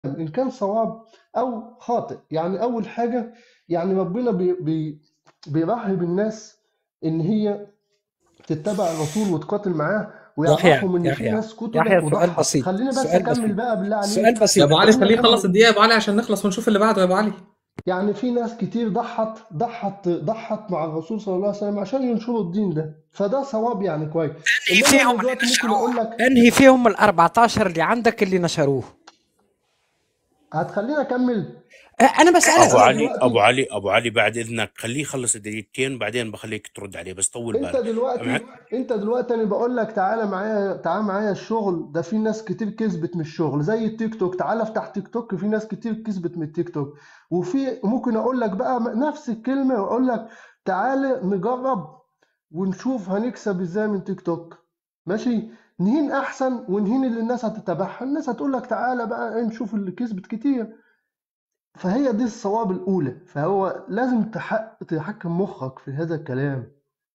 إن كان صواب أو خاطئ يعني أول حاجة يعني ربنا بي بي بيرهب الناس إن هي تتبع الرسول وتقاتل معاه يحيى ويعرفهم إن في يحيى ناس يحيى قتلت سؤال وضحت بسيط خليني بس سؤال أكمل بسيط بقى بالله سؤال عليك يا بسيط ابو علي خليني خليه يخلص أكمل الدقيقه يا ابو علي عشان نخلص ونشوف اللي بعده يا ابو علي يعني في ناس كتير ضحت ضحت ضحت مع الرسول صلى الله عليه وسلم عشان ينشروا الدين ده فده صواب يعني كويس انهي انما فيهم انا اللي دلوقتي ممكن اقول نشروه لك انهي فيهم ال 14 اللي عندك اللي نشروه هتخليني اكمل أه، انا ابو بسألك انا علي ابو دلوقتي علي ابو علي بعد اذنك خليه يخلص الدقيقتين بعدين بخليك ترد عليه بس طول انت بالك دلوقتي مع- انت دلوقتي انا بقول لك تعالى معايا تعالى معايا الشغل ده في ناس كتير كسبت من الشغل زي التيك توك تعالى افتح تيك توك في ناس كتير كسبت من التيك توك وفي ممكن اقول لك بقى نفس الكلمة واقول لك تعالى نجرب ونشوف هنكسب ازاي من تيك توك ماشي نهين احسن ونهين اللي الناس هتتابعها الناس هتقول لك تعالى بقى نشوف اللي كسبت كتير فهي دي الصواب الأولى فهو لازم تحق... تحكم مخك في هذا الكلام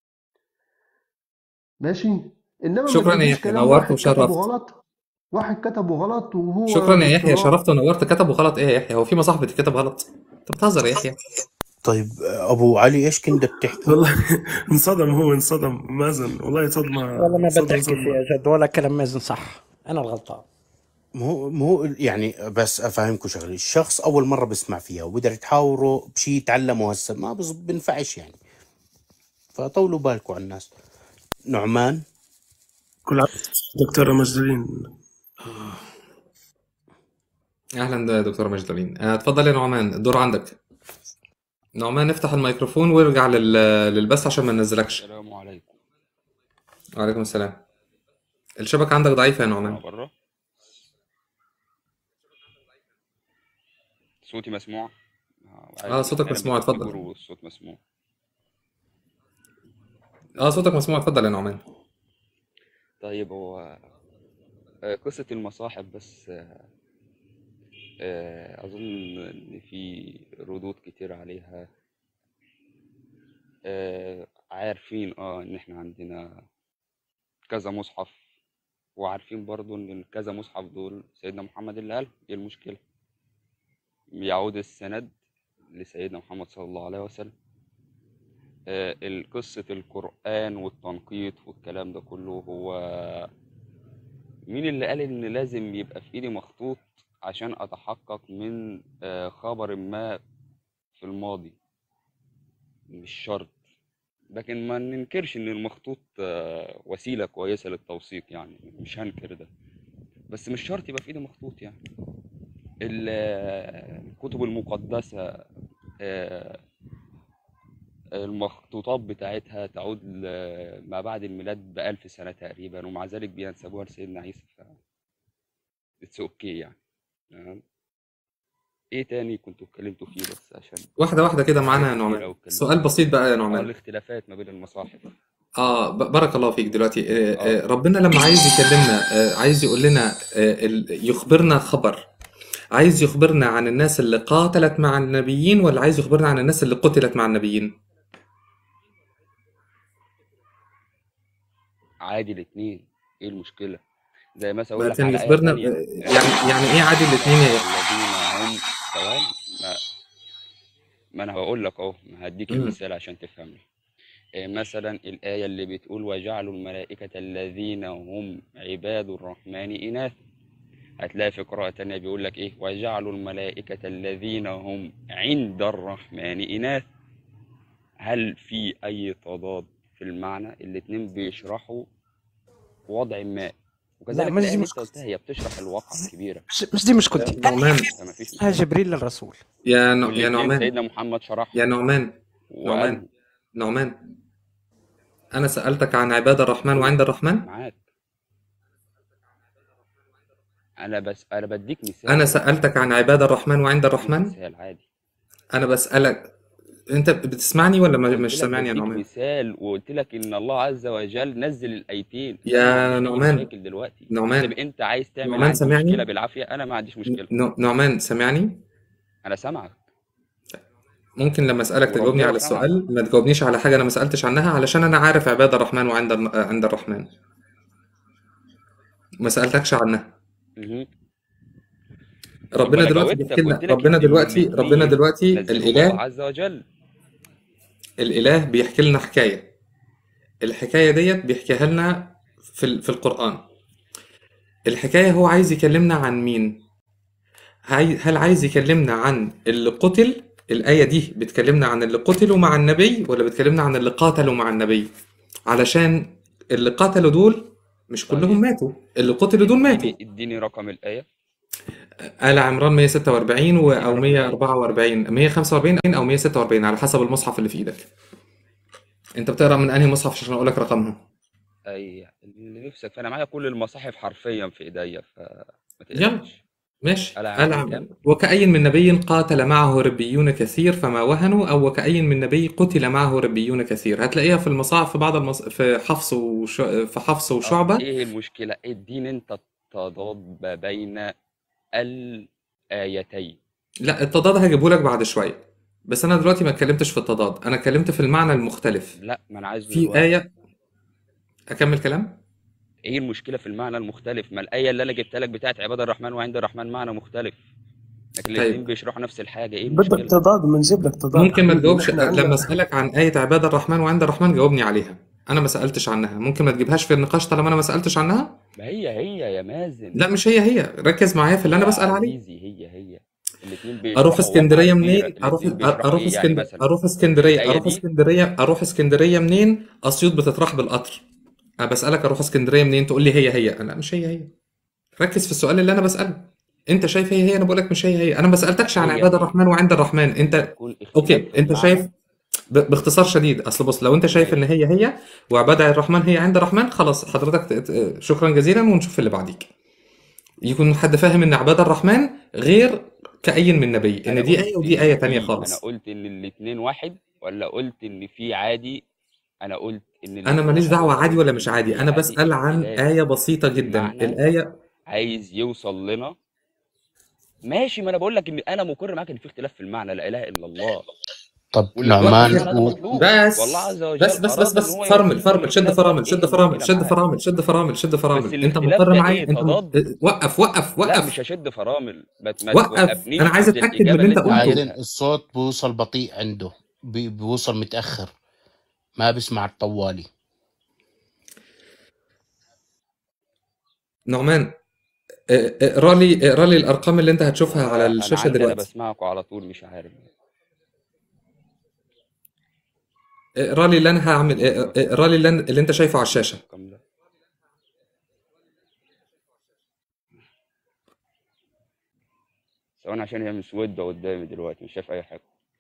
ماشي إنما ما شكرا يا تجيبليش يحيى كلام نورت واحد كتبه وشرفت غلط واحد كتبه غلط وهو شكرا يا يحيى بافتراء شرفت ونورت كتبوا غلط ايه يا يحيى هو في مصاحب بتتكتب غلط انت بتهزر يا يحيى طيب ابو علي ايش كنت بتحكي والله انصدم هو انصدم مازن والله صدمة والله ما بدي صدمة احكي صدمة فيها جد ولا كلام مازن صح انا الغلطان مو مو يعني بس افهمكم شغله الشخص اول مره بسمع فيها وبقدر تحاوروا بشيء يتعلمه هسه ما بز- بنفعش يعني فطولوا بالكم على الناس نعمان كل عام دكتورة مجدلين اهلا دكتوره مجدلين آه، اتفضل يا نعمان الدور عندك نعمان افتح الميكروفون وارجع لل... للبث عشان ما ننزلكش السلام عليكم وعليكم السلام الشبكه عندك ضعيفه يا انا نعمان بره صوتي مسموع آه، اه وعادي صوتك انا مسموع بيجيب اتفضل كيبور والصوت مسموع اه صوتك مسموع اتفضل يا نعمان طيب هو آه، قصة المصاحب بس آه، آه، أظن إن في ردود كتير عليها آه، عارفين اه إن إحنا عندنا كذا مصحف وعارفين برضو إن الكذا مصحف دول سيدنا محمد اللي قال إيه المشكلة يعود السند لسيدنا محمد صلى الله عليه وسلم آه، ال- قصة القرآن والتنقيط والكلام ده كله هو مين اللي قال إن لازم يبقى في إيدي مخطوط عشان أتحقق من آه، خبر ما في الماضي مش شرط لكن ما ننكرش إن المخطوط آه، وسيلة كويسة للتوثيق يعني مش هنكر ده بس مش شرط يبقى في إيدي مخطوط يعني ال- آه، الكتب المقدسة آه، المخطوطات بتاعتها تعود ل- ما بعد الميلاد بألف سنة تقريبا ومع ذلك بينسبوها لسيدنا عيسى ف اتس اوكي يعني تمام ايه تاني كنتوا اتكلمتوا فيه بس عشان واحده واحده كده معانا يا كتير نعمان أوي اتكلمنا سؤال بسيط بقى يا اه نعمان الاختلافات ما بين المصاحف اه ب- بارك الله فيك دلوقتي آه اه آه ربنا لما عايز يكلمنا آه عايز يقول لنا آه ال- يخبرنا خبر عايز يخبرنا عن الناس اللي قاتلت مع النبيين ولا عايز يخبرنا عن الناس اللي قتلت مع النبيين عادي الاتنين ايه المشكلة زي مثلا اقول لك كان على آية يخبرنا تانية آه، يعني يعني ايه عادي الاثنين يا يحيى الذين هم ثواني ما, ما انا هقول لك اهو هديك مم. المثال عشان تفهمني إيه مثلا الآية اللي بتقول وجعلوا الملائكة الذين هم عباد الرحمن إناث هتلاقي في قراءة تانية بيقول لك إيه وجعلوا الملائكة الذين هم عند الرحمن إناث هل في أي تضاد في المعنى الاتنين بيشرحوا وضع ما لا وكذلك مش الآية دي اللي أنت مشكلتي قلتها هي بتشرح الواقع الكبيرة مش, مش دي مشكلتي انهي نعمان فما فيش فيها مشكلة جبريل للرسول يا ن... يا والاتنين نعمان سيدنا محمد يا شرحهم نعمان وقال نعمان نعمان أنا سألتك عن عباد الرحمن وعند الرحمن معاك أنا بس أنا بديك أنا مثال سألتك عن عباد الرحمن وعند بديك الرحمن مثال عادي أنا بسألك أنت بتسمعني ولا ما- قلت مش لك سامعني يا بديك نعمان مثال وقلت لك ان الله عز وجل نزل الايتين انا ما يا عنديش اي نعمان مشاكل دلوقتي طب نعمان انت عايز تعمل نعمان عندي مشكله سامعني بالعافيه انا ما عنديش ن- مشكله ن- نعمان سامعني انا سامعك ممكن لما أسألك تجاوبني وربنا على سامعك السؤال ما تجاوبنيش على حاجة أنا ما سألتش عنها علشان أنا عارف عباد الرحمن وعند الم- عند الرحمن ما سألتكش عنها مهم. ربنا أنا دلوقتي جاوبتك، بيحكي لنا قلت لك ربنا إن دلوقتي الاتنين ربنا دلوقتي نزله الاله الله عز وجل الاله بيحكي لنا حكايه الحكايه ديت بيحكيها لنا في ال- في القران الحكايه هو عايز يكلمنا عن مين عاي- هل عايز يكلمنا عن اللي قتل الآية دي بتكلمنا عن اللي قتلوا مع النبي ولا بتكلمنا عن اللي قاتلوا مع النبي علشان اللي قتلوا دول مش كلهم طيب. ماتوا اللي قتلوا دول ماتوا اديني اديني رقم الآية آل عمران 146 و- أو 144 145 أو 146 على حسب المصحف اللي في إيدك أنت بتقرأ من أنهي مصحف عشان أقول لك رقمها أي اللي نفسك فأنا معايا كل المصاحف حرفيا في إيديا فما يلا. تقلقش ماشي آل آل عمران عمران كام؟ وكأي من نبي قاتل معه ربيون كثير فما وهنوا أو وكأي من نبي قتل معه ربيون كثير هتلاقيها في المصاحف في بعض المص... في حفص وش... في حفص طب وشعبة إيه المشكلة؟ اديني أنت التضاد ما بين الآيتين لا التضاد هجيبه لك بعد شوية بس أنا دلوقتي ما اتكلمتش في التضاد أنا اتكلمت في المعنى المختلف لا ما أنا عايز في دلوقتي آية أكمل كلام إيه المشكلة في المعنى المختلف؟ ما الآية اللي أنا جبتها لك بتاعت عباد الرحمن وعند الرحمن معنى مختلف لكن طيب. الاتنين بيشرحوا نفس الحاجة إيه بدك المشكلة؟ تضاد بنجيب لك تضاد ممكن ما حبيبي تجاوبش نحن عندنا لما أسألك عن آية عباد الرحمن وعند الرحمن جاوبني عليها أنا ما سألتش عنها ممكن ما تجيبهاش في النقاش طالما أنا ما سألتش عنها ما هي هي يا مازن لا مش هي هي ركز معايا في اللي أنا يا بسأل عليه عزيزي هي هي الاتنين اروح بيشرحوا اسكندريه واقعة كبيرة منين اروح الاتنين بيشرحوا اروح ايه يعني اسكندريه مثلا اروح اسكندريه الآية اروح دي اسكندريه اروح اسكندريه منين اسيوط بتطرح بالقطر انا بسالك اروح اسكندريه منين تقول لي هي هي انا مش هي هي ركز في السؤال اللي انا بساله انت شايف هي هي انا بقول لك مش هي هي انا ما سالتكش عن هي عباد هي الرحمن وعند الرحمن انت يكون اوكي اختلاف في انت شايف المعنى ب- باختصار شديد اصل بص لو انت شايف ان ماشي هي هي وعباد الرحمن هي عند الرحمن خلاص حضرتك ت- ت- شكرا جزيلا ونشوف اللي بعديك يكون حد فاهم ان عباد الرحمن غير كأي من نبي ان انا دي قلت آية ودي آية ان تانية في انا خالص قلت ان الاتنين واحد ولا قلت ان في عادي انا قلت ان انا الاتنين ماليش واحد دعوة ولا عادي قلت ولا ان مش في عادي انا عادي بسأل عن اختلاف آية بسيطة جدا المعنى الآية عايز يوصل لنا ماشي ما انا بقول لك ان انا مقر معاك ان في اختلاف في المعنى لا اله الا الله طب والاختلاف في نعمان المعنى ده و... مطلوب والله بس عز بس وجل بس بس اراد ان بس هو فرمل يوصلنا فرمل شد لاختلاف فرامل شد ايه فرامل المشكله شد معاك فرامل شد فرامل شد بس فرامل انت الاختلاف مضطر ده معايا ايه انت م... تضاد وقف وقف لا وقف مش هشد فرامل ما ما وقف توقفنيش انا عايز عند اتأكد من الاجابه اللي اللي انت انت قلته بعدين عايزها الصوت بيوصل بطيء عنده بي... بيوصل متأخر ما بسمع الطوالي نعمان اه، اقرا لي اقرا لي الارقام اللي انت هتشوفها على انا انا الشاشة عندي انا دلوقتي بسمعكوا على طول مش عارف اقرا لي اللي انا هعمل اه، اقرا لي اللي, أنا- اللي انت شايفه على الشاشة الرقم ده ثواني عشان هي مسودة قدامي دلوقتي مش شايف أي حاجة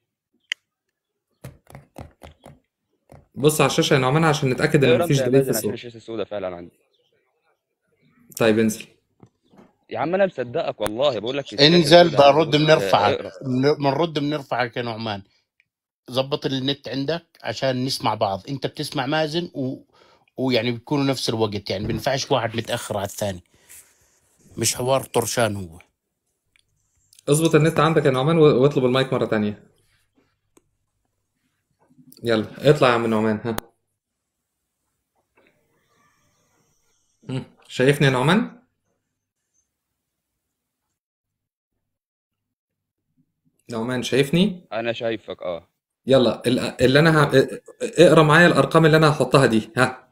بص على الشاشة يا نعمان عشان نتأكد ان اقرا أنت مفيش يا ديلي في مازن عشان الصوت الشاشة السوداء فعلا عندي طيب انزل يا عم أنا مصدقك والله بقول لك الشاشة انزل السوداء عندي برد بص آه، بنرفعك اقرا بن- بنرد بنرفعك يا نعمان ظبط النت عندك عشان نسمع بعض انت بتسمع مازن و... ويعني بيكونوا نفس الوقت يعني بينفعش واحد متأخر على الثاني مش حوار طرشان هو اظبط النت عندك يا نعمان و- واطلب المايك مرة تانية يلا اطلع يا عم نعمان ها هم. شايفني يا نعمان نعمان شايفني أنا شايفك أه يلا ال- اللي انا ه... اقرا معايا الارقام اللي انا هحطها دي ها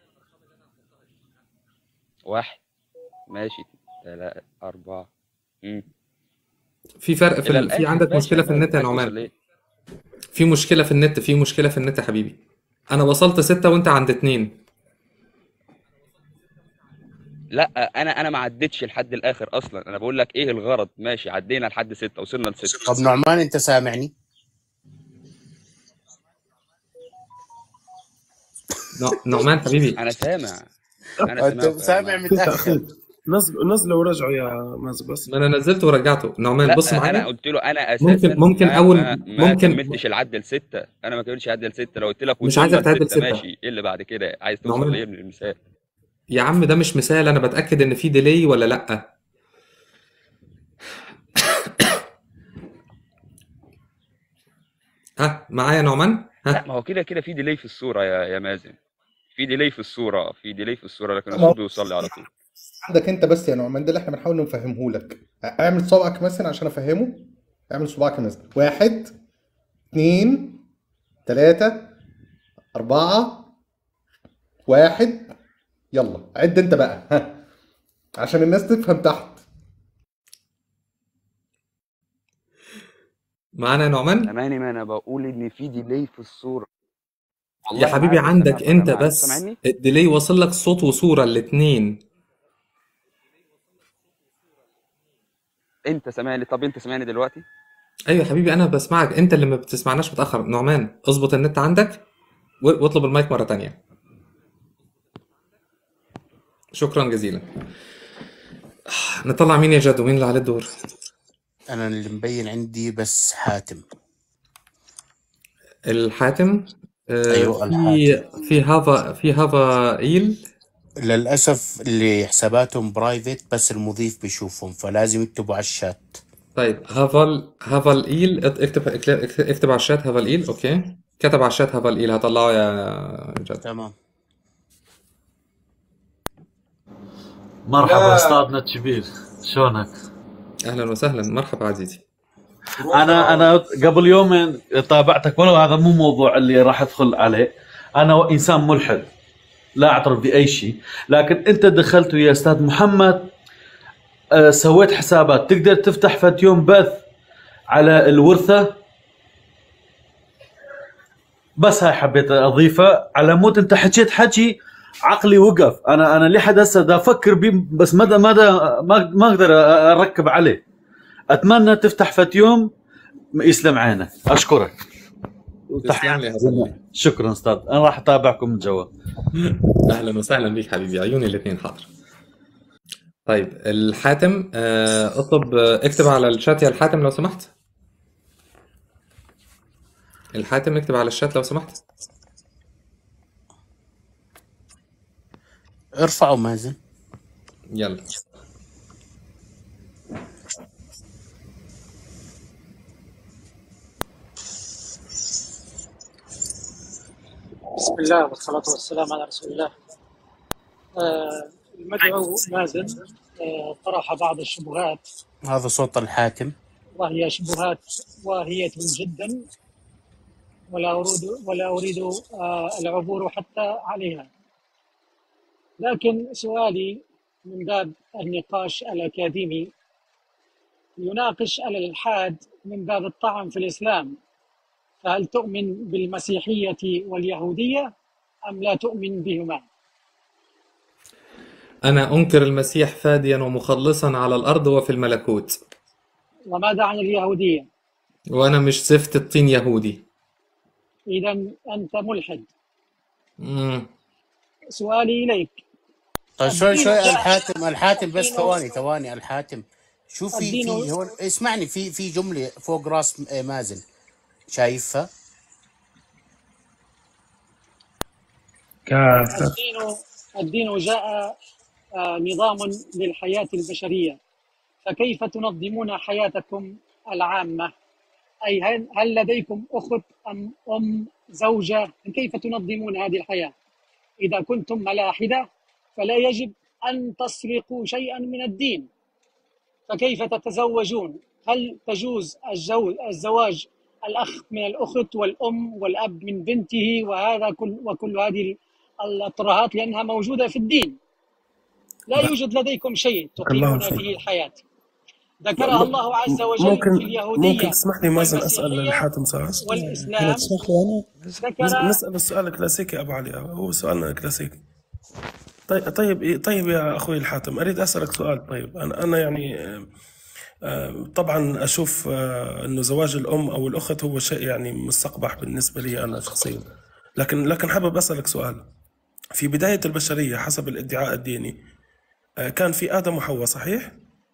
واحد ماشي تلاتة أربعة مم. في فرق في إلى ال... في الآخر عندك ماشي مشكلة يا في النت مازن يا عايز توصل نعمان لإيه؟ في مشكلة في النت في مشكلة في النت يا حبيبي انا وصلت ستة وانت عند اتنين لا أنا أنا ما عدتش لحد الآخر أصلا أنا بقول لك إيه الغرض ماشي عدينا لحد ستة وصلنا لستة طب نعمان انت سامعني نع- نعمان حبيبي أنا سامع أنا انت سامعك يا سامع نعمان في متأخر تأخير نزل نزلوا ورجعوا يا مازن بس ما انا نزلته ورجعته نعمان بص لا انا معايا قلت له انا ممكن اساسا ممكن ما اول ما ما ممكن كملتش العد لستة انا ما كملتش العد لستة لو قلت لك مش وصلنا عايزك تعدل لستة ستة ماشي ايه اللي بعد كده عايز توصل نعمان لايه من المثال يا عم ده مش مثال انا بتأكد ان في ديلي ولا لا ها معايا نعمان لا ها ما هو كده كده في ديلي في الصورة يا يا مازن في ديلي في الصورة في ديلي في الصورة لكن ما الصوت بيوصل لي على طول عندك انت بس يا نعمان ده اللي احنا بنحاول نفهمه لك اعمل صبعك مثلا عشان افهمه اعمل صباعك مثلا واحد اتنين تلاتة أربعة واحد يلا عد انت بقى ها عشان الناس تفهم تحت معانا يا نعمان أماني ما أنا بقول إن في ديلي في الصورة يا والله حبيبي عارف عندك أنا انت أنا معاك بس سامعني؟ الديلي واصل لك صوت وصورة الاتنين أنت سامعني طب أنت سامعني دلوقتي؟ ايوه يا حبيبي انا بسمعك انت اللي ما بتسمعناش متأخر نعمان اظبط النت عندك و- واطلب المايك مرة تانية شكرا جزيلا نطلع مين يا جدو مين اللي عليه الدور انا اللي مبين عندي بس حاتم الحاتم آه، ايوه في الحاتم في هافا في هافا ايل للاسف اللي حساباتهم برايفت بس المضيف بيشوفهم فلازم يكتبوا على الشات طيب هافال هافال ايل اكتب اكتب, اكتب على الشات هافال ايل اوكي كتب على الشات هافال ايل هطلعه يا جد تمام مرحبا استاذنا الكبير شلونك؟ اهلا وسهلا مرحبا عزيزي انا انا قبل يومين تابعتك ولو هذا مو موضوع اللي راح ادخل عليه انا انسان ملحد لا اعترف باي شيء لكن انت دخلت ويا استاذ محمد آه، سويت حسابات تقدر تفتح فت يوم بث على الورثه بس هاي حبيت اضيفه على مود انت حكيت حكي عقلي وقف انا انا لحد هسه دا افكر بيه بس مدى مدى ما ما اقدر اركب عليه اتمنى تفتح فت يوم يسلم عينك اشكرك تسلم لي يا حبيبي شكرا استاذ انا راح اتابعكم من جوا اهلا وسهلا بيك حبيبي عيوني الاثنين حاضر طيب الحاتم آه، اطلب آه، اكتب على الشات يا الحاتم لو سمحت الحاتم اكتب على الشات لو سمحت ارفعوا مازن يلا بسم الله والصلاة والسلام على رسول الله آه، المدعو مازن آه، طرح بعض الشبهات هذا صوت الحاتم وهي شبهات واهية جدا ولا أريد ولا أريد آه، العبور حتى عليها لكن سؤالي من باب النقاش الأكاديمي يناقش الإلحاد من باب الطعن في الإسلام فهل تؤمن بالمسيحية واليهودية أم لا تؤمن بهما؟ انا انكر المسيح فاديا ومخلصا على الارض وفي الملكوت وماذا عن اليهودية؟ وانا مش زفت الطين يهودي إذا أنت ملحد مم. سؤالي إليك طيب شوي الدين شوي جاء الحاتم الحاتم بس الدين ثواني ثواني الحاتم شو في الدين في هون اسمعني في في جملة فوق راس م- مازن شايفها كافر الدين الدين جاء آه، نظام للحياة البشرية فكيف تنظمون حياتكم العامة؟ أي هل, هل لديكم أخت أم أم زوجة؟ كيف تنظمون هذه الحياة؟ إذا كنتم ملاحدة فلا يجب أن تسرقوا شيئا من الدين فكيف تتزوجون؟ هل تجوز الجو الزواج الأخ من الأخت والأم والأب من بنته وهذا كل وكل هذه الأطرهات لأنها موجودة في الدين لا بارك يوجد لديكم شيء الله تقيمون فيك به الحياة م- ذكرها م- الله عز وجل ممكن في ممكن اليهودية تسمح لي مازن اسال والمسيحية الحاتم سؤال هلا والإسلام تسمح لي انا نس- ذكر نسال السؤال الكلاسيكي ابو علي هو سؤالنا الكلاسيكي طيب طيب طيب يا اخوي الحاتم اريد اسالك سؤال طيب انا انا يعني آه، آه، طبعا اشوف آه، انه زواج الام او الاخت هو شيء يعني مستقبح بالنسبه لي انا شخصيا لكن لكن حابب اسالك سؤال في بدايه البشريه حسب الادعاء الديني آه، كان في ادم وحواء صحيح؟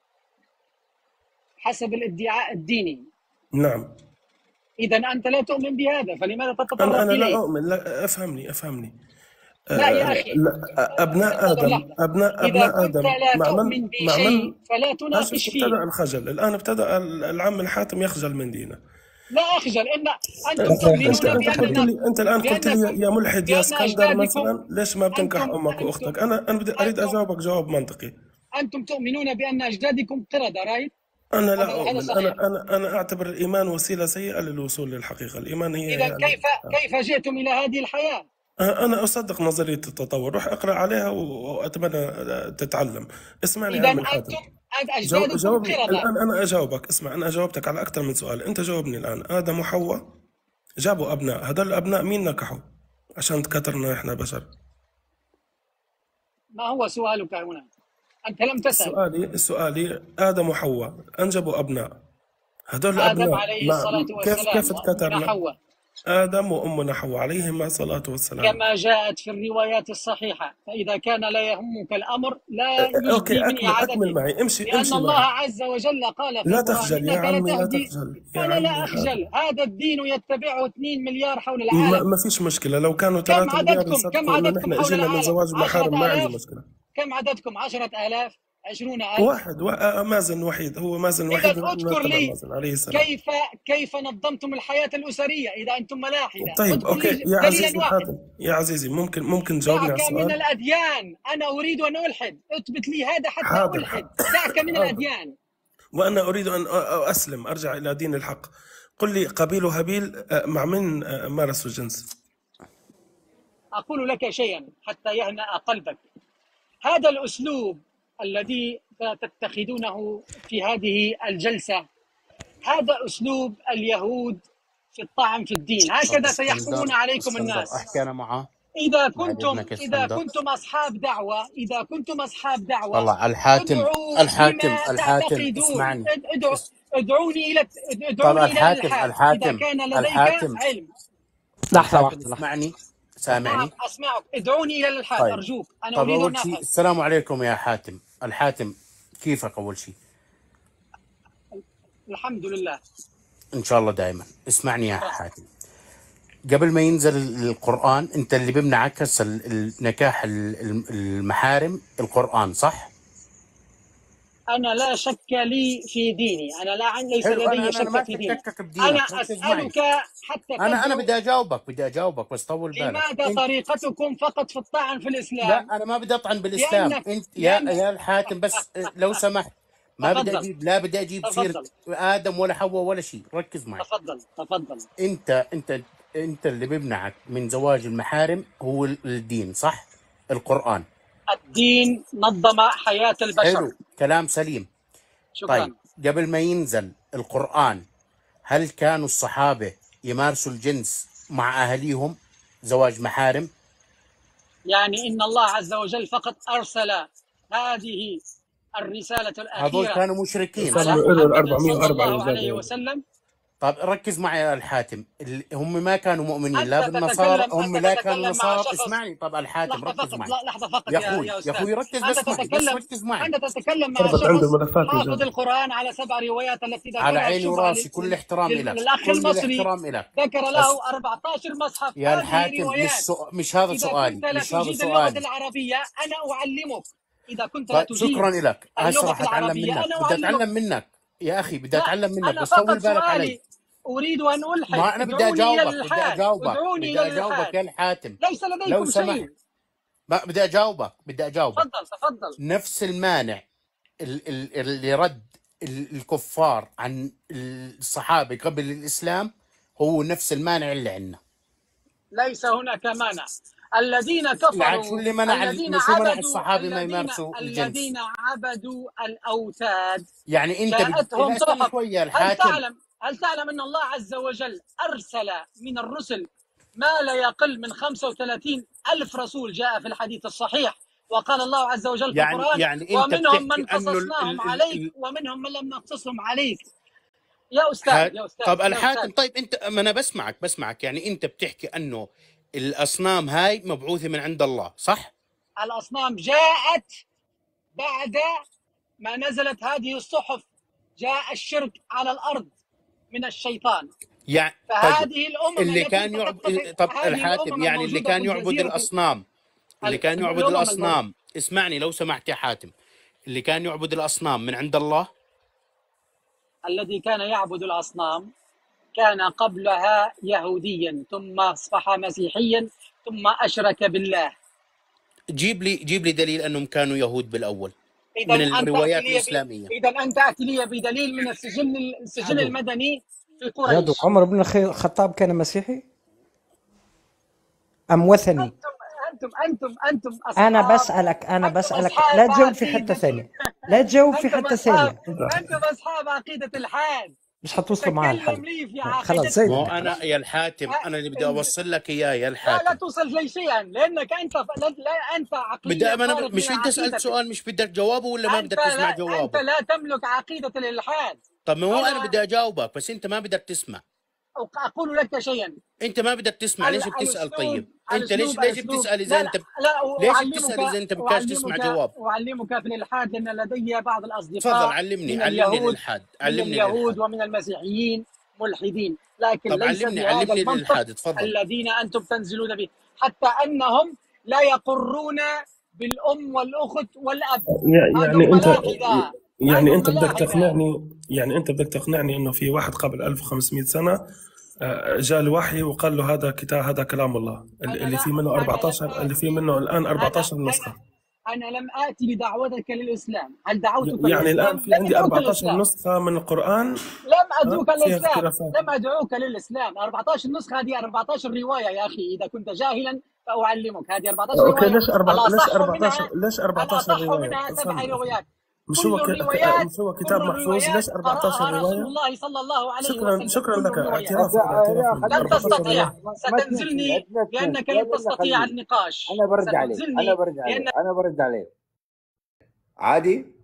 حسب الادعاء الديني نعم إذا أنت لا تؤمن بهذا فلماذا انا تتطرق انا لا إليه؟ اؤمن لا افهمني افهمني لا يا آه، أخي لا ابناء انتظر ادم لحظة ابناء إذا ابناء كنت ادم لا مع تؤمن من مع بشيء من فلا اسف تناقش ابتدأ فيه الخجل الان ابتدأ العم الحاتم يخجل من دينه لا اخجل ان انتم انت انت تؤمنون انت قلت باننا لي انت الان قلت بان لي يا ملحد يا بان اسكندر اجدادكم مثلا ليش ما بتنكح انتم امك انتم واختك انا انا بدي اريد انتم اجاوبك جواب منطقي انتم تؤمنون بان اجدادكم قرده رايت انا هذا لا هذا اؤمن صحيح انا انا انا اعتبر الايمان وسيله سيئه للوصول للحقيقه الايمان هي اذا يعني كيف كيف جئتم الى هذه الحياه انا اصدق نظريه التطور روح اقرا عليها و- واتمنى تتعلم اسمعني يا اذا عم الحاتم انتم أنت جو اجدادكم جاوبني قرده الان انا اجاوبك اسمع انا اجاوبتك على اكثر من سؤال انت جاوبني الان ادم وحواء جابوا ابناء هذول الابناء مين نكحوا عشان تكترنا احنا بشر ما هو سؤالك هنا انت لم تسال سؤالي سؤالي ادم وحواء انجبوا ابناء هذول ادم الابناء عليه ما الصلاه كيف والسلام كيف وامنا تكترنا حواء ادم وامنا حواء عليهما الصلاه والسلام كما جاءت في الروايات الصحيحه فاذا كان لا يهمك الامر لا يجدي اوكي من اكمل اكمل اعادته معي امشي لان امشي الله معي عز وجل قال في لا القران تخجل يا انك عمي لا لتهدي تخجل يا انا لا عمي اخجل هذا الدين يتبعه 2 مليار حول ما, العالم ما فيش مشكلة لو كانوا كم 3 مليار عددكم كم يصدقوا انه عددكم نحن حول اجينا من العالم زواج محارم ما عندي عشرة آلاف مشكلة كم عددكم عشرة آلاف عشرون ألف واحد و... آه، مازن وحيد هو مازن وحيد إذا ونحن اذكر نتبع لي مازن عليه السلام كيف كيف نظمتم الحياة الأسرية إذا أنتم ملاحدة طيب اذكر اوكي لي يا دليلا عزيزي واحد حاتم يا عزيزي ممكن ممكن تجاوبني على دعك من السؤال الأديان أنا أريد أن ألحد اثبت لي هذا حتى حاضر ألحد ح- دعك من حاضر الأديان وانا اريد ان أ- أ- اسلم ارجع الى دين الحق قل لي قابيل وهابيل آه، مع من آه، مارسوا الجنس أقول لك شيئا حتى يهنأ قلبك هذا الأسلوب الذي تتخذونه في هذه الجلسة هذا أسلوب اليهود في الطعن في الدين طب هكذا سيحكمون اسكندر عليكم اسكندر الناس احكي انا معاه إذا بعد كنتم اذنك إذا اسكندر كنتم أصحاب دعوة إذا كنتم أصحاب دعوة طلع الحاتم ادعوا الحاتم بما الحاتم تعتقدون اسمعني اد- ادعوا اس... ادعوني إلى طب ادعوني إلى الحاتم الإلحاد إذا الحاتم كان لديك الحاتم علم لحظة الحاتم واحدة لحظة اسمعني نعم سامعني أسمعك ادعوني إلى الإلحاد طيب أرجوك أنا طب أريد اول أن شيء أفهم السلام عليكم يا حاتم الحاتم كيفك اول شيء الحمد لله ان شاء الله دائما اسمعني يا حاتم قبل ما ينزل القرآن انت اللي بيمنعك هسه ال- النكاح ال- ال- المحارم القرآن صح؟ أنا لا شك لي في ديني أنا لا عن ليس حلو انا لدي انا ما شك في في ديني شكك أنا بدينك ركز معي أسألك حتى انا انا تدعو بدي اجاوبك بدي اجاوبك بس طول بالك لماذا انت طريقتكم فقط في الطعن في لا الإسلام انا ما بدي اطعن بالاسلام لأنك انت يا لأن يا الحاتم بس لو سمحت ما بدي تفضل اجيب لا بدي اجيب سيره تفضل ادم ولا حواء ولا شيء ركز معي تفضل تفضل انت انت انت اللي بيمنعك من زواج المحارم هو ال- الدين صح؟ القرآن الدين نظم حياة البشر حلو كلام سليم شكرا طيب قبل ما ينزل القرآن هل كانوا الصحابة يمارسوا الجنس مع أهليهم زواج محارم يعني إن الله عز وجل فقط أرسل هذه الرسالة هذول الأخيرة كانوا مشركين على صح؟ صلوا له ال محمد صلى 404 الله عليه يزاد وسلم طب ركز معي يا الحاتم ال- هم ما كانوا مؤمنين أنت لا بالنصارى تتكلم هم أنت لا كانوا تتكلم مع نصارى شخص اسمعني طب الحاتم لحظة ركز فقط معي لا لحظة فقط يا يا اخوي يا يا أستاذ اخوي ركز أنت بس معي بس تتكلم ركز معي أنت تتكلم مع خربت عنده شخص الملفات حافظ يزاد القرآن على سبع روايات التي على ذكرها عيني الشبهة وراسي لل- كل لل- احترام لل- لك للأخ كل المصري الاحترام لك ذكر بس له 14 مصحف يا هذه الحاتم مش روايات سو... مش هذا إذا سؤالي كنت لا مش هذا تجيد اللغة سؤالي العربية أنا أعلمك إذا كنت لا طيب شكرا تجيد لك هسه اللغة راح اتعلم العربية منك أنا بدي أعلمك اتعلم منك يا اخي بدي لا اتعلم منك أنا بس طول فقط بالك علي سؤالي أريد أن ألحد ما انا بدي ادعوني إلى اجاوبك بدي الإلحاد اجاوبك ادعوني بدي إلى اجاوبك الإلحاد يا الحاتم ليس لو لديكم سمحت شيء ما بدي اجاوبك بدي اجاوبك تفضل تفضل نفس المانع ال- ال- اللي رد ال- الكفار عن الصحابة قبل الإسلام هو نفس المانع اللي عندنا ليس هناك مانع الذين العاد شو كفروا اللي منع ال- الذين شو منع عبدوا الصحابة ما الذين يمارسوا الجنس الذين عبدوا الأوثاد يعني أنت بد... جاءتهم لا استنى صحف شوي يا هل الحاتم تعلم هل تعلم أن الله عز وجل أرسل من الرسل ما لا يقل من 35 ألف رسول جاء في الحديث الصحيح وقال الله عز وجل في يعني القرآن يعني أنت ومنهم من بتحكي أنه ال... قصصناهم ال... ال... عليك ال... ومنهم من لم نقصصهم عليك يا أستاذ ح... يا أستاذ طب يا الحاتم أستاذ طيب أنت ما أنا بسمعك بسمعك يعني أنت بتحكي أنه الأصنام هاي مبعوثة من عند الله صح؟ الأصنام جاءت بعد ما نزلت هذه الصحف جاء الشرك على الأرض من الشيطان يعني طيب فهذه الأمم اللي التي كان يعب... تتفق طب هذه الحاتم الأمم يعني اللي الموجودة كان في يعبد الجزيرة الأصنام اللي ال- كان يعبد الأمم الموجودة الأصنام اسمعني لو سمحت يا حاتم اللي كان يعبد الأصنام من عند الله الذي كان يعبد الأصنام كان قبلها يهوديا ثم أصبح مسيحيا ثم أشرك بالله جيب لي جيب لي دليل انهم كانوا يهود بالاول إذا من أنت الروايات أتي لي ب... الاسلاميه إذا أنت أتي لي بدليل من السجن السجن جادو المدني في جادو قريش عمر بن الخ- الخطاب كان مسيحي أم وثني أنتم أنتم أنتم أنتم أنا أصحاب بسألك أنا أنتم بسألك أصحاب لا تجاوب في حتة عقيدة ثانية لا تجاوب في أنتم حتة أصحاب ثانية أنتم أصحاب عقيدة الحاد مش حتوصلوا معاه الحل تكلم لي في خلاص عقيدتكم زي ما هو ما انا يا الحاتم انا اللي بدي أ- اوصل لك اياه يا لا لا الحاتم توصل لي شيئا لانك انت ف... لا, لا انت بدي عقليه ما انا خارج مش من انت سالت عقيدتك سؤال مش بدك جوابه ولا ما انت بدك تسمع لا انت جوابه لا تملك عقيده الالحاد طب ما هو انا انا بدي اجاوبك بس انت ما بدك تسمع اقول لك شيئا انت ما بدك تسمع ليش ال- بتسال الاسلوب طيب انت ليش الاسلوب ليش الاسلوب بتسال اذا لا لا انت لا ليش بتسال اذا اعلمك انت بدكش تسمع اعلمك جواب اعلمك في الالحاد لان لدي بعض تفضل الاصدقاء علمني من علمني اليهود الالحاد من علمني اليهود الالحاد ومن المسيحيين ملحدين لكن طب ليس علمني بهذا علمني المنطق الالحاد تفضل الذين انتم تنزلون به حتى انهم لا يقرون بالام والاخت والاب يع- هذم يعني انت ملاحده يعني هذم انت بدك ملاحده تقنعني يعني انت بدك تقنعني انه في واحد قبل 1500 سنه آه، جاء الوحي وقال له هذا كتاب هذا كلام الله انا اللي لا فيه منه انا لم 14 اللي فيه اتي منه الان انا 14 انا نسخه انا لم اتي بدعوتك للاسلام هل دعوتك ي- يعني الان للاسلام في لم عندي ادعوك 14 للاسلام نسخه من القران لم ها ادعوك فيها للاسلام اختلافات لم ادعوك للاسلام 14 نسخه هذه 14 روايه يا اخي اذا كنت جاهلا فاعلمك هذه 14 اوكي روايه ليش أربع... ليش الاصح 14 منها ليش 14 الاصح روايه منها سبع استنى روايات مش كل هو ك... ك... الروايات مش هو كل كتاب محفوظ الروايات ليش 14 قرأها رسول روايه الله صلى الله عليه شكرا وسلم شكرا كل لك الروايات اعتراف هذا اعتراف لن 14 تستطيع روايه ما ما تنسي ستنزلني عندنا لانك تنسي لن يلا تستطيع خليه النقاش انا برد عليه انا ستنزلني برد عليه لان انا برد عليه عادي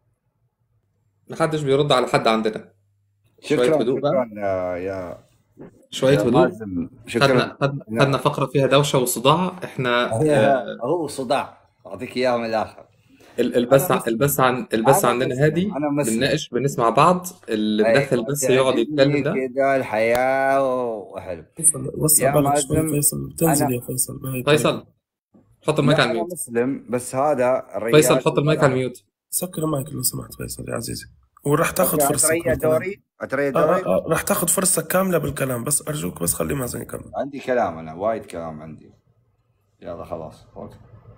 محدش بيرد على حد عندنا شوية شكرا هدوء بقى شكرا يا يا شوية يا هدوء مازن شكرا خدنا خدنا لا خدنا فقرة فيها دوشة وصداع احنا هي آه، هو صداع اعطيك اياها من الاخر ال- انا البث ع- مسلم البث عن البث انا عندنا مسلم هادي انا مسلم بنناقش بنسمع بعض اللي مدخل ايوه بس يقعد يتكلم تعجبني ده كده الحياه وحلو فيصل وسع يا بالك شوي مازن فيصل بتنزل انا يا فيصل بهي الطريقه فيصل حط المايك لا على انا الميوت مسلم بس هذا فيصل الريال حط المايك على كلام الميوت سكر المايك لو سمحت فيصل يا عزيزي وراح تاخذ اوكي فرصتك اتريا بالكلام دوري اتريا آه دوري آه آه راح تاخذ فرصتك كامله بالكلام بس ارجوك بس خلي مازن يكمل عندي كلام انا وايد كلام عندي يلا خلاص اوكي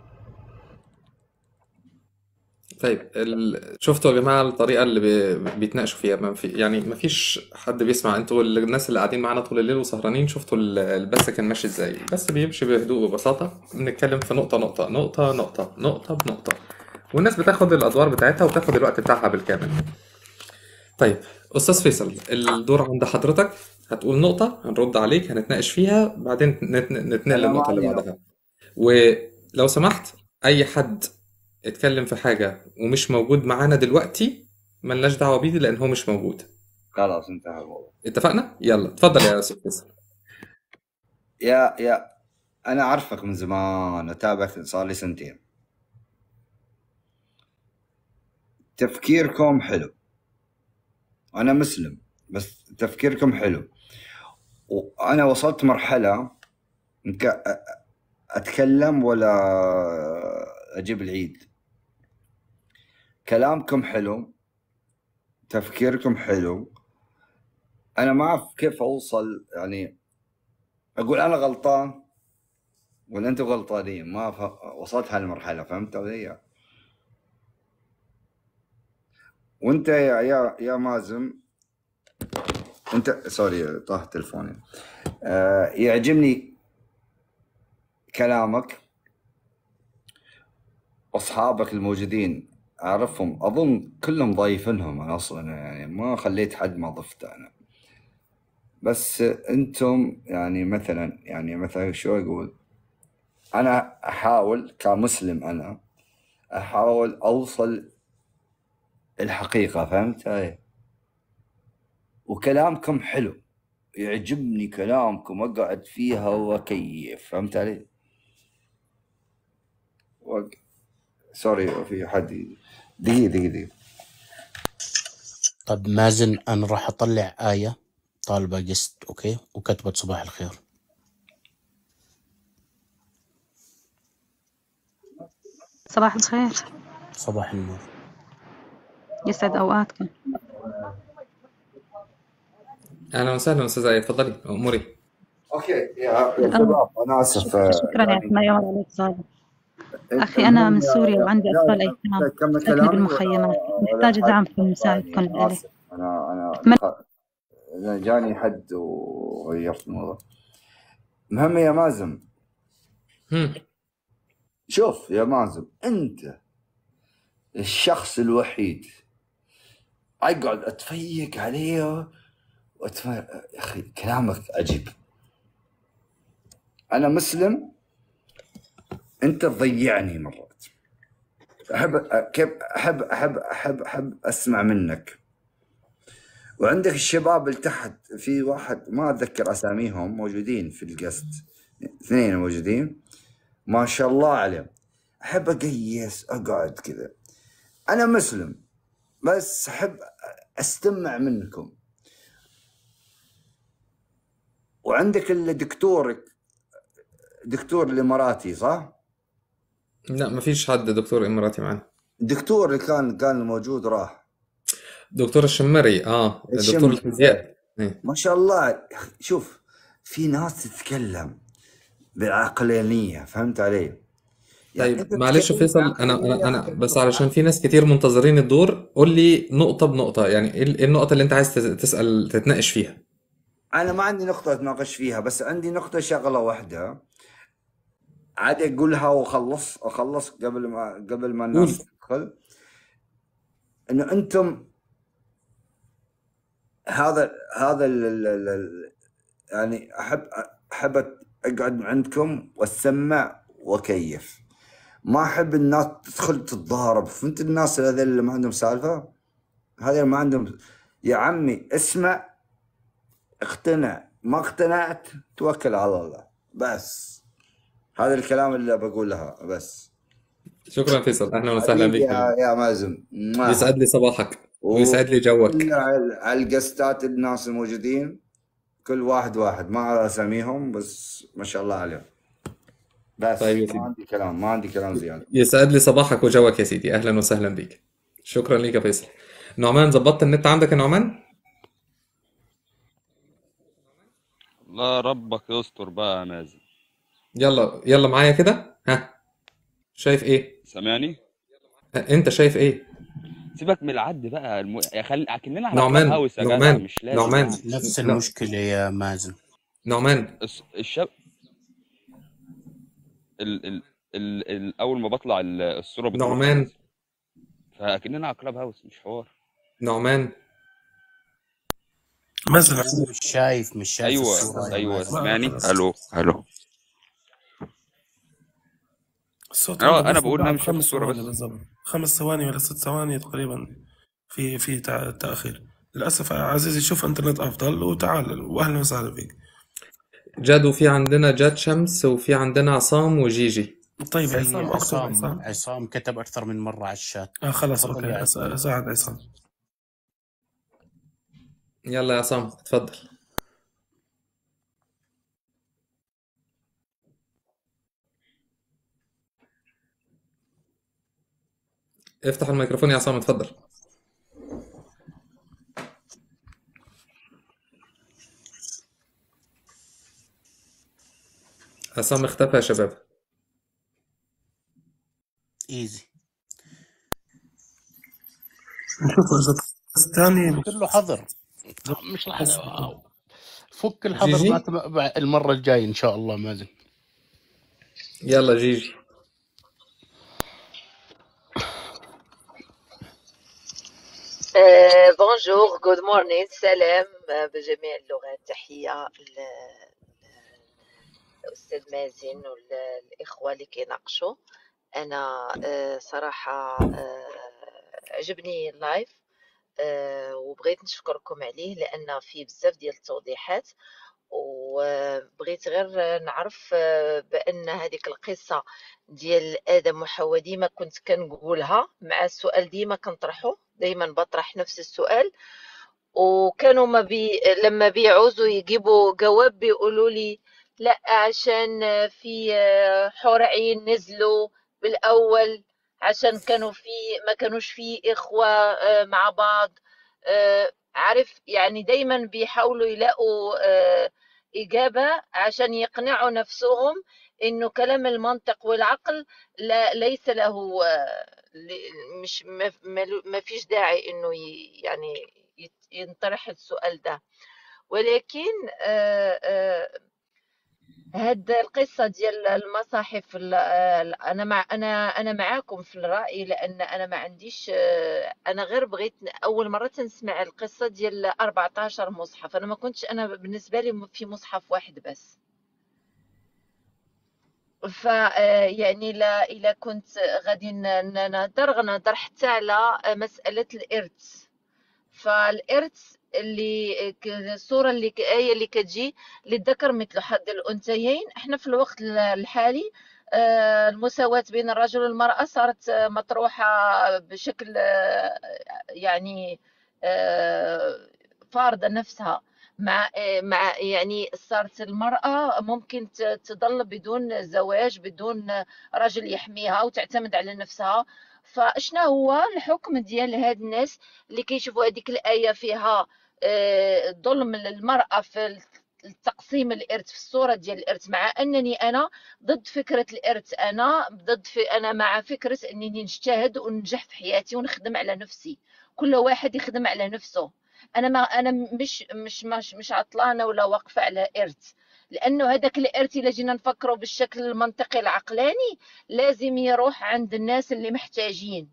طيب ال... شفتوا يا جماعة الطريقة اللي بي... بيتناقشوا فيها ما في يعني ما فيش حد بيسمع انتوا ال- الناس اللي قاعدين معانا طول الليل وسهرانين شفتوا ال- البث كان ماشي ازاي بس بيمشي بهدوء وببساطة بنتكلم في نقطة نقطة نقطة نقطة نقطة بنقطة والناس بتاخد الأدوار بتاعتها وتاخد الوقت بتاعها بالكامل طيب أستاذ فيصل الدور عند حضرتك هتقول نقطة هنرد عليك هنتناقش فيها بعدين نت- نتنقل انا ما للنقطة اللي عندي بعدها نقطة ولو سمحت أي حد اتكلم في حاجة ومش موجود معانا دلوقتي ملناش دعوة بيه لأن هو مش موجود خلاص انتهى الموضوع اتفقنا؟ يلا اتفضل يا أستاذ فيصل يا يا انا اعرفك من زمان اتابعك صار لي سنتين تفكيركم حلو انا مسلم بس تفكيركم حلو وانا وصلت مرحله يمكن أ- أ- اتكلم ولا اجيب العيد كلامكم حلو تفكيركم حلو انا ما اعرف كيف اوصل يعني اقول انا غلطان ولا انتم غلطانين ما ف... وصلت هالمرحله فهمت علي وانت يا يا يا مازن انت سوري طاح تلفوني آه يعجبني كلامك واصحابك الموجودين اعرفهم اظن كلهم ضايفينهم انا اصلا يعني ما خليت حد ما ضفته انا بس انتم يعني مثلا يعني مثلا شو اقول انا احاول كمسلم انا احاول اوصل الحقيقه فهمت هاي وكلامكم حلو يعجبني كلامكم اقعد فيها وكيف فهمت علي؟ وق... سوري في حد دقيقة دقيقة دقيقة طب مازن انا راح اطلع آية طالبة قسط اوكي وكتبت صباح الخير صباح الخير صباح النور يسعد أوقاتكم اهلا وسهلا استاذ ايه اتفضلي اموري اوكي يا يا شباب انا اسف شكرا شكرا يا يعني ما يمر عليك صار أخي أنا من سوريا وعندي لا أطفال لا أيتام كمل ساكنة كلامي بالمخيمات ولا محتاجة حد دعم في يعني مساعدكم انا لإلي اسف انا انا من دخل أنا جاني حد وغيرت الموضوع المهم يا مازن هم. شوف يا مازن انت الشخص الوحيد اقعد اتفيق عليه وأتف... يا اخي كلامك عجيب انا مسلم انت تضيعني مرات احب كيف احب احب احب احب اسمع منك وعندك الشباب اللي تحت في واحد ما اتذكر اساميهم موجودين في القسط اثنين موجودين ما شاء الله عليهم احب اقيس اقعد كذا انا مسلم بس احب استمع منكم وعندك الدكتور دكتور الاماراتي صح؟ لا ما فيش حد دكتور اماراتي معانا الدكتور اللي كان كان موجود راح دكتور الشمري اه دكتور الشمري الفيزياء إيه. ما شاء الله يا أخي، شوف في ناس تتكلم بالعقلانية فهمت علي؟ يعني انت طيب معلش تتكلم فيصل انا انا بعقلانية انا غير بس علشان في ناس كتير منتظرين الدور قول لي نقطة بنقطة يعني ايه إيه النقطة اللي انت عايز تس- تسأل تتناقش فيها انا ما عندي نقطة اتناقش فيها بس عندي نقطة شغلة واحدة عادي اقولها واخلص اخلص قبل ما قبل ما قول الناس تدخل انه انتم هذا هذا ال ال ال ال يعني احب احب اقعد عندكم واسمع واكيف ما احب الناس تدخل تتضارب فهمت الناس هذول اللي ما عندهم سالفه هذول اللي ما عندهم يا عمي اسمع اقتنع ما اقتنعت توكل على الله بس هذا الكلام اللي بقولها بس شكرا فيصل اهلا وسهلا حبيبي بيك يا يا مازن موah. يسعد لي صباحك ويسعد لي جوك وكل على على القستات الناس الموجودين كل واحد واحد ما اعرف اساميهم بس ما شاء الله عليهم بس طيب يا ما سيدي عندي كلام ما عندي كلام زياده يسعد لي صباحك وجوك يا سيدي اهلا وسهلا بيك شكرا ليك يا فيصل نعمان ظبطت النت عندك يا نعمان لا ربك يستر بقى يا مازن يلا يلا معايا كده ها شايف ايه سامعني ها، انت شايف ايه سيبك من العد بقى الم... يا خلي اكننا على كلاب نعمان هاوس يا جدع نعمان مش لازم نعمان يعني نفس ن- المشكلة يا مازن نعمان الس- الشاب ال... ال... ال... ال... اول ما بطلع ال- الصوره بتروح يا نعمان مازن فاكننا على كلاب هاوس مش حوار نعمان مازن مش شايف مش شايف ايوه الصورة يا ايوه مازن سامعني خلاص الو الو الصوت عنده اه انا بيفصل بقول انا بعد مش شايف خمس الصوره ثواني بس بالضبط خمس ثواني ولا ست ثواني تقريبا في في تع- تأخير للأسف يا عزيزي شوف انترنت أفضل وتعال وأهلا وسهلا فيك جاد وفي عندنا جاد شمس وفي عندنا عصام وجيجي طيب في عصام اكتب عصام عصام عصام كتب أكثر من مرة على الشات آه خلاص تفضل أوكي يا أس- عصام أساعد عصام يلا يا عصام اتفضل افتح الميكروفون يا عصام اتفضل عصام اختفى يا شباب ايزي نشوف إذا ثاني فك له حظر مش راح بس فك الحظر جيجي مع مع المرة الجاية إن شاء الله مازن يلا جيجي آه، بونجور جود مورنينغ سلام آه، بجميع اللغات تحية ل- للأستاذ مازن والإخوة اللي كيناقشوا أنا آه، صراحة آه، عجبني اللايف آه، وبغيت نشكركم عليه لأن فيه بزاف ديال التوضيحات وبغيت غير نعرف آه، بأن هذيك القصة ديال آدم وحواء ديما كنت كنقولها مع السؤال ديما كنطرحه دايما بطرح نفس السؤال وكانوا ما بي لما بيعوزوا يجيبوا جواب بيقولوا لي لا عشان في حور عين نزلوا بالأول عشان كانوا في ما كانوش في إخوة آه، مع بعض آه، عارف يعني دايما بيحاولوا يلاقوا آه، إجابة عشان يقنعوا نفسهم إنه كلام المنطق والعقل لا ليس له آه، ل- مش ما ما- ما فيش داعي إنه ي- يعني يت- ينطرح السؤال ده ولكن آه، آه، هاد القصة ديال المصاحف ال- ال- أنا مع أنا أنا معاكم في الرأي لأن أنا ما عنديش آه، أنا غير بغيت ن- أول مرة تنسمع القصة ديال 14 مصحف أنا ما كنتش أنا بالنسبة لي في مصحف واحد بس ف آه، يعني لا إلا كنت غادي ن- ن- نهضر غنهضر حتى على مسألة الإرث فالإرث اللي ك- الصورة اللي ك- آية اللي كتجي للذكر مثل حظ الأنثيين احنا في الوقت ال- الحالي آه، المساواة بين الرجل والمرأة صارت آه، مطروحة بشكل آه، يعني آه، فارضة نفسها مع آه، مع يعني صارت المرأة ممكن ت- تظل بدون زواج بدون رجل يحميها وتعتمد على نفسها فشنا هو الحكم ديال هاد الناس اللي كيشوفوا هذيك الآية فيها آه، ظلم للمرأة في التقسيم الإرث في الصورة ديال الإرث مع أنني أنا ضد فكرة الإرث أنا ضد في أنا مع فكرة أنني نجتهد وننجح في حياتي ونخدم على نفسي كل واحد يخدم على نفسه أنا ما أنا مش مش مش, مش عطلانة ولا واقفة على إرث لأنه هذاك الإرث إلا جينا نفكروا بالشكل المنطقي العقلاني لازم يروح عند الناس اللي محتاجين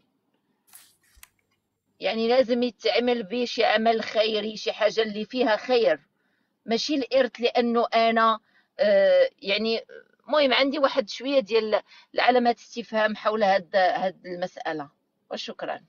يعني لازم يتعمل به شي عمل خيري شي حاجة اللي فيها خير ماشي الإرث لأنه أنا آه، يعني المهم عندي واحد شوية ديال العلامات استفهام حول هاد هاد المسألة وشكرا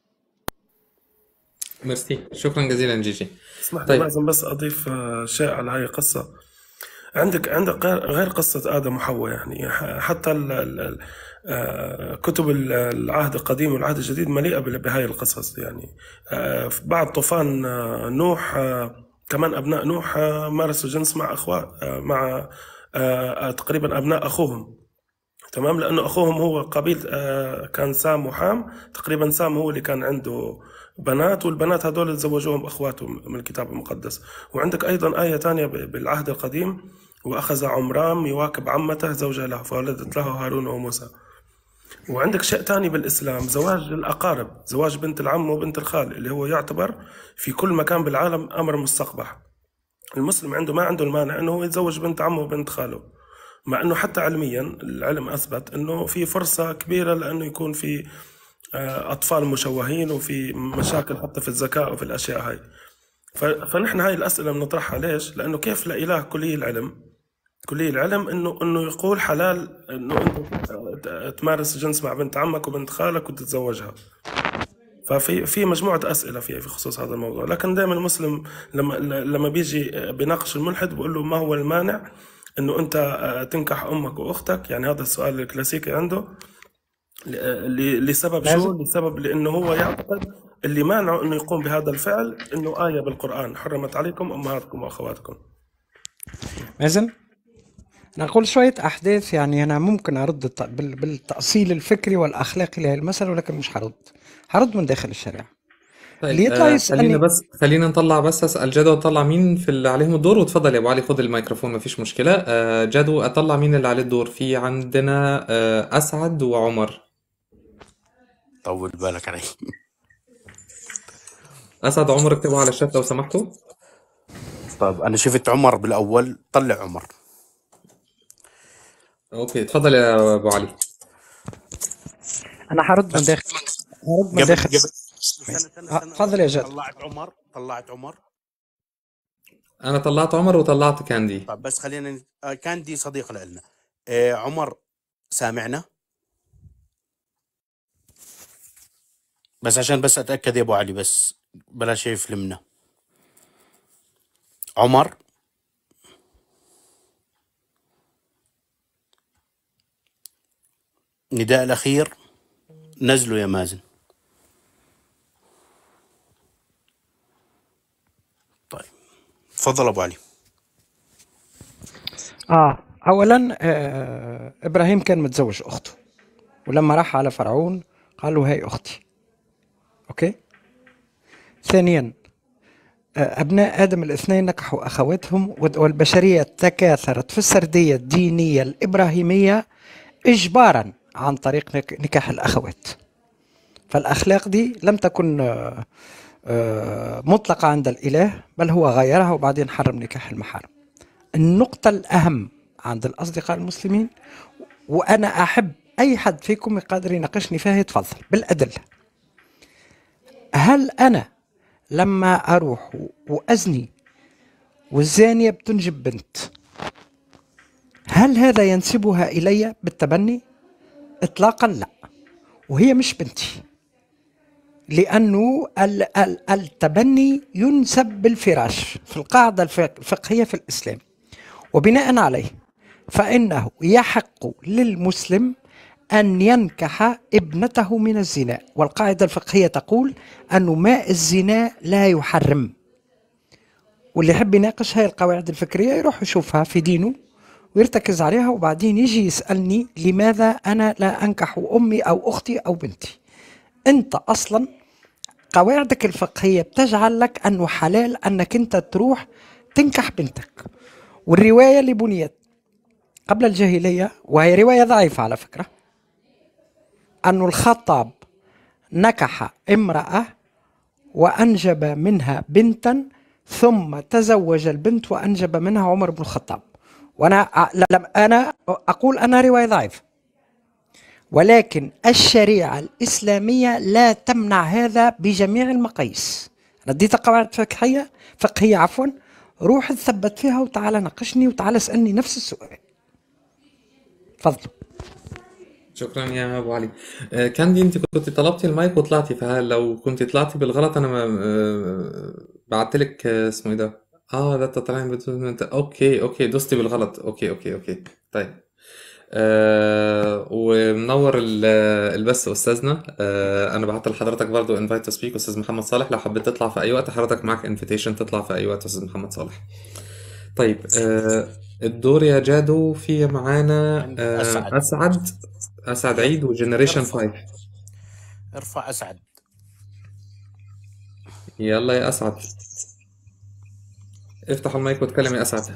ميرسي شكرا جزيلا جيجي اسمح لي طيب لازم بس اضيف آه، شيء على هاي القصه عندك عندك غير غير قصه ادم وحواء يعني ح- حتى ال ال آه، كتب ال- العهد القديم والعهد الجديد مليئه بال- بهاي القصص يعني آه، بعد طوفان آه، نوح آه، كمان ابناء نوح آه، مارسوا جنس مع اخوات آه، مع آه، آه، تقريبا ابناء اخوهم تمام لانه اخوهم هو قبيل آه، كان سام وحام تقريبا سام هو اللي كان عنده بنات والبنات هذول تزوجوهم اخواته من الكتاب المقدس وعندك ايضا ايه ثانيه بالعهد القديم واخذ عمرام يواكب عمته زوجة له فولدت له هارون وموسى وعندك شيء ثاني بالاسلام زواج الاقارب زواج بنت العم وبنت الخال اللي هو يعتبر في كل مكان بالعالم امر مستقبح المسلم عنده ما عنده المانع انه هو يتزوج بنت عمه وبنت خاله مع انه حتى علميا العلم اثبت انه في فرصه كبيره لانه يكون في آه، اطفال مشوهين وفي مشاكل حتى في الذكاء وفي الاشياء هاي ف- فنحن هاي الاسئله بنطرحها ليش؟ لانه كيف لاله كلي العلم كلي العلم انه انه يقول حلال انه انت تمارس جنس مع بنت عمك وبنت خالك وتتزوجها ففي في مجموعة أسئلة في في خصوص هذا الموضوع لكن دائما المسلم لما لما بيجي بيناقش الملحد بقول له ما هو المانع انه انت تنكح امك واختك يعني هذا السؤال الكلاسيكي عنده ل- لسبب شو؟ لازم لسبب لانه هو يعتقد اللي مانعه انه يقوم بهذا الفعل انه آية بالقرآن حرمت عليكم امهاتكم واخواتكم مازن نقول شوية أحداث يعني أنا ممكن أرد الت- بال- بالتأصيل الفكري والأخلاقي لهذه المسألة ولكن مش هرد هرد من داخل الشريعة اللي طيب يطلع آه خلينا يسألني بس خلينا نطلع بس اسال جدو اطلع مين في اللي عليهم الدور وتفضل يا ابو علي خد الميكروفون مفيش مشكله آه جدو اطلع مين اللي عليه الدور في عندنا آه اسعد وعمر طول بالك علي اسعد وعمر اكتبوا على الشات لو سمحتوا طيب انا شفت عمر بالاول طلع عمر اوكي اتفضل يا ابو علي أنا هرد من بس داخل هرد من قبل داخل قبل استنى استنى آه، استنى تفضل يا جاد طلعت عمر طلعت عمر انا طلعت عمر وطلعت كاندي طيب بس خلينا ن- آه، كان دي صديق لنا آه عمر سامعنا بس عشان بس اتاكد يا ابو علي بس بلاش يفلمنا عمر نداء الاخير نزلوا يا مازن طيب تفضل ابو علي آه أولا آه إبراهيم كان متزوج أخته ولما راح على فرعون قال له هاي أختي أوكي ثانيا أبناء آدم الاثنين نكحوا أخواتهم والبشرية تكاثرت في السردية الدينية الإبراهيمية إجبارا عن طريق نك- نكاح الأخوات فالأخلاق دي لم تكن آه، آه، مطلقة عند الإله بل هو غيرها وبعدين حرم نكاح المحارم النقطة الأهم عند الأصدقاء المسلمين وأنا أحب أي حد فيكم يقدر يناقشني فيها يتفضل بالأدلة هل أنا لما أروح وأزني والزانية بتنجب بنت هل هذا ينسبها إلي بالتبني؟ إطلاقا لا وهي مش بنتي لأنه ال- ال- التبني ينسب بالفراش في القاعدة الف- الفقهية في الإسلام وبناء عليه فإنه يحق للمسلم أن ينكح ابنته من الزنا والقاعدة الفقهية تقول أن ماء الزنا لا يحرم واللي يحب يناقش هاي القواعد الفكرية يروح يشوفها في دينه ويرتكز عليها وبعدين يجي يسألني لماذا أنا لا أنكح أمي أو أختي أو بنتي أنت أصلا قواعدك الفقهية بتجعل لك أنه حلال أنك أنت تروح تنكح بنتك والرواية اللي بنيت قبل الجاهلية وهي رواية ضعيفة على فكرة أن الخطاب نكح امرأة وأنجب منها بنتا ثم تزوج البنت وأنجب منها عمر بن الخطاب وأنا أ- لم أنا أقول أنا رواية ضعيفة ولكن الشريعة الإسلامية لا تمنع هذا بجميع المقاييس أنا اديتك قواعد فقهية فقهية عفوا روح تثبت فيها وتعالى ناقشني وتعالى اسألني نفس السؤال تفضلوا شكرا يا ابو علي آه، كاندي انت كنت طلبتي المايك وطلعتي فلو كنت طلعتي بالغلط انا ما آه، بعت لك آه، اسمه ايه ده اه لا تطلعين بدون انت اوكي اوكي دوستي بالغلط اوكي اوكي اوكي طيب آه ومنور ال- البث استاذنا آه انا بعت لحضرتك برضو انفايت تو سبيك استاذ محمد صالح لو حبيت تطلع في اي وقت حضرتك معاك انفيتيشن تطلع في اي وقت استاذ محمد صالح طيب آه الدور يا جادو في معانا عند آه أسعد اسعد اسعد عيد وجنريشن ارفع 5 ارفع أسعد يلا يا اسعد افتح المايك واتكلم يا اسعد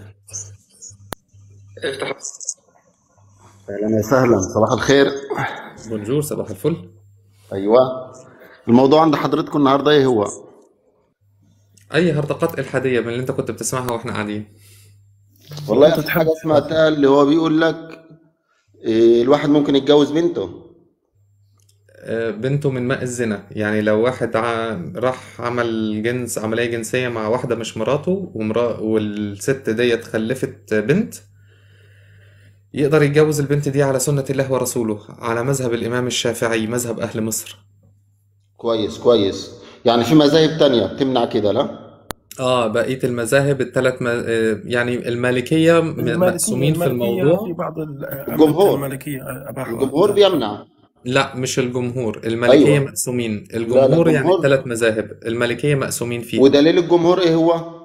افتح اهلا وسهلا صباح الخير بونجور صباح الفل ايوه الموضوع عند حضرتكم النهارده ايه هو اي هرطقات الحاديه من اللي انت كنت بتسمعها واحنا قاعدين والله انت اخر حاجه تحب سمعتها اللي هو بيقول لك إيه الواحد ممكن يتجوز بنته آه، بنته من ماء الزنا يعني لو واحد ع... راح عمل جنس عملية جنسية مع واحدة مش مراته ومرا... والست ديت خلفت بنت يقدر يتجوز البنت دي على سنة الله ورسوله على مذهب الإمام الشافعي مذهب أهل مصر كويس كويس يعني في مذاهب تانية بتمنع كده لا اه بقية المذاهب الثلاث م... آه، يعني المالكية م- المالكية مقسومين في المالكية الموضوع في بعض الأئمة الجمهور المالكية أباحوا الجمهور ذلك بيمنع لا مش الجمهور المالكية ايوه مقسومين لا لا الجمهور يعني الجمهور الثلاث مذاهب المالكية مقسومين فيها ودليل الجمهور ايه هو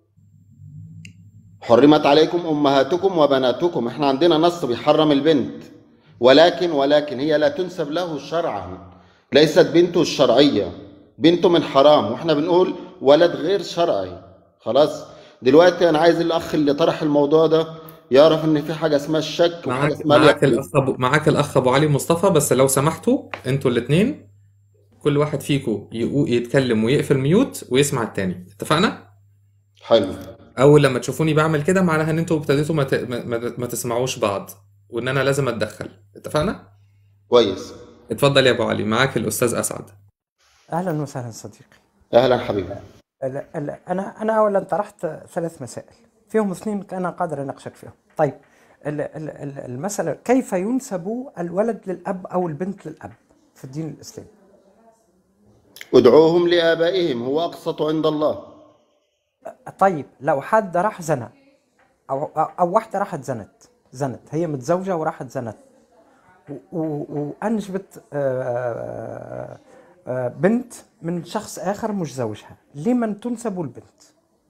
حرمت عليكم امهاتكم وبناتكم احنا عندنا نص بيحرم البنت ولكن ولكن هي لا تنسب له شرعا ليست بنته الشرعية بنته من حرام واحنا بنقول ولد غير شرعي خلاص دلوقتي انا عايز الاخ اللي طرح الموضوع ده يعرف ان في حاجة اسمها الشك وحاجة معاك اسمها معاك اليقين الاخ ابو معاك الاخ ابو علي مصطفى بس لو سمحتوا انتوا الاثنين كل واحد فيكم يتكلم ويقفل ميوت ويسمع التاني اتفقنا حلو اول لما تشوفوني بعمل كده معناها ان انتوا ابتديتوا ما, ت... ما... ما ما تسمعوش بعض وان انا لازم اتدخل اتفقنا كويس اتفضل يا ابو علي معاك الاستاذ اسعد اهلا وسهلا صديقي اهلا حبيبي ال- ال- انا انا اولا طرحت ثلاث مسائل فيهم اثنين انا قادر اناقشك فيهم طيب ال- ال- ال- المساله كيف ينسب الولد للاب او البنت للاب في الدين الاسلامي ادعوهم لآبائهم هو أقسط عند الله طيب لو حد راح زنى او او أو واحده راحت زنت زنت هي متزوجه وراحت زنت و- و- وانجبت آه، آه، بنت من شخص اخر مش زوجها لمن تنسب البنت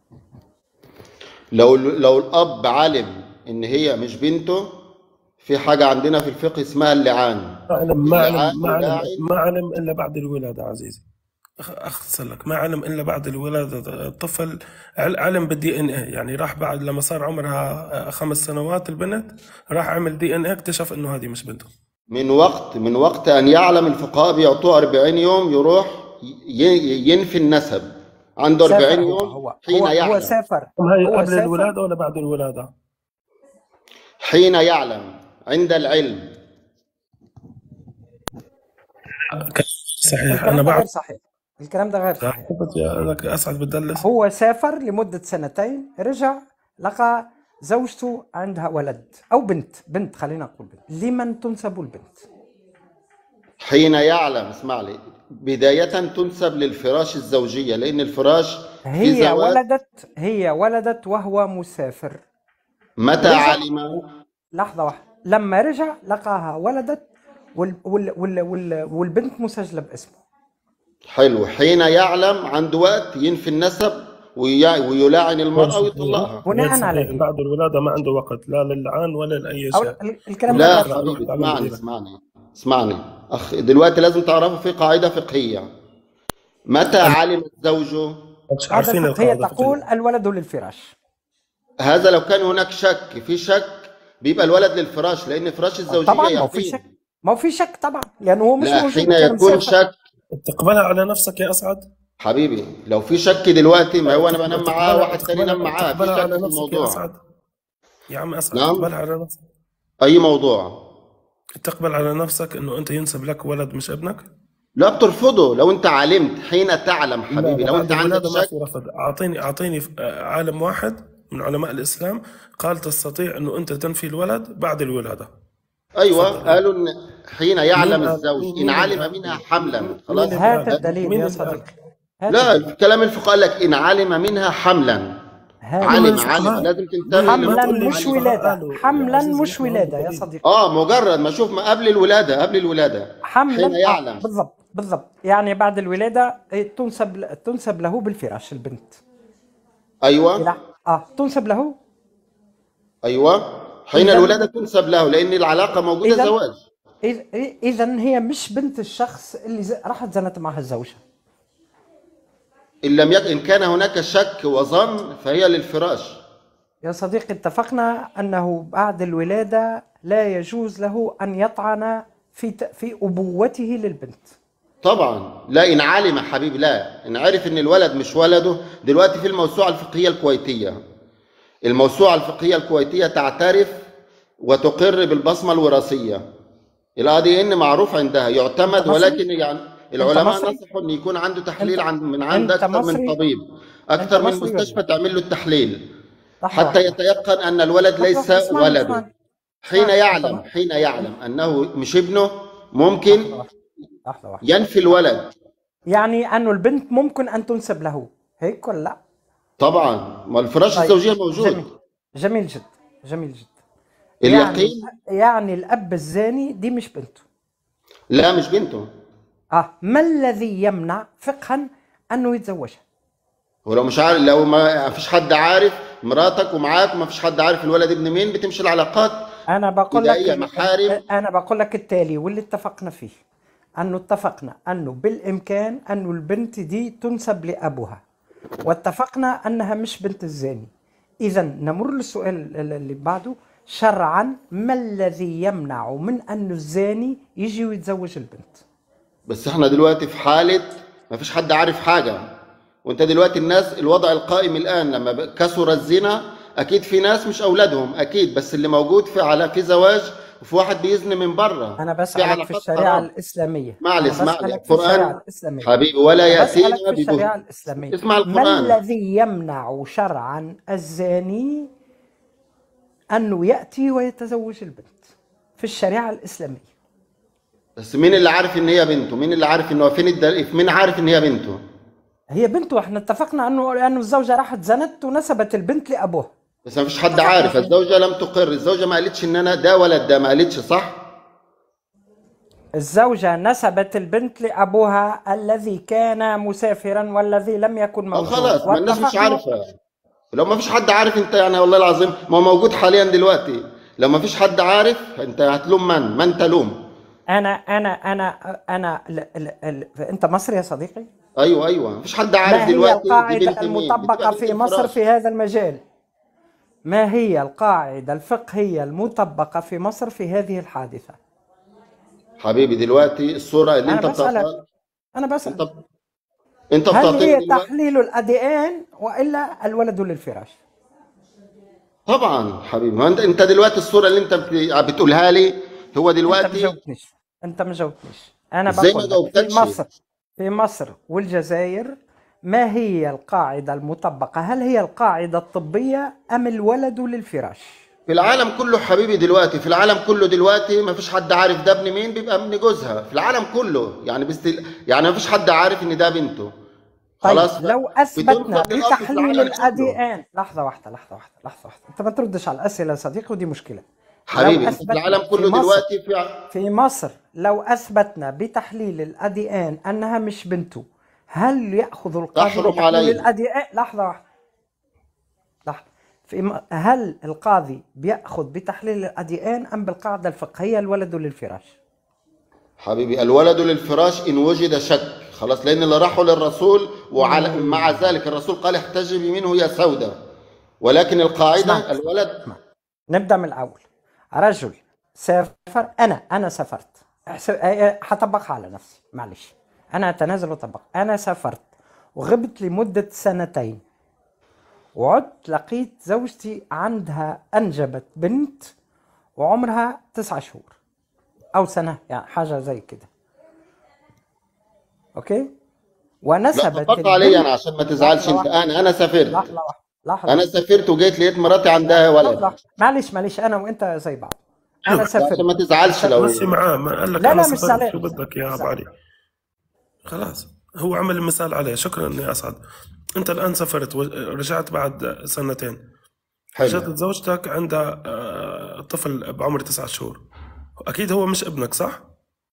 لو لو الأب علم إن هي مش بنته في حاجة عندنا في الفقه اسمها اللعان ما علم ما علم اللعان ما علم يلاعن ما علم إلا بعد الولادة عزيزي أخ- اختصر لك ما علم الا بعد الولاده الطفل عل- علم بالدي ان اي يعني راح بعد لما صار عمرها خمس سنوات البنت راح عمل دي ان اي اكتشف انه هذه مش بنته من وقت من وقت أن يعلم الفقهاء بيعطوه 40 يوم يروح ي- ينفي النسب عنده 40 سافر هو يوم هو حين هو هو يعلم سافر هي هو قبل سافر الولاده ولا بعد الولاده؟ حين يعلم عند العلم صحيح انا الكلام ده غير بعد صحيح الكلام ده غير صحيح لك اسعد بتدلس هو سافر لمدة سنتين رجع لقى زوجته عندها ولد أو بنت بنت خلينا نقول بنت لمن تنسب البنت حين يعلم اسمع لي بداية تنسب للفراش الزوجية لأن الفراش في هي زواج ولدت هي ولدت وهو مسافر متى رجع علم لحظة واحدة لما رجع لقاها ولدت وال وال وال وال والبنت مسجلة باسمه حلو حين يعلم عنده وقت ينفي النسب ويا- ويلاعن المرأة ويطلقها بناء غير على صحيح إيه؟ بعد الولاده ما عنده وقت لا للعان ولا لاي أو شيء ال- الكلام ده لا غير صحيح حبيبي اسمعني اسمعني اسمعني أخ دلوقتي لازم تعرفوا في قاعدة فقهية متى علم الزوج مش هذا عارفين الفقهية القاعده تقول الولد للفراش هذا لو كان هناك شك في شك بيبقى الولد للفراش لأن فراش الزوجية طبعا ما هو في يقين شك ما هو في شك طبعا لأنه هو مش لا موجود حين كان يكون مسافر شك تقبلها على نفسك يا اسعد حبيبي لو في شك دلوقتي ما هو انا بنام معاه تقبلها واحد تاني نام تقبلها معاه في تقبلها شك على في نفسك يا الموضوع اسعد يا عم اسعد نعم تقبلها على نفسك اي موضوع تقبل على نفسك انه انت ينسب لك ولد مش ابنك لا بترفضه لو انت علمت حين تعلم لا حبيبي لا لو انت بعد عندك الولاده ما شك في رفض اعطيني اعطيني آه، عالم واحد من علماء الاسلام قال تستطيع انه انت تنفي الولد بعد الولاده ايوه تفضل قالوا ان حين مين يعلم قال الزوج مين ان مين اللي علم قال منها حملا مين خلاص اللي هات قال الدليل مين يا اللي قال صديقي هات لا الدليل كلام الفقهاء قال لك ان علم منها حملا هات مين علم علم الفقهاء لازم تنتبه ما, ما حملا تقول لي مش للمعلومة الفقهاء ولادة قالوا يا حملا عزيزي مش نحن نريد ولادة يا دليل صديقي اه مجرد ما اشوف ما قبل الولاده قبل الولاده حين حملا اه يعلم بالضبط بالضبط يعني بعد الولادة إيه، تنسب تنسب له بالفراش البنت ايوه إلى اه تنسب له ايوه حين إذا الولاده تنسب له لان العلاقه موجوده إذا زواج إذا هي مش بنت الشخص اللي ز- راحت زنت معها الزوجة إن لم يكن إن كان هناك شك وظن فهي للفراش يا صديقي اتفقنا أنه بعد الولادة لا يجوز له أن يطعن في ت- في أبوته للبنت طبعا لا إن علم حبيبي لا إن عرف إن الولد مش ولده دلوقتي في الموسوعة الفقهية الكويتية الموسوعة الفقهية الكويتية تعترف وتقر بالبصمة الوراثية ال دي ان معروف عندها يعتمد أنت مصري؟ ولكن يعني العلماء مصري؟ نصحوا ان يكون عنده تحليل أنت- عن من عند أنت اكثر مصري؟ من طبيب أنت اكثر من مصري مستشفى ولا تعمل له التحليل لحظة حتى واحدة يتيقن ان الولد لحظة ليس واحدة اسمعني ولده اسمعني حين اسمعني أنت يعلم م- حين يعلم انه مش ابنه ممكن لحظة واحدة لحظة واحدة ينفي الولد يعني أنه البنت ممكن أن تنسب له هيك ولا لا؟ طبعا ما الفراش طيب الزوجيه موجود جميل جميل جدا جميل جدا يعني اليقين يعني الأب الزاني دي مش بنته لا مش بنته اه ما الذي يمنع فقها انه يتزوجها ولو مش عارف لو ما فيش حد عارف مراتك ومعاك وما فيش حد عارف الولد ابن مين بتمشي العلاقات انا بقول لك بدائيه محارم انا بقول لك التالي واللي اتفقنا فيه انه اتفقنا انه بالامكان انه البنت دي تنسب لابوها واتفقنا انها مش بنت الزاني اذا نمر للسؤال اللي بعده شرعا ما الذي يمنع من انه الزاني يجي ويتزوج البنت بس احنا دلوقتي في حالة ما فيش حد عارف حاجة وانت دلوقتي الناس الوضع القائم الآن لما ب- كثر الزنا أكيد في ناس مش أولادهم أكيد بس اللي موجود في على في زواج وفي واحد بيزني من بره انا في بسالك في علاقات الشريعه حرام الاسلاميه معلش انا معلش بسالك في الشريعه القرآن الاسلاميه حبيبي ولا بسالك يأتينا في الشريعه ببهت الاسلاميه اسمع ما القرآن الذي يمنع شرعا الزاني انه ياتي ويتزوج البنت في الشريعه الاسلاميه بس مين اللي عارف إن هي بنته مين اللي عارف إن هو فين الدليل مين عارف إن هي بنته هي بنته احنا اتفقنا انه انه الزوجه راحت زنت ونسبت البنت لابوها بس ما فيش حد اتفقنا عارف فيه الزوجة لم تقر الزوجة ما قالتش إن أنا ده ولد ده ما قالتش صح الزوجه نسبت البنت لابوها الذي كان مسافرا والذي لم يكن اه موجود خلاص ما الناس مش واتفقنا عارفة لو ما فيش حد عارف انت يعني والله العظيم ما هو موجود حاليا دلوقتي لو ما فيش حد عارف انت هتلوم من من تلوم انا انا انا انا ل... ل... ل... انت مصري يا صديقي ايوه ايوه مفيش حد ما عارف هي دلوقتي دي القاعدة بنت مين بتبقى المطبقة بنت في مصر الفراش في هذا المجال ما هي القاعدة الفقهية المطبقة في مصر في هذه الحادثة حبيبي دلوقتي الصورة اللي أنا انت بسألك بتعطيها أنا بسأل انت انت هل بتعطيني هي دلوقتي تحليل الأدي إن وإلا الولد للفراش طبعا حبيبي ما انت انت دلوقتي الصورة اللي انت بت- بتقولها لي هو أنت ما دلوقتي جاوبتنيش أنت ما جاوبتنيش أنا ازاي ما بقول لك في جاوبتكش مصر في مصر والجزائر ما هي القاعدة المطبقة هل هي القاعدة الطبية أم الولد للفراش في العالم كله حبيبي دلوقتي في العالم كله دلوقتي ما فيش حد عارف ده ابن مين بيبقى ابن جوزها في العالم كله يعني بستل... يعني ما فيش حد عارف ان ده بنته طيب خلاص ف- لو بدون اثبتنا فرق الأصل في بتحليل العالم الادي كله ان لحظه واحده لحظه واحده لحظه واحده انت ما تردش على الاسئله يا صديقي ودي مشكله لو حبيبي انت في اثبتنا العالم في كله مصر دلوقتي في ع- في مصر لو اثبتنا بتحليل الادي ان انها مش بنته هل ياخذ القاضي تحرم بتحليل علي الادي ان لحظه واحده لحظه في م... هل القاضي بياخذ بتحليل الادي ان ام بالقاعده الفقهيه الولد للفراش حبيبي الولد للفراش ان وجد شك خلاص لان اللي راحوا للرسول وعلى مع ذلك الرسول قال احتجبي منه يا سودة ولكن القاعدة اسمعني الولد اسمع نبدا من الاول رجل سافر انا انا سافرت أحسب... أ- أ- حطبقها على نفسي معلش انا اتنازل وطبق انا سافرت وغبت لمده سنتين وعدت لقيت زوجتي عندها انجبت بنت وعمرها تسعة شهور او سنه يعني حاجه زي كده اوكي لا ونسبت طبق علي البنت انا عشان ما تزعلش لحظه انت واحده انا انا سافرت لحظه واحده لحظه انا سافرت وجيت لقيت مراتي عندها لحظه ولد واحدة. معلش معلش انا وانت زي بعض انا شوف لا عشان سافرت ما تزعلش سافرت مشي لو معاه ما قال لك لا انا لا مش سافرت زعلان شو مش بدك يا مش ابو زعلان علي خلاص هو عمل المثال عليه شكرا يا اسعد انت الان سافرت ورجعت بعد سنتين حلو وجدت زوجتك عندها آه، طفل بعمر تسعة شهور اكيد هو مش ابنك صح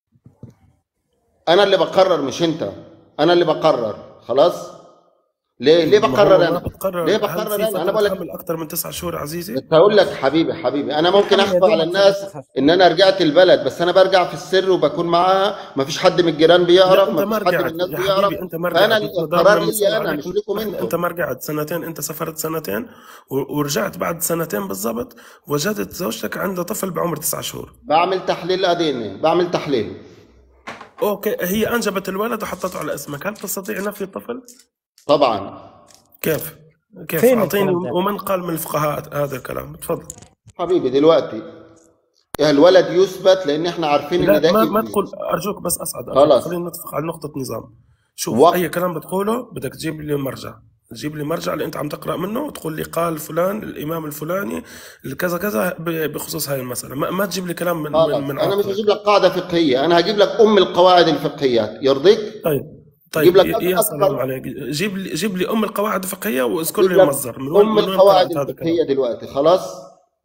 انا اللي بقرر مش انت انا اللي بقرر خلاص ليه ليه ما هو بقرر ما انا بتقرر ليه هل بقرر في انا انا فترة بقول لك حمل اكثر من تسعة شهور عزيزي بس هقول لك حبيبي حبيبي انا ممكن الحمل يا اخفى على دوبك الناس ثلاث تسع ان انا رجعت البلد بس انا برجع في السر وبكون معاها ما فيش حد من الجيران لا بيعرف انت ما ما فيش حد من رجعت الناس يا بيعرف حبيبي انت ما فانا رجعت انت القرار ضربنا مثال لي انا عليك مش لكم دخل انت انتم ما رجعت سنتين انت سافرت سنتين و- ورجعت بعد سنتين بالضبط وجدت زوجتك عندها طفل بعمر تسعة شهور بعمل تحليل ادي بعمل تحليل اوكي هي انجبت الولد وحطته على اسمك هل تستطيع نفي الطفل طبعا كيف كيف فين اعطيني الكلام ده ومن قال من الفقهاء هذا الكلام تفضل حبيبي دلوقتي الولد يثبت لان احنا عارفين ان لا ده ما ما ابني تقول ارجوك بس اسعد ارجوك خلاص خلينا نتفق على نقطة نظام شوف وقت اي كلام بتقوله بدك تجيب لي مرجع تجيب لي مرجع اللي انت عم تقرا منه وتقول لي قال فلان الامام الفلاني كذا كذا ب- بخصوص هاي المسألة ما, ما تجيب لي كلام من من, خلاص من انا مش عقلك هجيب لك قاعده فقهيه انا هجيب لك ام القواعد الفقهيه يرضيك طيب اجيب طيب لك يا يا سلام اكثر عليك جيب لي جيب لي ام القواعد الفقهية واذكر اجيب لي لك المصدر من وين ام من وين القواعد قرأت هذا الكلام الفقهيه دلوقتي خلاص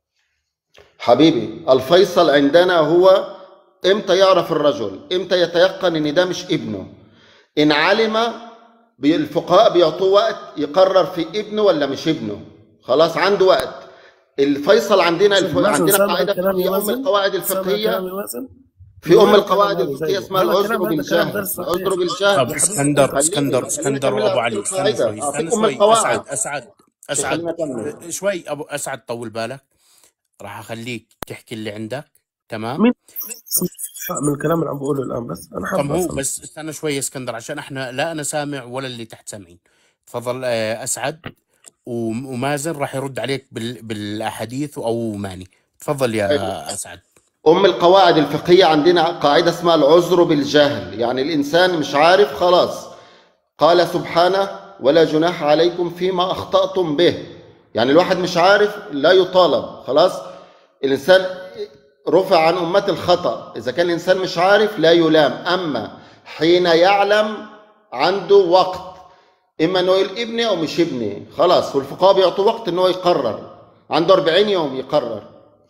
حبيبي الفيصل عندنا هو امتى يعرف الرجل امتى يتيقن ان ده مش ابنه ان علم بي- الفقهاء بيعطوه وقت يقرر في ابنه ولا مش ابنه خلاص عنده وقت الفيصل عندنا شوف الف... مازن عندنا سامع قاعده الكلام يا فقهيه ام مازن القواعد سامع الفقهيه الكلام يا مازن في من ام وين القواعد الكلام هذا الفقهيه زيه اسمها هذا العذر الكلام هذا كلام بالجهل درس العذر صحيح بالجهل طب يا حبيبي اسكندر خليني اسكندر خليني اسكندر اكمل وابو لك علي استنى القاعده شوي اعطيك استنى ام شوي القواعد اسعد اسعد اسعد خليني اكمل شوي ابو اسعد طول بالك راح اخليك تحكي اللي عندك تمام مين من الكلام اللي عم بقوله الان بس انا طب حابب هو افهم بس استنى شوي يا اسكندر عشان احنا لا انا سامع ولا اللي تحت سامعين تفضل آه، اسعد وم- ومازن راح يرد عليك بال... بالاحاديث او ماني تفضل حلو يا اسعد أم القواعد الفقهية عندنا قاعدة اسمها العذر بالجهل يعني الإنسان مش عارف خلاص قال سبحانه ولا جناح عليكم فيما أخطأتم به يعني الواحد مش عارف لا يطالب خلاص الإنسان رفع عن أمة الخطأ إذا كان الإنسان مش عارف لا يلام أما حين يعلم عنده وقت إما إنه يقول ابني أو مش ابني خلاص والفقهاء بيعطوا وقت إنه يقرر عنده 40 يوم يقرر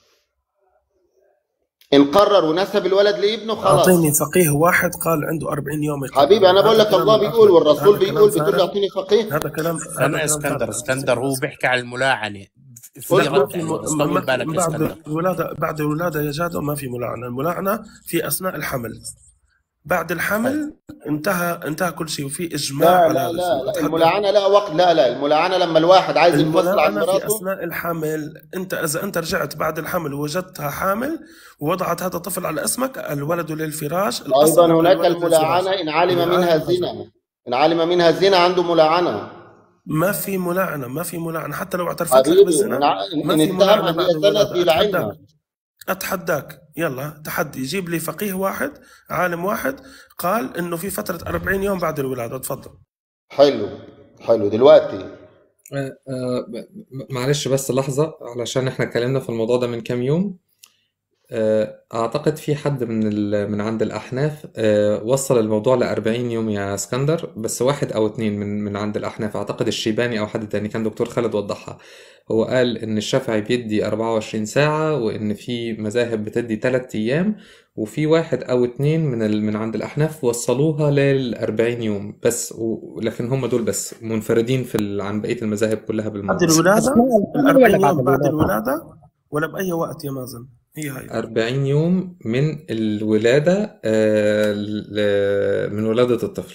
ان قرر ونسب الولد لابنه خلاص اعطيني فقيه واحد قال عنده 40 يوم يقرر حبيبي انا بقول هذا لك كلام الله بيقول العقل والرسول هذا كلام بيقول بتقول لي فارغ اعطيني فقيه هذا كلام هذا استنى كلام اسكندر فارغ اسكندر هو بيحكي على الملاعنة في لا ما رد في عليه م... بس ما... طول ما... بالك يا بعد اسكندر الولادة بعد الولادة يا جادو ما في ملاعنة الملاعنة في أثناء الحمل بعد الحمل انتهى انتهى كل شيء وفي اجماع لا على لا هذا الشيء لا لا اتحداك الملاعنة لا وقت لا لا الملاعنة لما الواحد عايز ينفصل عن الملاعنة في مراته اثناء الحمل انت اذا انت رجعت بعد الحمل ووجدتها حامل ووضعت هذا الطفل على اسمك الولد للفراش الاصل أيضا أن هناك الولد للفراش الملاعنة إن علم اللي منها عارف زنا إن علم منها زنا عنده ملاعنة ما في ملاعنة ما في ملاعنة حتى لو اعترفت لك حبيبي إن بالزنا ع- ما إن في اتهم ملاعنة أن بعد هي زنت الولادة يلعنها اتحداك اتحداك يلا تحدي جيب لي فقيه واحد عالم واحد قال انه في فترة 40 يوم بعد الولادة تفضل حلو حلو دلوقتي آه، آه، م- معلش بس لحظة علشان احنا اتكلمنا في الموضوع ده من كام يوم آه، أعتقد في حد من ال... من عند الأحناف آه، وصل الموضوع ل 40 يوم يا اسكندر بس واحد أو اتنين من من عند الأحناف أعتقد الشيباني أو حد تاني كان دكتور خالد وضحها هو قال إن الشافعي بيدي 24 ساعة وإن في مذاهب بتدي 3 أيام وفي واحد أو اتنين من ال... من عند الأحناف وصلوها لل 40 يوم بس و... لكن هم دول بس منفردين في ال... عن بقية المذاهب كلها بعد بالموضوع الولادة أثناء ال الحمل ولا 40 بعد يوم بعد الولادة؟ الولادة ولا بأي وقت يا مازن هي هاي 40 يوم من الولادة آه، ل- من ولادة الطفل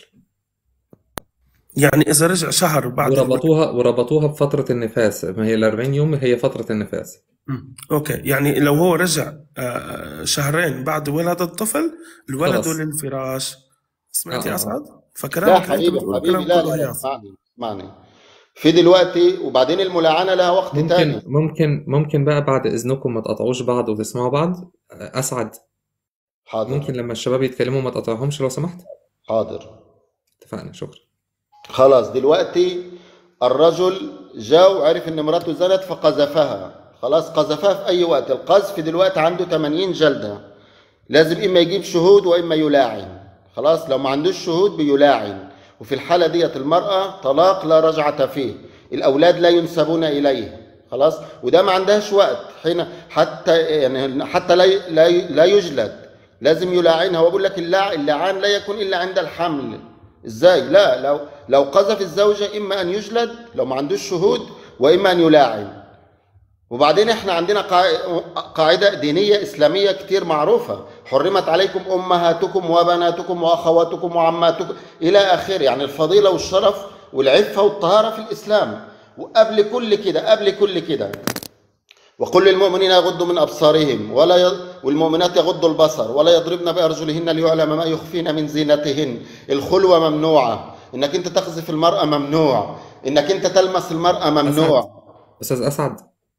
يعني إذا رجع شهر بعد الولادة وربطوها وربطوها بفترة النفاس ما هي ال 40 يوم هي فترة النفاس مم. اوكي يعني لو هو رجع آه، شهرين بعد ولادة الطفل الولد خلاص للفراش اه سمعت يا اه اسعد؟ لا فكلامك اللي انت حبيبي بتقوله حبيبي كلام لا كله لا لا هياص اسمعني اسمعني في دلوقتي وبعدين الملاعنة لها وقت ممكن تاني ممكن ممكن بقى بعد إذنكم ما تقطعوش بعض وتسمعوا بعض آه، أسعد ممكن حاضر لما الشباب يتكلموا ما تقطعهمش لو سمحت حاضر اتفقنا شكرا خلاص دلوقتي الرجل جاء وعرف ان مراته زنت فقذفها خلاص قذفها في اي وقت القذف دلوقتي عنده 80 جلدة لازم اما يجيب شهود واما يلاعن خلاص لو ما عندوش شهود بيلاعن وفي الحالة ديت المرأة طلاق لا رجعة فيه الأولاد لا ينسبون إليه خلاص وده ما عندهاش وقت حين حتى يعني حتى لا لا لا يجلد لازم يلاعنها وبقول لك اللع اللعان لا يكون إلا عند الحمل ازاي لا لو لو قذف الزوجة إما أن يجلد لو ما عندوش شهود وإما أن يلاعن وبعدين احنا عندنا قاع- قاعدة دينية إسلامية كتير معروفة حرمت عليكم أمهاتكم وبناتكم وأخواتكم وعماتكم إلى آخره يعني الفضيلة والشرف والعفة والطهارة في الإسلام وقبل كل كده قبل كل كده وقل للمؤمنين يغضوا من أبصارهم ولا ي... والمؤمنات يغضوا البصر ولا يضربن بأرجلهن ليعلم ما يخفين من زينتهن الخلوة ممنوعة إنك أنت تقذف المرأة ممنوع إنك أنت تلمس المرأة أسعد ممنوع أستاذ أسعد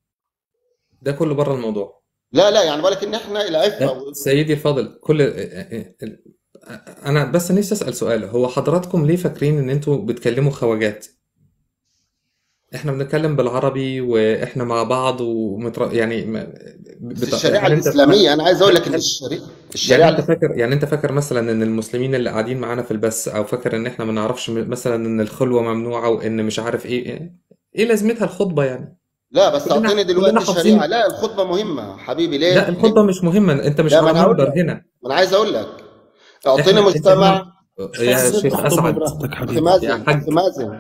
ده كله بره الموضوع لا لا يعني بالك ان احنا العفه لا و... سيدي الفاضل كل انا بس نفسي اسال سؤال هو حضراتكم ليه فاكرين ان انتوا بتكلموا خواجات احنا بنتكلم بالعربي واحنا مع بعض ومتر... يعني ما- بس بت... الشريعه هل انت الاسلاميه انا عايز اقول لك ان هل... الشريعه يعني الشريعه انت فاكر يعني انت فاكر مثلا ان المسلمين اللي قاعدين معانا في البث او فاكر ان احنا ما نعرفش م- مثلا ان الخلوه ممنوعه وان مش عارف ايه ايه لازمتها الخطبه يعني لا بس كلنا اعطيني كلنا دلوقتي الشريعه حافظين لا الخطبه مهمه حبيبي ليه؟ لا ليه؟ الخطبه مش مهمه انت مش لا ما على انا هقول منبر لك هنا ما انا عايز اقول لك اعطيني احنا انت مجتمع هنا يا خذ شيخ الخطبة اسعد براحتك اخي حبيبي يا مازن اخي حاج مازن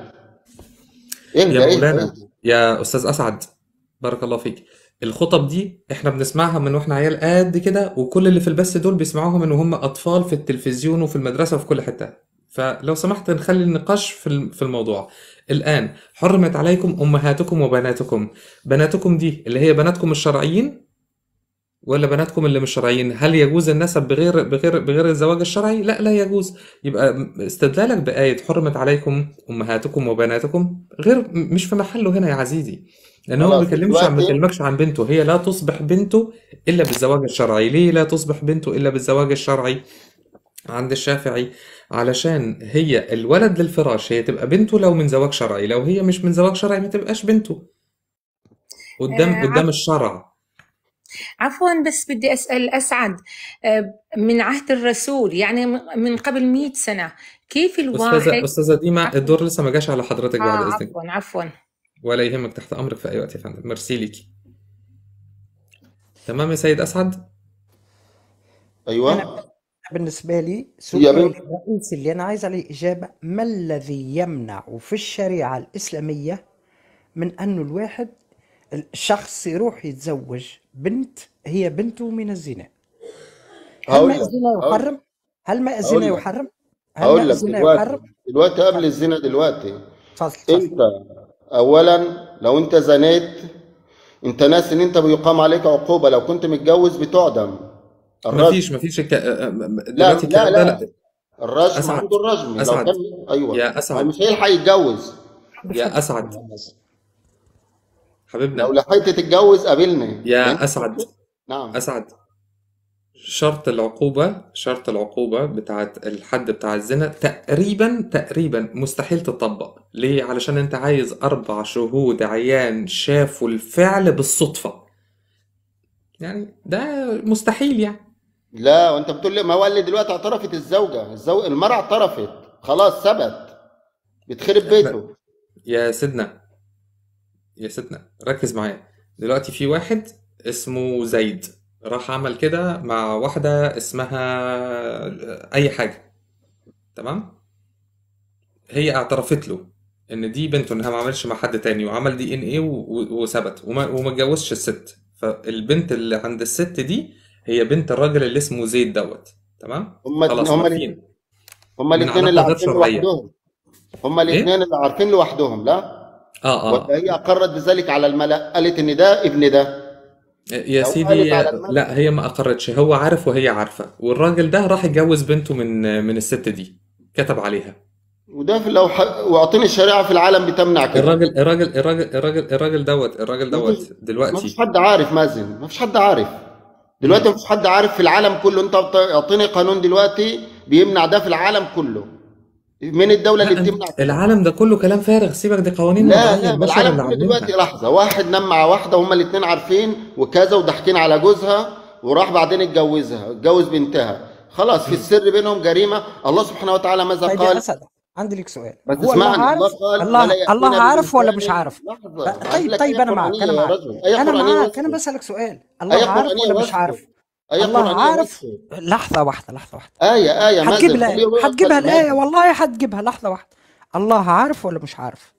انت يا انت مولانا انت يا استاذ اسعد بارك الله فيك الخطب دي احنا بنسمعها من واحنا عيال قد كده وكل اللي في البث دول بيسمعوها من وهم اطفال في التلفزيون وفي المدرسه وفي كل حته فلو سمحت نخلي النقاش في الم- في الموضوع الان حرمت عليكم امهاتكم وبناتكم بناتكم دي اللي هي بناتكم الشرعيين ولا بناتكم اللي مش شرعيين هل يجوز النسب بغير بغير بغير الزواج الشرعي لا لا يجوز يبقى استدلالك بآية حرمت عليكم أمهاتكم وبناتكم غير مش في محله هنا يا عزيزي لأن هو ما خلاص بيكلمش عن ما دلوقتي بيكلمكش عن بنته هي لا تصبح بنته إلا بالزواج الشرعي ليه لا تصبح بنته إلا بالزواج الشرعي عند الشافعي علشان هي الولد للفراش هي تبقى بنته لو من زواج شرعي لو هي مش من زواج شرعي ما تبقاش بنته قدام آه، قدام عف- الشرع عفوا بس بدي أسأل أسعد آه، من عهد الرسول يعني من من قبل مئة سنة كيف أستاذة الواحد أستاذة ديما عفوا الدور لسه ما جاش على حضرتك بعد آه إذنك عفوا عفوا ولا يهمك تحت أمرك في أي وقت يا فندم ميرسي ليكي تمام يا سيد أسعد ايوه أنا بالنسبة لي يا سؤالي بنت الرئيسي اللي أنا عايز عليه إجابة ما الذي يمنع في الشريعة الإسلامية من أنه الواحد الشخص يروح يتزوج بنت هي بنته من الزنا هل ما هقول لك الزنا هقول يحرم هل ماء الزنا هقول لك يحرم؟ هل هقول ماء لك الزنا دلوقتي يحرم؟ دلوقتي قبل اتفضل الزنا دلوقتي اتفضل اتفضل انت اولا لو انت زنيت انت ناس ان انت بيقام عليك عقوبة لو كنت متجوز بتعدم الرجم مفيش مفيش الك... لا دلوقتي لا الكلام ده لا لا الرجم اسعد عنده الرجم لو اسعد كان ايوه يا هو اسعد مش هيلحق يتجوز يا اسعد لو حبيبنا لحقت تتجوز قابلني لان يا اسعد نعم اسعد شرط العقوبة شرط العقوبة بتاعت الحد بتاع الزنا تقريبا تقريبا مستحيل تطبق ليه؟ علشان انت عايز أربع شهود عيان شافوا الفعل بالصدفة يعني ده مستحيل يعني لا وانت بتقول لي ما هو اللي دلوقتي اعترفت الزوجة الزو... المرأة اعترفت خلاص ثبت بتخرب لا بيته يا سيدنا يا سيدنا ركز معايا دلوقتي في واحد اسمه زيد راح عمل كده مع واحدة اسمها أي حاجة تمام هي اعترفت له ان دي بنته انها ما عملش مع حد تاني وعمل دي ان ايه وثبت وما وما اتجوزش الست فالبنت اللي عند الست دي هي بنت الراجل اللي اسمه زيد دوت تمام هما خلاص هما واقفين هما من الاثنين اللي علاقة غير عارفين شرعية لوحدهم هما ايه الاثنين اللي عارفين لوحدهم لا اه ولا اه هي اقرت بذلك على الملأ قالت ان ده ابن ده يا لو قالت سيدي على الملأ لا هي ما اقرتش هو عارف وهي عارفة والراجل ده راح يتجوز بنته من من الست دي كتب عليها وده في لو ح... واعطيني الشريعة في العالم بتمنع كده الراجل الراجل الراجل الراجل الراجل دوت الراجل ما فيش دوت ما فيش دلوقتي حد عارف مازن ما فيش حد عارف دلوقتي مم. ما فيش حد عارف في العالم كله انت بت- اعطيني قانون دلوقتي بيمنع ده في العالم كله من الدولة لا اللي انت بتمنع كده العالم ده كله كلام فارغ سيبك دي قوانين لا وضعية لا البشر العالم اللي كله عاملينها دلوقتي لحظة واحد نام مع واحدة هما الاتنين عارفين وكذا وضاحكين على جوزها وراح بعدين اتجوزها اتجوز بنتها خلاص في مم. السر بينهم جريمة الله سبحانه وتعالى ماذا طيب يا قال اسد عندي لك سؤال بس هو الله اسمعني عارف الله قال الله ولا يأتينا الله عارف ولا مش ببهتان عارف لحظة ب- هات طيب لك طيب آية انا معك قرآنية انا يا معك رجل آية انا قرآنية معك انا واسكت بسألك سؤال الله آية عارف قرآنية ولا مش عارف واسكت آية الله قرآنية عارف واسكت لحظة واحدة لحظة واحدة آية آية هتجيب مازن الآية خليه هو هتجيبها يتكلم الآية مازن والله هتجيبها لحظة واحدة الله عارف ولا مش عارف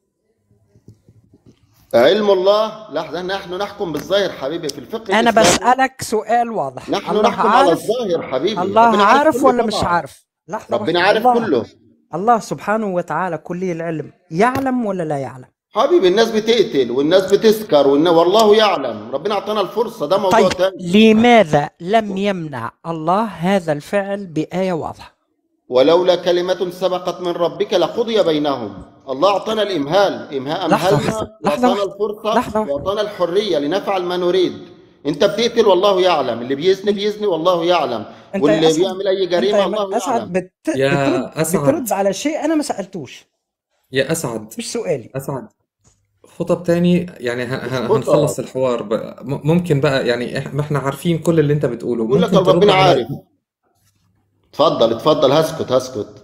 علم الله لحظة نحن نحكم بالظاهر حبيبي في الفقه أنا الإسلامي بسألك سؤال واضح نحن الله نحكم على عارف الظاهر حبيبي الله ربنا عارف عارف كله ولا مش طبعا عارف لحظة ربنا واحدة عارف الله كله الله سبحانه وتعالى كلي العلم يعلم ولا لا يعلم حبيبي الناس بتقتل والناس بتسكر والن... والله يعلم ربنا اعطانا الفرصة ده موضوع طيب تاني لماذا لم يمنع الله هذا الفعل بآية واضحة ولولا كلمة سبقت من ربك لقضي بينهم الله أعطانا الإمهال إمهاء لحظة أمهلنا واحدة لحظة وأعطانا واحدة الفرصة لحظة واحدة وأعطانا الحرية لنفعل ما نريد أنت بتقتل والله يعلم اللي بيزني بيزني والله يعلم أنت يا واللي أسعد بيعمل أي أنت جريمة يا الله أسعد يعلم بت... بترد يا أسعد بترد على شيء أنا ما سألتوش يا أسعد مش سؤالي أسعد خطب تاني يعني ه- مش ه- خطب هنخلص الحوار بقى. م- ممكن بقى يعني إح- ما احنا عارفين كل اللي انت بتقوله بقول لك ممكن ترد ربنا على عارف اتفضل اتفضل هسكت هسكت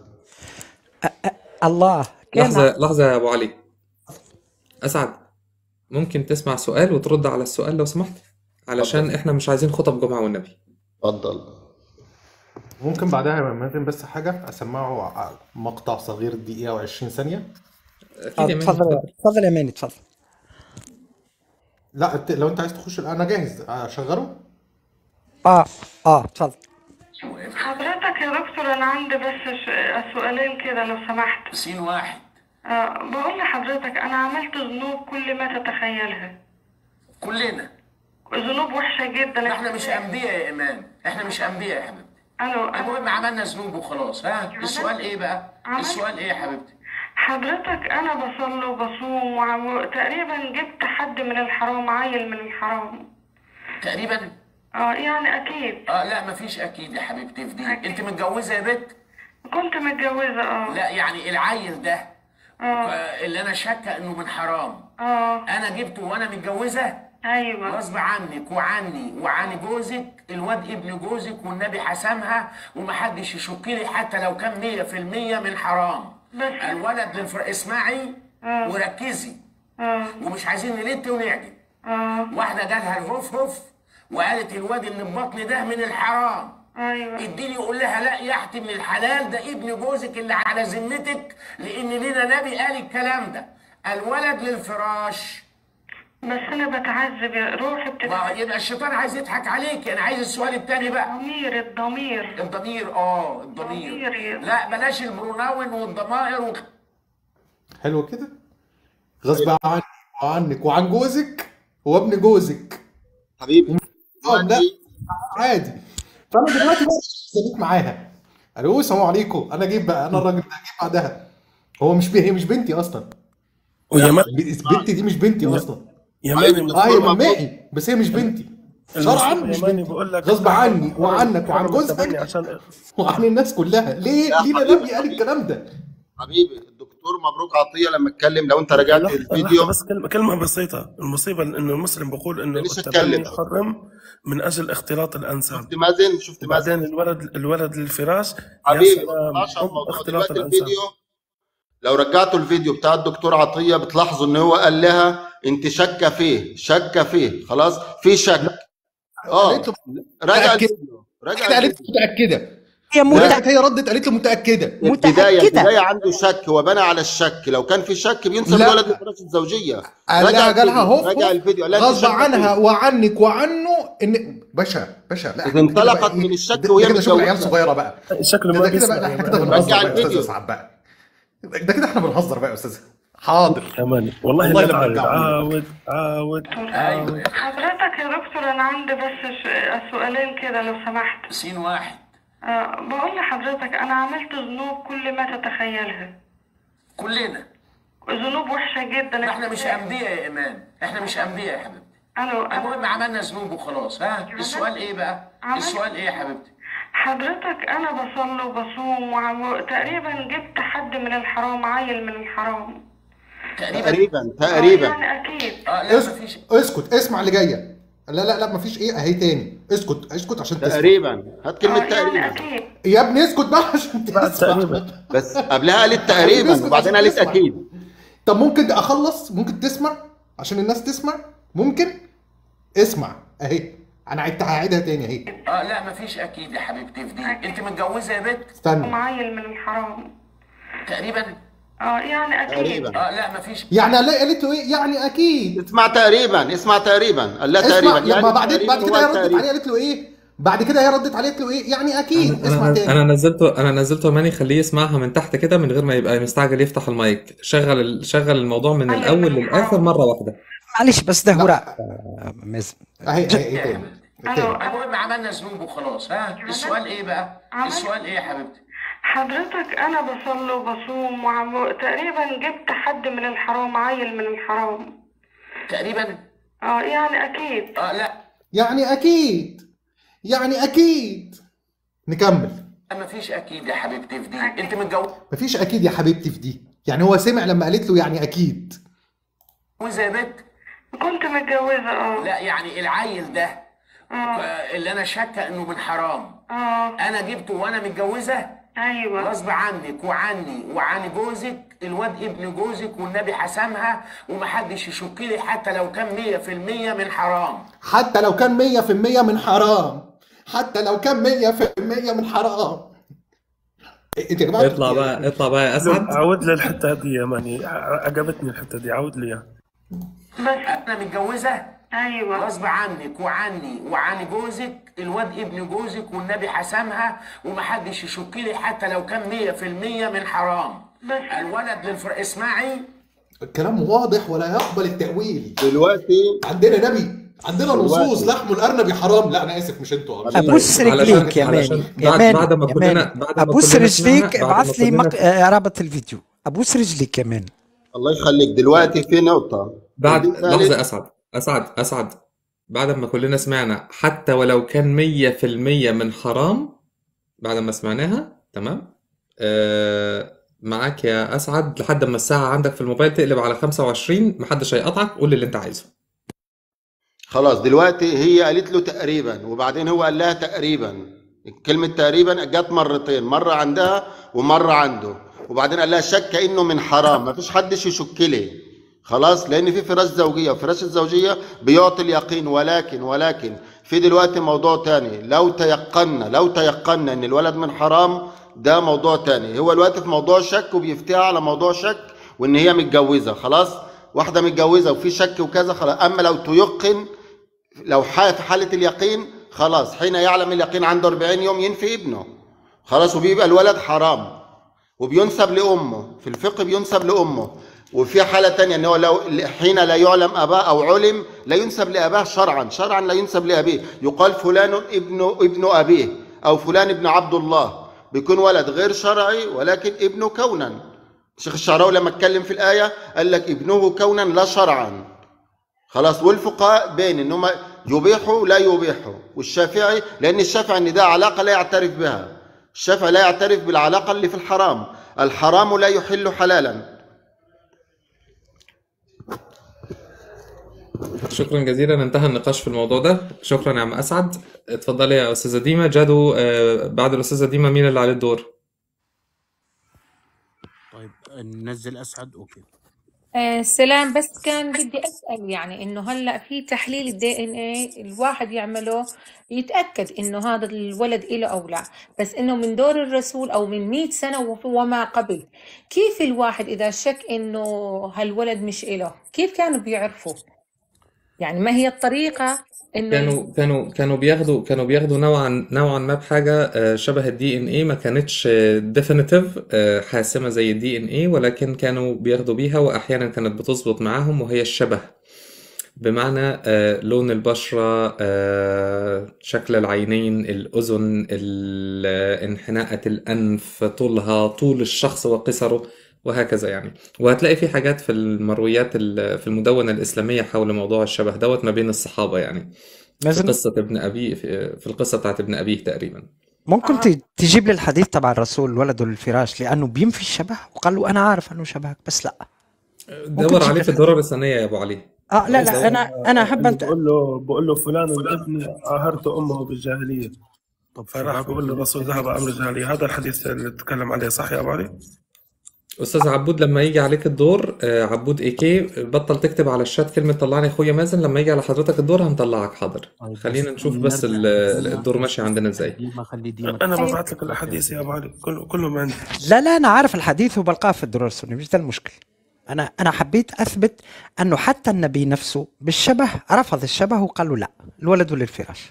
الله كان لحظة لحظة يا أبو علي أسعد ممكن تسمع سؤال وترد على السؤال لو سمحت علشان اتفضل احنا مش عايزين خطب جمعة والنبي اتفضل ممكن بعدها يا مازن بس حاجة أسمعه ع- مقطع صغير دقيقة و20 ثانية أكيد يا ماني اتفضل اتفضل اتفضل يا ماني اتفضل لا الت- لو أنت عايز تخش أنا جاهز أشغله اه اه اتفضل حضرتك يا دكتور أنا عندي بس ش- سؤالين كده لو سمحت سين واحد أه بقول لحضرتك أنا عملت ذنوب كل ما تتخيلها كلنا ذنوب وحشة جدا ما احنا مش انبياء يا ايمان احنا مش انبياء يا حبيبتي ألو المهم عملنا ذنوب وخلاص ها السؤال ايه بقى عملت السؤال ايه يا حبيبتي حضرتك أنا بصلي وبصوم وع- وتقريبا جبت حد من الحرام عيل من الحرام تقريبا اه يعني أكيد اه لا مفيش اكيد يا حبيبتي في دي انت أكيد متجوزه يا بنت كنت متجوزة اه لا يعني العيل ده اه آه، اللي انا شاكه انه من حرام اه انا جبته وانا متجوزه أيوه غصب عنك وعني وعن جوزك الواد ابن جوزك والنبي حسمها ومحدش يشك لي حتى لو كان مية في المية من حرام بس الولد للفر... اسمعي اه وركزي اه ومش عايزين نلت ونعجب اه واحدة جالها الهف هف وقالت الواد اللي في بطني ده من الحرام أيوه اديني يقول لها لا يا اختي من الحلال ده ابن جوزك اللي على ذمتك لان لنا نبي قال الكلام ده الولد للفراش بس انا بتعذب يا روحي ما بتتعذب يبقى الشيطان عايز يضحك عليك انا عايز السؤال التاني بقى الضمير الضمير الضمير اه الضمير ضمير لا بلاش البروناون والضمائر و... حلو كده غصب عني وعنك وعن جوزك وابن جوزك حبيبي اه لا عادي فانا دلوقتي بقى ابتديت معاها الو السلام عليكم انا جيت بقى انا الراجل ده جيت بعدها هو مش بي... هي مش بنتي اصلا ويا مان بنتي دي مش بنتي اصلا يا ماني اه هي مماحي بس هي مش بنتي شرعا المصيبة مش يا ماني بنتي بقول لك غصب عني وعنك وعن أنا متبني جوزك عشان وعن الناس كلها ليه يا لينا حبيبي. نبي قال الكلام ده حبيبي الدكتور مبروك عطيه لما اتكلم لو انت رجعت لحظة الفيديو لحظة بس كلمة كلمة بسيطة المصيبة انه المسلم بيقول انه ليش التبني اتكلم؟ يحرم من اجل اختلاط الانساب شفت مازن شفت وبعدين مازن الولد الولد للفراش يا حبيبي سلام ما شاء حب الله اختلاط دلوقتي الانساب الفيديو لو رجعتوا الفيديو بتاع الدكتور عطيه بتلاحظوا ان هو قال لها انت شاكه فيه شاكه فيه خلاص في شك اه قالت له راجع متأكد الفيديو راجع قالت الفيديو له متاكده هي رجعت هي ردت قالت له متاكده البدايه متأكدة البدايه عنده شك هو بنى على الشك لو كان في شك بينسب لا. الولد لفراش الزوجيه قال راجع لها قالها الفيديو هوف راجع هوف الفيديو قال لها انت غصب شاكه عنها فيه وعنك وعنه ان باشا باشا لا اذا احنا كده بقى انطلقت ايه من الشك ده وهي ده كده شغل عيال متجوزه صغيره بقى شكله ده ما ده كده بيسمع بقى يا احنا كده مان بنهزر رجع بقى يا استاذ الفيديو اسعد بقى ده كده احنا بنهزر بقى يا استاذ حاضر يا ماني والله والله لا لما تعاود رجعوا عاود عاود عاود حضرتك يا دكتور انا عندي بس ش- سؤالين كده لو سمحت سين واحد أه بقول لحضرتك انا عملت ذنوب كل ما تتخيلها كلنا ذنوب وحشه جدا ما احنا مش انبياء يا ايمان احنا مش انبياء يا حبيبتي الو المهم عملنا ذنوب وخلاص ها السؤال ايه بقى عملت- السؤال ايه يا حبيبتي حضرتك انا بصلي وبصوم وتقريبا جبت حد من الحرام عيل من الحرام تقريبا آه، تقريبا يعني اكيد اه لا اس- مفيش اسكت اسمع اللي جايه لا لا لا مفيش ايه اهي تاني اسكت اسكت عشان تسمع تقريبا هات آه، كلمه يعني تقريبا اكيد يا ابني اسكت بقى عشان بعد تسمع تقريبا بس قبلها قالت تقريبا اسكت وبعدين عشان قالت تسمع. اكيد طب ممكن اخلص ممكن تسمع عشان الناس تسمع ممكن اسمع اهي انا عدتها هعيدها تاني اهي اه لا مفيش اكيد يا حبيبتي في دي انت متجوزه يا بنت استنى عيل من الحرام تقريبا اه يعني اكيد تقريبا اه لا مفيش يعني قال- قالت له ايه يعني اكيد اسمع تقريبا اسمع تقريبا قال لها اسمع تقريبا لما يعني بعدين بعد تقريبا كده هي هو ردت تقريبا عليه قالت له ايه بعد كده هي ردت عليه قالت له ايه يعني اكيد اسمع انا تاني انا نزلته انا نزلته ماني خليه يسمعها من تحت كده من غير ما يبقى مستعجل يفتح المايك شغل ال- شغل الموضوع من الاول للاخر مره واحده معلش بس ده هراء آه، مازن اهي ج- اهي ايه تاني الو تاني المهم عملنا ذنوب وخلاص ها السؤال ايه بقى عملت- السؤال ايه يا حبيبتي حضرتك انا بصلي وبصوم وتقريبا جبت حد من الحرام عيل من الحرام تقريبا اه يعني اكيد اه لا يعني اكيد يعني اكيد نكمل مفيش اكيد يا حبيبتي في دي انت متجوزه مفيش اكيد يا حبيبتي في دي يعني هو سمع لما قالت له يعني اكيد يا بنت كنت متجوزة اه لا يعني العيل ده اه اللي انا شاكه انه من حرام اه انا جبته وانا متجوزه ايوه غصب عنك وعني وعن جوزك الواد ابن جوزك والنبي حسمها ومحدش يشك لي حتى لو كان مية في المية من حرام حتى لو كان مية في المية من حرام حتى لو كان مية في المية من حرام إيه- انت يا جماعة اطلع بقى اطلع بقى يا اسعد عود لي الحته دي يا ماني ع- عجبتني الحته دي عود لي اياها بس انا متجوزه ايوه غصب عنك وعني وعن جوزك الواد ابن جوزك والنبي حسمها ومحدش يشك لي حتى لو كان مية في المية من حرام بس الولد للفر اسمعي الكلام واضح ولا يقبل التأويل دلوقتي عندنا نبي عندنا دلوقتي. نصوص لحم الارنبي حرام لا انا اسف مش انتوا مش ابوس أنتوا. رجليك يا علشان مان يا بعد مان بعد ما يا كلنا مان بعد ما ابوس كلنا رجليك سمعنا بعد ما ابعث لي كلنا مق... آه، رابط الفيديو ابوس رجليك يا مان الله يخليك دلوقتي في نقطة بعد البنت لحظة قالت أسعد أسعد أسعد بعد ما كلنا سمعنا حتى ولو كان مية في المية من حرام بعد ما سمعناها تمام آه معاك يا أسعد لحد ما الساعة عندك في الموبايل تقلب على 25 محدش هيقطعك قول اللي أنت عايزه خلاص دلوقتي هي قالت له تقريبا وبعدين هو قال لها تقريبا كلمة تقريبا جت مرتين مرة عندها ومرة عنده وبعدين قال لها شك انه من حرام ما فيش حدش يشك لي خلاص لان في فراش زوجية وفراش الزوجية بيعطي اليقين ولكن ولكن في دلوقتي موضوع تاني لو تيقنا لو تيقنا ان الولد من حرام ده موضوع تاني هو الوقت في موضوع شك وبيفتيها على موضوع شك وان هي متجوزة خلاص واحدة متجوزة وفي شك وكذا خلاص أما لو تيقن لو ح- في حالة اليقين خلاص حين يعلم اليقين عنده 40 يوم ينفي ابنه خلاص وبيبقى الولد حرام وبينسب لأمه في الفقه بينسب لأمه وفي حالة تانية ان هو لو حين لا يعلم أباه أو علم لا ينسب لأباه شرعا شرعا لا ينسب لأبيه يقال فلان ابن ابن أبيه أو فلان ابن عبد الله بيكون ولد غير شرعي ولكن ابنه كونا الشيخ الشعراوي لما اتكلم في الآية قال لك ابنه كونا لا شرعا خلاص والفقهاء بين ان هم يبيحوا لا يبيحوا والشافعي لان الشافعي ان ده علاقه لا يعترف بها الشافعي لا يعترف بالعلاقه اللي في الحرام الحرام لا يحل حلالا شكرا جزيلا انتهى النقاش في الموضوع ده شكرا يا عم اسعد اتفضلي يا استاذه ديما جادو آه، بعد الاستاذه ديما مين اللي عليه الدور طيب ننزل اسعد اوكي آه سلام بس كان بدي أسأل يعني إنه هلأ في تحليل الدي إن إيه الواحد يعمله يتأكد إنه هذا الولد إله أو لا بس إنه من دور الرسول أو من 100 سنة وف- وما قبل كيف الواحد إذا شك إنه هالولد مش إله كيف كانوا بيعرفوا يعني ما هي الطريقة إنه كانوا كانوا كانوا بياخدوا كانوا بياخدوا نوعا نوعا ما بحاجه آه، شبه الدي ان اي ما كانتش ديفينيتيف حاسمه زي الدي ان اي ولكن كانوا بياخدوا بيها واحيانا كانت بتظبط معاهم وهي الشبه بمعنى آه، لون البشرة آه، شكل العينين الأذن ال- آه، انحناءة الأنف طولها طول الشخص وقصره وهكذا يعني وهتلاقي في حاجات في المرويات ال- في المدونة الإسلامية حول موضوع الشبه دوت ما بين الصحابة يعني في مازن قصة ابن أبي في في القصة بتاعت ابن أبيه تقريبا ممكن ت- تجيب لي الحديث تبع الرسول ولده للفراش لأنه بينفي الشبه وقال له أنا عارف أنه شبهك بس لا ممكن دور تجيب عليه لي في الحديث الدرر الثانية يا أبو علي اه لا لا دور أنا أنا أحب اللي أنت بقول له بقول له فلان الابن عاهرت امه بالجاهليه طب فراح شباب بقول له الرسول ذهب امر الجاهليه هذا الحديث اللي تكلم عليه صح يا ابو علي؟ استاذ عبود لما يجي عليك الدور آه، عبود اي كي بطل تكتب على الشات كلمه طلعني يا اخويا مازن لما يجي على حضرتك الدور هنطلعك حاضر طيب بس خلينا نشوف بس نرجع ال- ديما الدور ماشي عندنا ازاي ديما خلي ديما انا أيوة. ببعث لك الاحاديث يا ابو علي كله كلهم عندي لا لا أنا عارف الحديث وبلقاه في الدرر السني مش ده المشكلة أنا أنا حبيت أثبت أنه حتى النبي نفسه بالشبه رفض الشبه وقال له لا الولد للفراش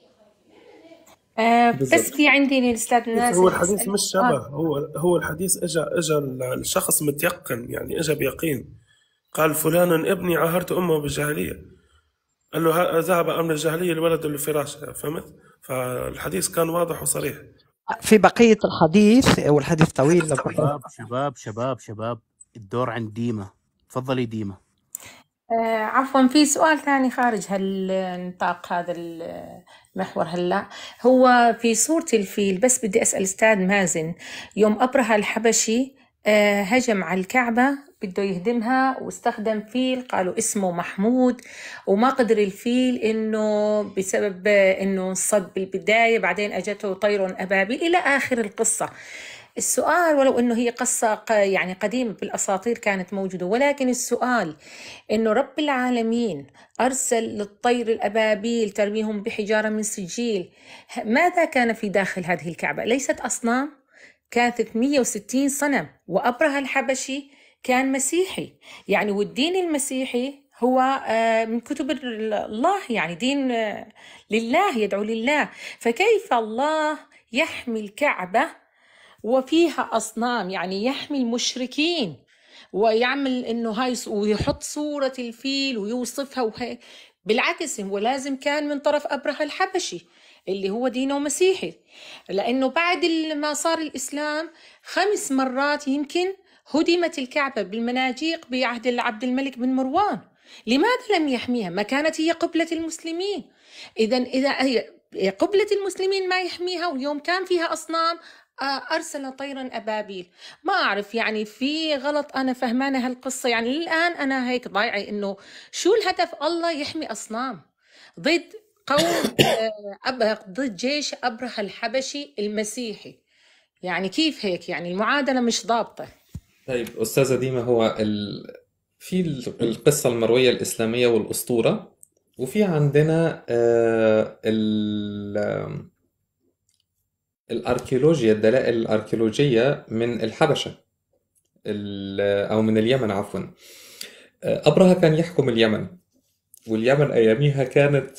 آه بس بالظبط في عندي للأستاذ هو نازل الحديث أسأل مش سؤال شبه هو هو الحديث اجى اجى الشخص متيقن يعني اجى بيقين قال فلان ابني عاهرت امه بالجاهليه قال له ها- ذهب امر الجاهليه الولد الفراش فهمت؟ فالحديث كان واضح وصريح في بقية الحديث والحديث طويل لو كنت شباب شباب شباب شباب الدور عند ديما تفضلي ديما آه عفوا في سؤال ثاني خارج هالنطاق هذا المحور هلا هو في سورة الفيل بس بدي أسأل أستاذ مازن يوم أبرهة الحبشي آه هجم على الكعبة بده يهدمها واستخدم فيل قالوا اسمه محمود وما قدر الفيل انه بسبب آه، انه انصد بالبداية بعدين اجته طير ابابيل الى اخر القصة السؤال ولو انه هي قصة ق- يعني قديمة بالاساطير كانت موجودة ولكن السؤال انه رب العالمين ارسل للطير الابابيل ترميهم بحجارة من سجيل ه- ماذا كان في داخل هذه الكعبة ليست اصنام كانت 360 صنم وأبرهة الحبشي كان مسيحي يعني والدين المسيحي هو آه، من كتب ال- الله يعني دين آه، لله يدعو لله فكيف الله يحمي الكعبة وفيها أصنام يعني يحمي المشركين ويعمل انه هاي ص- ويحط صورة الفيل ويوصفها وهي بالعكس هو لازم كان من طرف أبرهة الحبشي اللي هو دينه مسيحي لأنه بعد ال- ما صار الإسلام خمس مرات يمكن هدمت الكعبة بالمناجيق بعهد عبد الملك بن مروان لماذا لم يحميها؟ ما كانت هي قبلة المسلمين إذا إذا هي قبلة المسلمين ما يحميها واليوم كان فيها أصنام آه، أرسل طيرا أبابيل ما أعرف يعني في غلط أنا فهمانة هالقصة يعني للآن أنا هيك ضايعة إنه شو الهدف الله يحمي أصنام ضد قوم آه، أب- ضد جيش أبرهة الحبشي المسيحي يعني كيف هيك يعني المعادلة مش ضابطة طيب أستاذة ديما هو ال... في ال- القصة المروية الإسلامية والأسطورة وفي عندنا آه، ال... آم، الأركيولوجيا الدلائل الأركيولوجية من الحبشة ال... أو من اليمن عفوا أبرهة كان يحكم اليمن واليمن أياميها كانت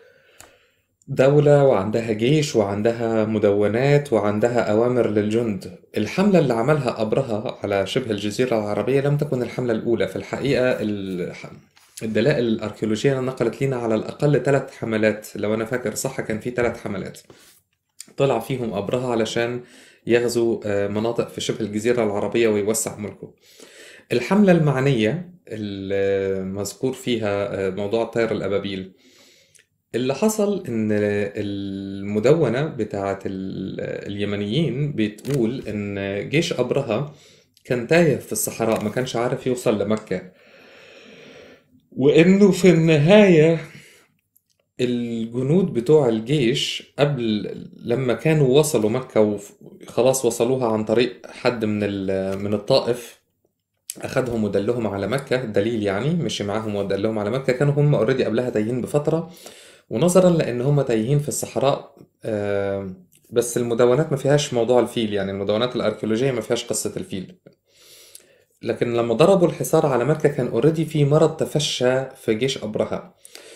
دولة وعندها جيش وعندها مدونات وعندها أوامر للجند الحملة اللي عملها أبرهة على شبه الجزيرة العربية لم تكن الحملة الأولى في الحقيقة الح- الدلائل الأركيولوجية نقلت لنا على الأقل ثلاث حملات لو أنا فاكر صح كان في ثلاث حملات طلع فيهم أبرهة علشان يغزو آه، مناطق في شبه الجزيرة العربية ويوسع ملكه الحملة المعنية المذكور فيها آه، موضوع طير الأبابيل اللي حصل إن المدونة بتاعة ال- اليمنيين بتقول إن جيش أبرهة كان تايه في الصحراء ما كانش عارف يوصل لمكة وإنه في النهاية الجنود بتوع الجيش قبل لما كانوا وصلوا مكة وخلاص وصلوها عن طريق حد من ال- من الطائف أخدهم ودلهم على مكة دليل يعني مشي معاهم ودلهم على مكة كانوا هم اوريدي قبلها تايهين بفترة ونظرا لأن هم تايهين في الصحراء آه، بس المدونات ما فيهاش موضوع الفيل يعني المدونات الأركيولوجية ما فيهاش قصة الفيل لكن لما ضربوا الحصار على مكة كان اوريدي في مرض تفشى في جيش أبرهة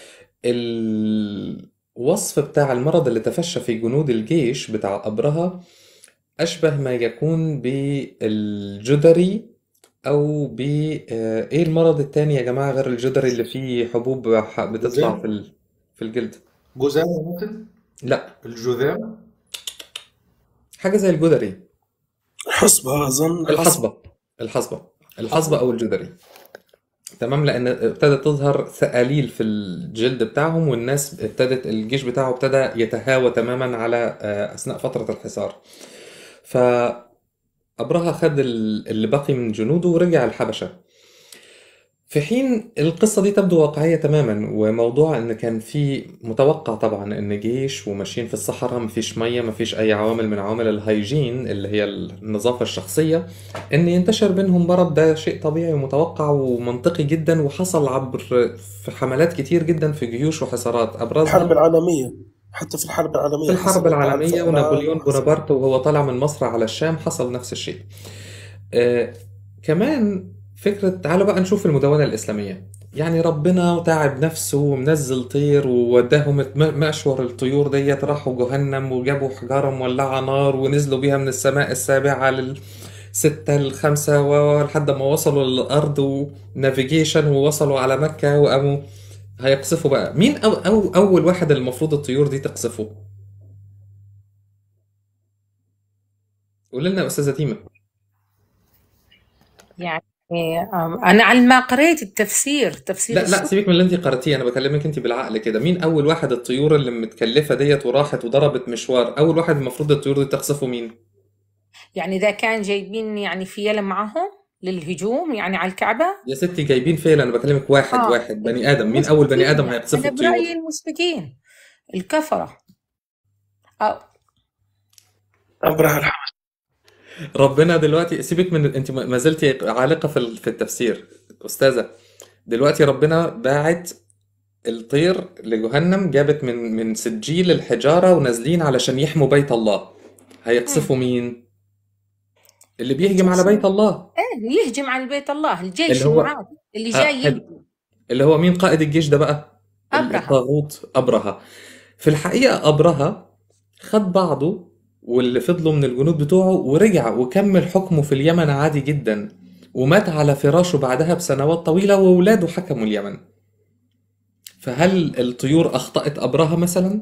الوصف بتاع المرض اللي تفشى في جنود الجيش بتاع أبرهة أشبه ما يكون بالجدري أو ب آه، إيه المرض التاني يا جماعة غير الجدري اللي فيه حبوب ح- بتطلع جذام في ال... في الجلد جذام ممكن لا الجذام حاجة زي الجدري حصبة أظن الحصبة الحصبة الحصبة أو الجدري تمام لأن ابتدت تظهر ثقاليل في الجلد بتاعهم والناس ابتدت الجيش بتاعه ابتدى يتهاوى تماما على آه، أثناء فترة الحصار فأبرهة خد ال- اللي بقي من جنوده ورجع الحبشة في حين القصة دي تبدو واقعية تماما وموضوع ان كان في متوقع طبعا ان جيش وماشيين في الصحراء مفيش مية مفيش اي عوامل من عوامل الهيجين اللي هي النظافة الشخصية ان ينتشر بينهم مرض ده شيء طبيعي ومتوقع ومنطقي جدا وحصل عبر في حملات كتير جدا في جيوش وحصارات الحرب ابرزها العالمية حتى في الحرب العالمية في الحرب حصلت على العالمية الفئران ونابليون وحصل بونابرت وهو طالع من مصر على الشام حصل نفس الشيء آه كمان فكرة تعالوا بقى نشوف المدونة الإسلامية يعني ربنا تعب نفسه ومنزل طير ووداهم م- مشور الطيور ديت راحوا جهنم وجابوا حجارة مولعة نار ونزلوا بيها من السماء السابعة للستة الخمسة و- لحد ما وصلوا للأرض ونافيجيشن ووصلوا على مكة وقاموا هيقصفوا بقى مين أو أو أول واحد المفروض الطيور دي تقصفه؟ قول لنا يا أستاذة ديمة يعني آم، أنا على ما قريت التفسير تفسير لا لا السوري سيبك من اللي انت قرأتيه انا بكلمك انت بالعقل كده مين اول واحد الطيور اللي متكلفة ديت وراحت وضربت مشوار اول واحد المفروض الطيور دي تقصفه مين يعني إذا كان جايبين يعني فيلة معهم للهجوم يعني على الكعبة يا ستي جايبين فيل انا بكلمك واحد آه واحد بني ادم مين اول بني ادم المشركين هيقصفوا أنا برأيي الطيور المشركين الكفرة أو أبرهة الحبشة ربنا دلوقتي سيبك من انت ما زلتي عالقة في ال- في التفسير استاذة دلوقتي ربنا باعت الطير لجهنم جابت من من سجيل الحجارة ونازلين علشان يحموا بيت الله هيقصفوا مين اللي بيهجم على بيت الله إيه يهجم على بيت الله الجيش اللي هو المعادي اللي آه جاي حلو يهجم اللي هو مين قائد الجيش ده بقى ال- أبرهة الطاغوت أبرهة في الحقيقة أبرهة خد بعضه واللي فضلوا من الجنود بتوعه ورجع وكمل حكمه في اليمن عادي جدا ومات على فراشه بعدها بسنوات طويلة وولاده حكموا اليمن فهل الطيور أخطأت أبرهة مثلا؟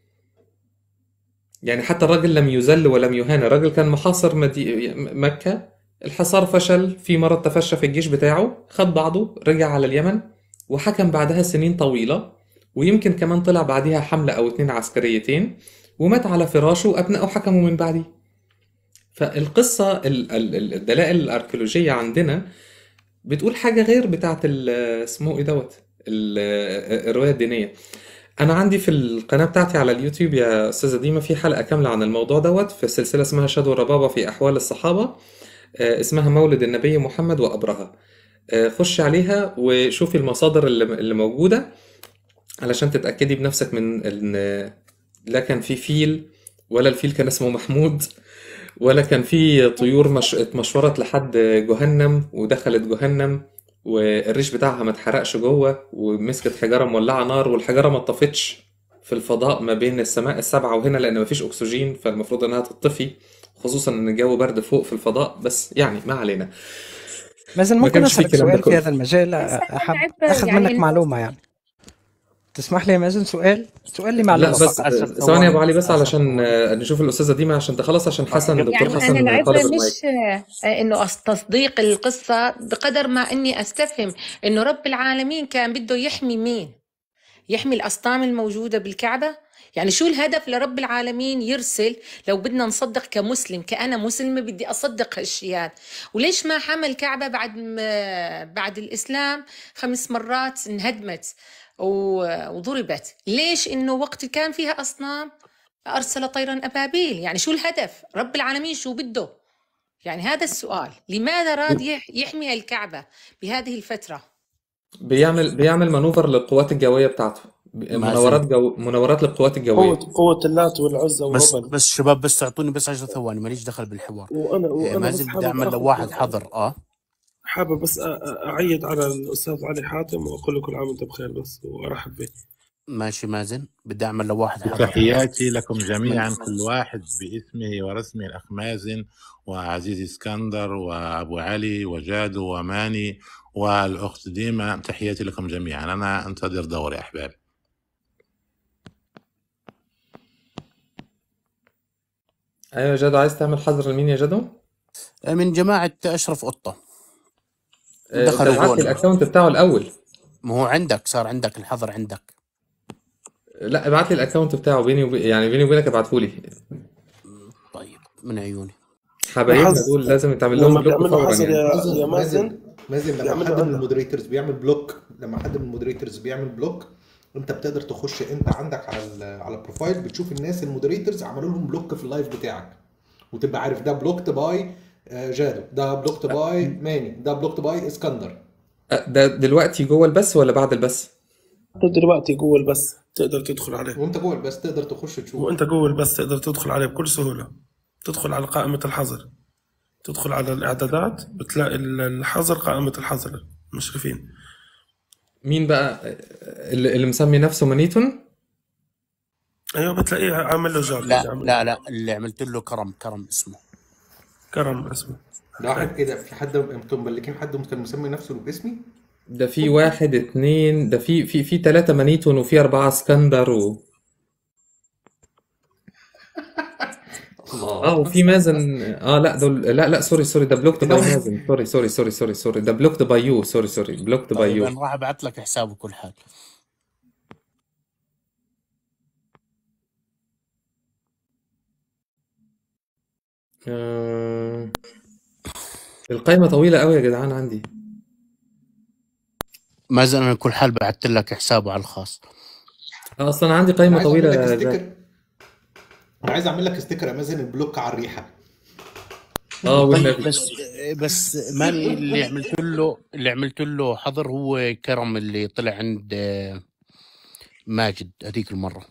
يعني حتى الراجل لم يذل ولم يهان الراجل كان محاصر مدي... مكة الحصار فشل في مرض تفشى في الجيش بتاعه خد بعضه رجع على اليمن وحكم بعدها سنين طويلة ويمكن كمان طلع بعدها حملة أو اتنين عسكريتين ومات على فراشه وأبنائه حكموا من بعديه فالقصة ال- ال- ال- الدلائل الأركيولوجية عندنا بتقول حاجة غير بتاعت ال- اسمه ايه دوت ال- الرواية الدينية أنا عندي في القناة بتاعتي على اليوتيوب يا أستاذة ديما في حلقة كاملة عن الموضوع دوت في سلسلة اسمها شادو الربابة في أحوال الصحابة آه، اسمها مولد النبي محمد وأبرهة آه، خش عليها وشوفي المصادر اللي اللي موجودة علشان تتأكدي بنفسك من إن لا كان في فيل ولا الفيل كان اسمه محمود ولا كان في طيور مش... اتمشورت لحد جهنم ودخلت جهنم والريش بتاعها ما اتحرقش جوه ومسكت حجاره مولعه نار والحجاره ما اتطفتش في الفضاء ما بين السماء السبعه وهنا لان مفيش اكسجين فالمفروض انها تطفي خصوصا ان الجو برد فوق في الفضاء بس يعني ما علينا مازن ما ممكن كانش في اسالك الكلام ده سؤال في كله هذا المجال بس أنا احب بعد اخذ يعني منك معلومه يعني تسمح لي يا مازن سؤال سؤال لي لا معلومه بس فقط ثواني يا ابو علي بس علشان آه، نشوف الاستاذه ديما عشان تخلص عشان حسن دكتور يعني أنا حسن العبرة طالب المايك مش آه، إنه أص- تصديق القصة بقدر ما إني أستفهم إنه رب العالمين كان بده يحمي مين؟ يحمي الأصنام الموجودة بالكعبة؟ يعني شو الهدف لرب العالمين يرسل لو بدنا نصدق كمسلم كأنا مسلمة بدي أصدق هالشيات وليش ما حمى الكعبة بعد ما بعد الإسلام خمس مرات انهدمت و- وضربت ليش إنه وقت كان فيها أصنام أرسل طيرا أبابيل يعني شو الهدف رب العالمين شو بده يعني هذا السؤال لماذا راد يح- يحمي الكعبة بهذه الفترة بيعمل بيعمل مانوفر للقوات الجويه بتاعته مناورات مازن جو مناورات للقوات الجويه قوة قوة اللات والعزى بس وهبل بس شباب بس تعطوني بس 10 ثواني ماليش دخل بالحوار وانا آه، وانا بس مازن بدي حابب اعمل اخذ لواحد حظر اه حابب بس أ- أ- اعيد على الاستاذ علي حاتم واقول له كل عام وانت بخير بس وارحب بك ماشي مازن بدي اعمل لواحد حظر تحياتي لكم من جميعا كل واحد باسمه ورسمه الأخ مازن وعزيزي اسكندر وأبو علي وجادو وماني والأخت ديما تحياتي لكم جميعا أنا أنتظر دوري أحبابي ايوه يا جدو عايز تعمل حظر لمين يا جدو؟ من جماعة أشرف قطة آه، انت دخلوا ابعت لي جول الاكونت بتاعه الاول ما هو عندك صار عندك الحظر عندك لا ابعت لي الاكونت بتاعه بيني وبي... يعني بيني وبينك ابعته لي طيب من عيوني حبايبنا الحظ دول لازم يتعمل لهم لما بلوك بيعملوا فورا حظر يعني يا مازن يا مازن مازن مازن لما بيعملوا حد من عندك المودريتورز بيعمل بلوك لما حد من المودريتورز بيعمل بلوك انت بتقدر تخش انت عندك على ال- على البروفايل بتشوف الناس المودريتورز عملوا لهم بلوك في اللايف بتاعك وتبقى عارف ده بلوكت باي جادو ده بلوكت باي ماني ده بلوكت باي اسكندر أه، ده دلوقتي جوه البث ولا بعد البث؟ انت دلوقتي جوه البث تقدر تدخل عليه وانت جوه البث تقدر تخش تشوف وانت جوه البث تقدر تدخل عليه بكل سهولة تدخل على قائمة الحظر تدخل على الإعدادات بتلاقي ال- الحظر قائمة الحظر مشرفين مين بقى اللي, اللي مسمي نفسه مانيتون؟ ايوه بتلاقيه عامل له جار لا عامل لا لا اللي عملت له كرم كرم اسمه كرم اسمه ده واحد ايه ده في حد انتم مملكين حد كان مسمي نفسه باسمي ده في واحد اتنين ده في في في تلاتة مانيتون وفي أربعة اسكندر و اه وفي مازن اه لا دول لا لا سوري سوري ده بلوكت باي مازن سوري سوري سوري سوري سوري ده بلوكت باي يو سوري سوري بلوكت باي طيب يو انا راح ابعث لك حسابه كل حال آه... القايمة طويلة قوي يا جدعان عندي مازن انا كل حال بعثت لك حسابه على الخاص آه، اصلا عندي انا قايمة عايز اعمل طويلة لك يا ستيكر جدعان. انا عايز اعمل لك ستيكر يا مازن البلوك على الريحه اه طيب والنبي بس بس ماني اللي عملت له اللي عملت له حظر هو كرم اللي طلع عند آه، ماجد هذيك المره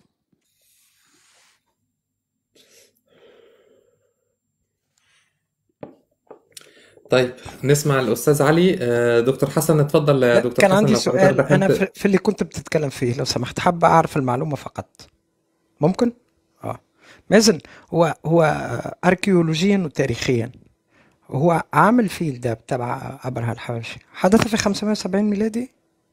طيب نسمع الأستاذ علي آه، دكتور حسن اتفضل يا لا دكتور كان حسن عندي لو حضرتك سؤال انا دخلت في في اللي كنت بتتكلم فيه لو سمحت حابة اعرف المعلومة فقط ممكن اه مازن هو هو اركيولوجيا وتاريخيا هو عامل فيل ده تبع ابرهة الحبشي حدث في 570 ميلادي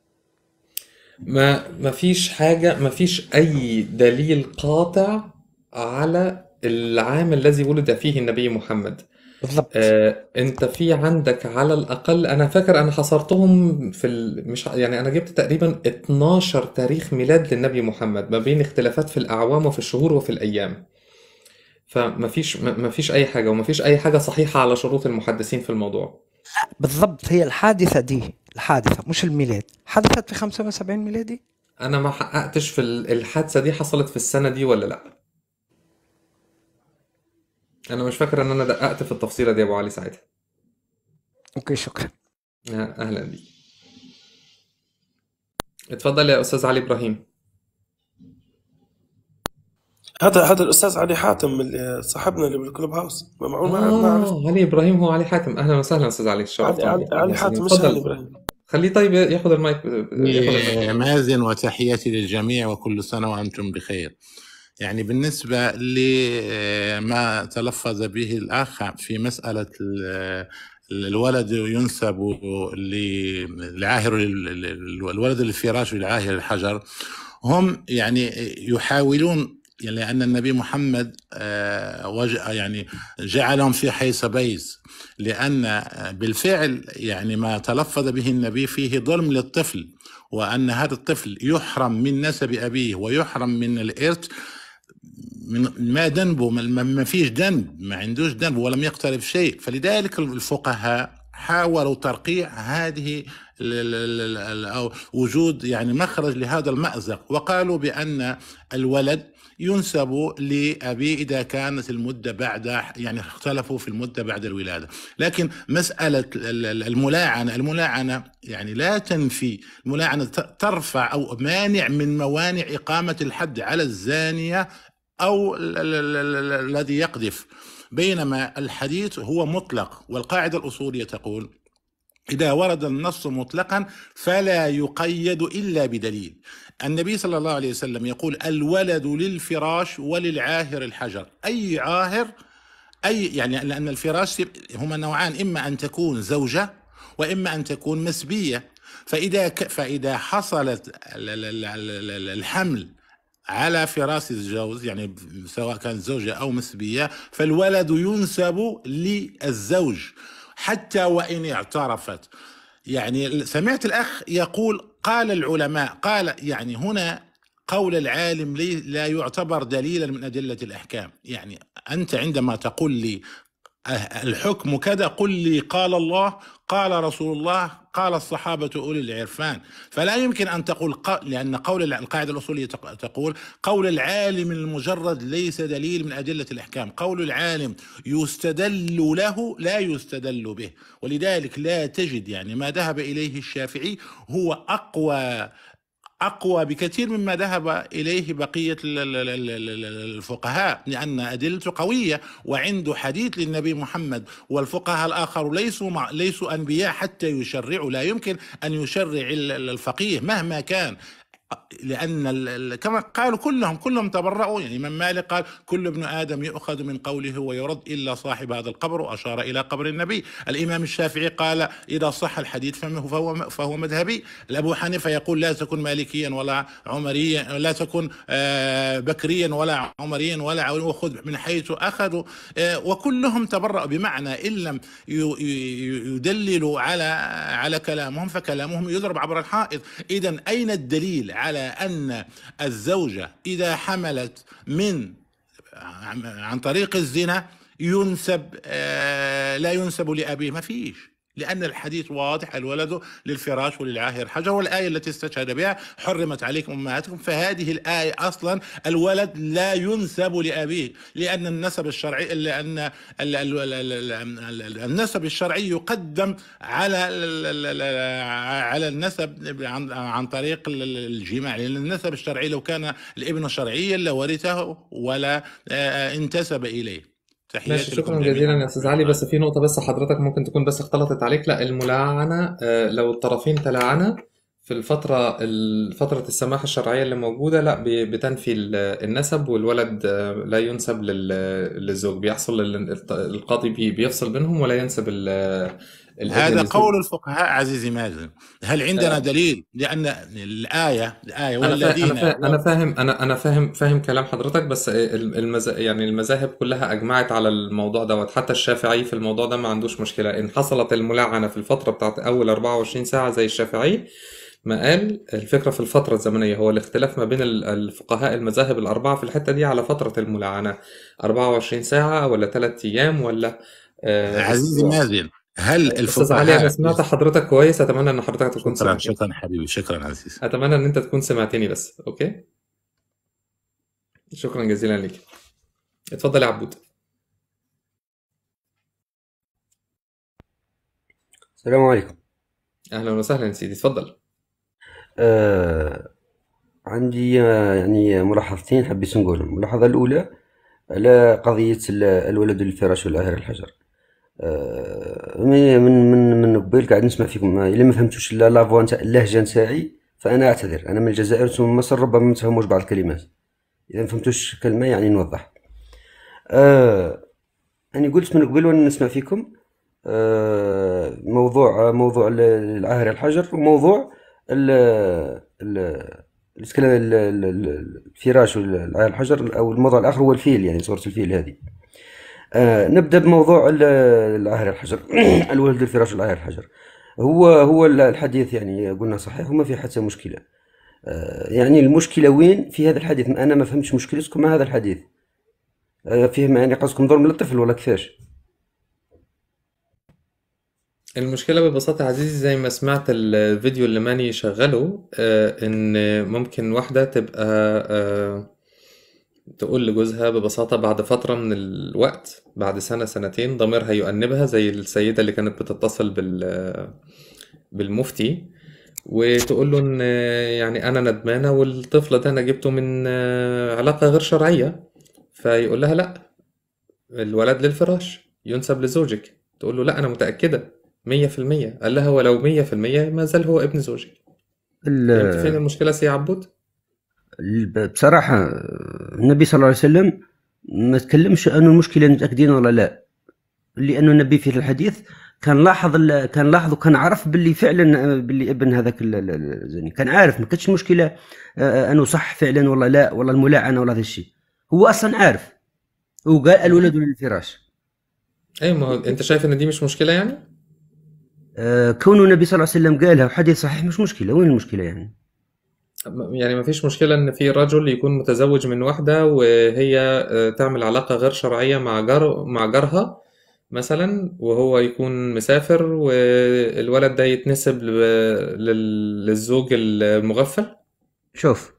ما ما فيش حاجة ما فيش أي دليل قاطع على العام الذي ولد فيه النبي محمد بالضبط آه، انت في عندك على الاقل انا فاكر انا حصرتهم في ال... مش ع- يعني انا جبت تقريبا 12 تاريخ ميلاد للنبي محمد ما بين اختلافات في الاعوام وفي الشهور وفي الايام فما فيش ما ما فيش اي حاجه وما فيش اي حاجه صحيحه على شروط المحدثين في الموضوع بالضبط هي الحادثة دي الحادثة مش الميلاد حدثت في 75 ميلادي انا ما حققتش في ال- الحادثه دي حصلت في السنه دي ولا لا انا مش فاكر ان انا دققت في التفصيله دي يا ابو علي ساعتها اوكي شكرا آه، اهلا بيك اتفضل يا استاذ علي ابراهيم هذا هذا الاستاذ علي حاتم اللي صاحبنا اللي بالكلوب هاوس معقول ما ما عرفت اه علي ابراهيم هو علي حاتم اهلا وسهلا استاذ علي علي شرفتنا علي, علي أهلاً حاتم وسهلاً. مش علي اتفضل ابراهيم خليه طيب ياخد المايك ياخد المايك مازن وتحياتي للجميع وكل سنة وأنتم بخير يعني بالنسبة لما تلفظ به الأخ في مسألة ال- الولد ينسب للعاهر الولد للفراش والعاهر الحجر هم يعني يحاولون يعني لأن النبي محمد آه، وج- يعني جعلهم في حيث بيز لأن بالفعل يعني ما تلفظ به النبي فيه ظلم للطفل وأن هذا الطفل يحرم من نسب أبيه ويحرم من الإرث من ما ذنبه ما- ما ما فيش ذنب ما عندوش ذنب ولم يقترف شيء فلذلك الفقهاء حاولوا ترقيع هذه ال- ال- ال- ال- أو وجود يعني مخرج لهذا المأزق وقالوا بأن الولد ينسب لأبيه إذا كانت المدة بعد يعني اختلفوا في المدة بعد الولادة لكن مسألة ال- ال- الملاعنة الملاعنة يعني لا تنفي الملاعنة ت- ترفع أو مانع من موانع إقامة الحد على الزانية أو ال- ال- ال- ال- الذي يقذف بينما الحديث هو مطلق والقاعدة الأصولية تقول إذا ورد النص مطلقا فلا يقيد إلا بدليل النبي صلى الله عليه وسلم يقول الولد للفراش وللعاهر الحجر أي عاهر أي يعني لأن الفراش هما نوعان إما أن تكون زوجة وإما أن تكون مسبية فإذا ك فإذا حصلت ال- ال- ال- ال- ال- الحمل على فراس الزوج يعني سواء كانت زوجة أو مسبية فالولد ينسب للزوج حتى وإن اعترفت يعني سمعت الأخ يقول قال العلماء قال يعني هنا قول العالم لي لا يعتبر دليلا من أدلة الأحكام يعني أنت عندما تقول لي أه- الحكم كذا قل لي قال الله قال رسول الله قال الصحابة أولي العرفان فلا يمكن أن تقول ق... لأن قول الع- القاعدة الأصولية تق- تقول قول العالم المجرد ليس دليل من أدلة الأحكام قول العالم يستدل له لا يستدل به ولذلك لا تجد يعني ما ذهب إليه الشافعي هو أقوى أقوى بكثير مما ذهب إليه بقية ال- ال- ال- ال- ال- الفقهاء لأن أدلته قوية وعنده حديث للنبي محمد والفقهاء الآخر ليسوا مع ليسوا أنبياء حتى يشرعوا لا يمكن أن يشرع ال- ال- الفقيه مهما كان لأن ال- ال- كما قالوا كلهم كلهم تبرؤوا يعني من مالك قال كل ابن آدم يؤخذ من قوله ويرد إلا صاحب هذا القبر وأشار إلى قبر النبي الإمام الشافعي قال إذا صح الحديث فم- فهو فهو مذهبي الأبو حنيفة يقول لا تكن مالكيا ولا عمريا لا تكن آه، بكريا ولا عمريا ولا عو- وخذ من حيث أخذوا آه، وكلهم تبرأوا بمعنى إن لم ي- ي- يدللوا على على كلامهم فكلامهم يضرب عبر الحائط إذا أين الدليل على أن الزوجة إذا حملت من عن عن طريق الزنا ينسب آه، لا ينسب لأبيه ما فيش لأن الحديث واضح الولد للفراش وللعاهر حجر والآية التي استشهد بها حرمت عليكم أمهاتكم فهذه الآية أصلا الولد لا ينسب لأبيه لأن النسب الشرعي لأن ال- ال- ال- ال- ال- النسب الشرعي يقدم على ال- ال- ال- على النسب عن عن طريق ال- ال- الجماع لأن النسب الشرعي لو كان الابن شرعيا لورثه ولا آه، انتسب إليه تحياتي ماشي لكم شكرا جميعا جزيلا يا استاذ علي بس في نقطة بس حضرتك ممكن تكون بس اختلطت عليك لا الملاعنة آه، لو الطرفين تلاعنا في الفترة ال- فترة السماح الشرعية اللي موجودة لا ب- بتنفي ال- النسب والولد آه، لا ينسب لل- للزوج بيحصل ال- القاضي بي- بيفصل بينهم ولا ينسب ال- الابن هذا للزوج قول الفقهاء عزيزي مازن هل عندنا آه، دليل لأن الآية الآية انا فا... والذين انا فا... انا فاهم انا انا فاهم فاهم كلام حضرتك بس الم- المز... يعني المذاهب كلها اجمعت على الموضوع دوت حتى الشافعي في الموضوع ده ما عندوش مشكله ان حصلت الملاعنه في الفتره بتاعت اول 24 ساعه زي الشافعي ما قال الفكره في الفتره الزمنيه هو الاختلاف ما بين ال- الفقهاء المذاهب الاربعه في الحته دي على فتره الملاعنه 24 ساعه ولا 3 ايام ولا آه، عزيزي اسبوع مازن هل استاذ علي انا الفقهاء سمعت حضرتك كويس اتمنى ان حضرتك تكون شكرا سمعتني شكرا حبيبي شكرا عزيزي اتمنى ان انت تكون سمعتني بس اوكي شكرا جزيلا لك اتفضل يا عبود السلام عليكم اهلا وسهلا يا سيدي اتفضل آه عندي آه يعني ملاحظتين حبيت نقولهم الملاحظة الأولى على قضية ال- الولد للفراش والعاهر الحجر آه، من من من من قبيل قاعد نسمع فيكم الا ما فهمتوش لا لافوا نتاع اللهجه نتاعي فانا اعتذر انا من الجزائر وانتم من مصر ربما ما تفهموش بعض الكلمات اذا ما فهمتوش كلمه يعني نوضح آه أنا قلت من قبل وأنا نسمع فيكم آه موضوع موضوع ال- العاهر الحجر وموضوع ال ال الكلام ال- ال- ال- الفراش والعاهر الحجر أو الموضوع الآخر هو الفيل يعني صورة الفيل هذه آه نبدأ بموضوع ال- العاهر الحجر الولد الفراش والعاهر الحجر هو هو الحديث يعني قلنا صحيح وما في حتى مشكلة آه يعني المشكلة وين في هذا الحديث أنا ما فهمتش مشكلتكم مع هذا الحديث آه، فيه يعني قصدكم ظلم للطفل ولا كيفاش؟ المشكلة ببساطة يا عزيزي زي ما سمعت الفيديو اللي ماني شغله آه، إن ممكن واحدة تبقى آه، تقول لجوزها ببساطة بعد فترة من الوقت بعد سنة سنتين ضميرها يؤنبها زي السيدة اللي كانت بتتصل بال بالمفتي وتقول له إن يعني أنا ندمانة والطفل ده أنا جبته من آه، علاقة غير شرعية فيقول لها لأ الولد للفراش ينسب لزوجك تقول له لا أنا متأكدة مية في المية قال لها ولو مية في المية ما زال هو ابن زوجك فهمت فين ال- المشكلة سي عبود؟ ال- بصراحة النبي صلى الله عليه وسلم ما تكلمش أنه المشكلة متأكدين ولا لا لأنه النبي في الحديث كان لاحظ ال- كان لاحظ وكان عرف باللي فعلا باللي ابن هذاك ال- ال- ال- الزاني كان عارف ما كانتش مشكلة آه، أنه صح فعلا ولا لا ولا الملاعنة ولا هذا الشيء هو أصلا عارف وقال الولد للفراش أي ما هو أنت شايف إن دي مش مشكلة يعني؟ آه، كونه النبي صلى الله عليه وسلم قالها وحديث صحيح مش مشكلة وين المشكلة يعني يعني ما فيش مشكلة إن في رجل يكون متزوج من واحدة وهي آه، تعمل علاقة غير شرعية مع جار مع جارها مثلا وهو يكون مسافر والولد ده يتنسب ل- لل- للزوج المغفل شوف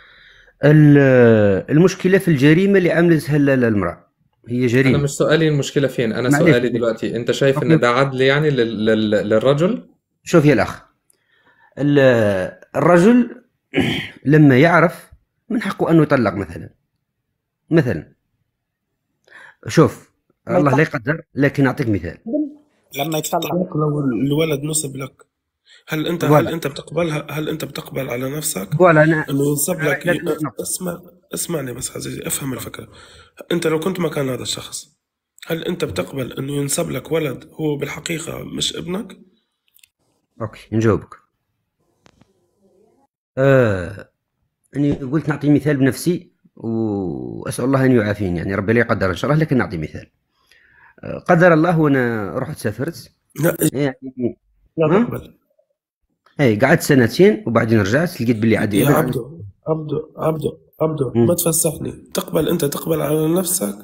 ال- المشكلة في الجريمة اللي عملتها ال- المرأة هي أنا جريمة مش سؤالي المشكلة فين أنا معليش سؤالي دلوقتي أنت شايف إن أوكي. ده عدل يعني لل- لل- للرجل؟ شوف يا الأخ ال- الرجل لما يعرف من حقه أنه يطلق مثلا مثلا شوف ما الله لا يطلق. يقدر لكن أعطيك مثال لما يطلق لو الولد نسب لك هل انت هل فوالا. انت بتقبلها هل انت بتقبل على نفسك فوالا أنا انه ينسب لك لا- لا- لا. اسمع اسمعني بس عزيزي افهم الفكره انت لو كنت مكان هذا الشخص هل انت بتقبل انه ينسب لك ولد هو بالحقيقه مش ابنك؟ أوكي نجاوبك آه أني قلت نعطي مثال بنفسي وأسأل الله أن يعافيني يعني ربي لا يقدر إن شاء الله لكن نعطي مثال آه، قدر الله وأنا رحت سافرت لا يعني لا ها؟ تقبل اي قعدت سنتين وبعدين رجعت لقيت باللي عادي يا ابن عبدو عبدو عبدو عبدو مم. ما تفسحني تقبل انت تقبل على نفسك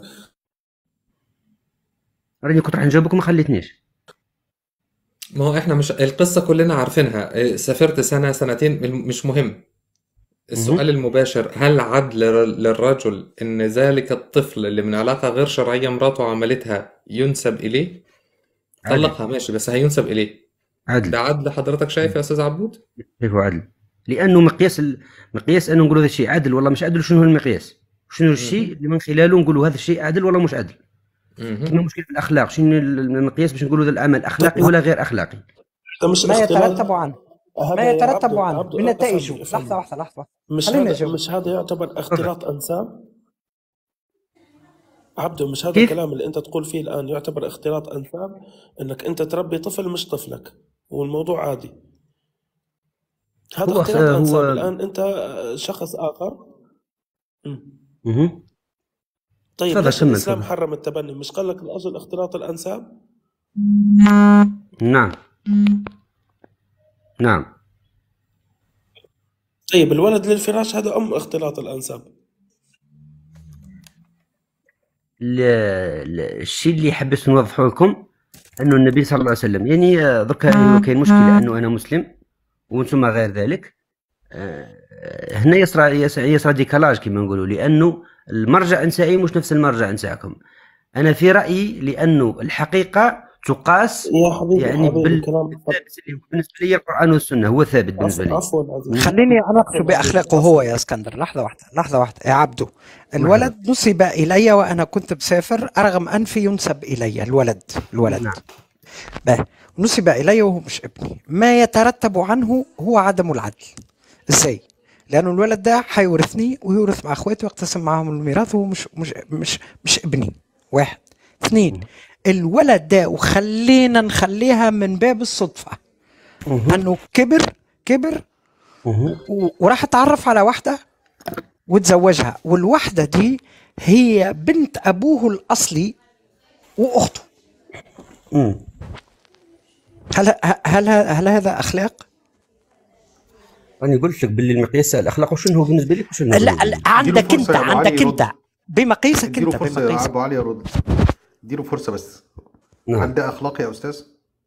راني كنت راح نجاوبك ما خليتنيش ما هو احنا مش القصة كلنا عارفينها إيه، سافرت سنة سنتين الم- مش مهم السؤال المباشر هل عدل لل- للرجل ان ذلك الطفل اللي من علاقة غير شرعية مراته عملتها ينسب اليه عدل. طلقها ماشي بس هينسب اليه عدل ده عدل حضرتك شايف يا استاذ عبود كيف هو عدل لانه مقياس ال... مقياس انه نقولوا هذا الشيء عدل ولا مش عدل شنو هو المقياس شنو الشيء اللي من خلاله نقولوا هذا الشيء عدل ولا مش عدل كما مشكل في الاخلاق شنو المقياس باش نقولوا هذا العمل اخلاقي ولا غير اخلاقي ده مش ما اختلاط يترتب عنه هذا ما يا يترتب عبدو عنه عبدو بنتائجه افهمني افهمني لحظة واحدة لحظة مش خليني هذا أجاوب مش هذا يعتبر اختلاط انساب عبدو مش هذا كيف؟ الكلام اللي انت تقول فيه الان يعتبر اختلاط انساب انك انت تربي طفل مش طفلك والموضوع عادي هذا هو اختلاط هو انساب الان انت شخص اخر مم. مهم. طيب تفضل ليش كمل الاسلام تفضل حرم التبني مش قال لك الاصل اختلاط الانساب نعم نعم طيب الولد للفراش هذا ام اختلاط الانساب ال- ال- الشيء اللي حبيت نوضحه لكم انه النبي صلى الله عليه وسلم يعني آه، دركا هو كاين مشكله انه انا مسلم وانتم غير ذلك آه، هنا يصرى يصرى يصرى ديكالاج كما نقولوا لانه المرجع نتاعي مش نفس المرجع نتاعكم انا في رايي لانه الحقيقه تقاس يا حبيبي يعني حبيبي بال- كلام بالثابت اللي هو بالنسبه لي القران والسنه هو ثابت بالنسبه لي عفوا عزيزي خليني اناقشه باخلاقه هو يا اسكندر لحظه واحده لحظه واحده يا عبدو الولد نسب الي وانا كنت مسافر ارغم انفي ينسب الي الولد الولد نعم به نسب الي وهو مش ابني ما يترتب عنه هو عدم العدل ازاي لانه الولد ده حيورثني ويورث مع اخواتي ويقتسم معهم الميراث وهو مش مش مش مش ابني واحد اثنين الولد ده وخلينا نخليها من باب الصدفه انه كبر كبر و- وراح اتعرف على واحده وتزوجها والواحده دي هي بنت ابوه الاصلي واخته مم. هل هل هل هذا اخلاق؟ راني قلت لك باللي المقياس تاع الاخلاق وشنو هو بالنسبه لك وشنو هو لا بالنسبه لا لي عندك اديله انت فرصة يا أبو علي عندك يرد. انت بمقيسك اديله انت فرصة يا بمقيسك ابو علي يرد اديله فرصة بس نعم هل ده اخلاقي يا استاذ؟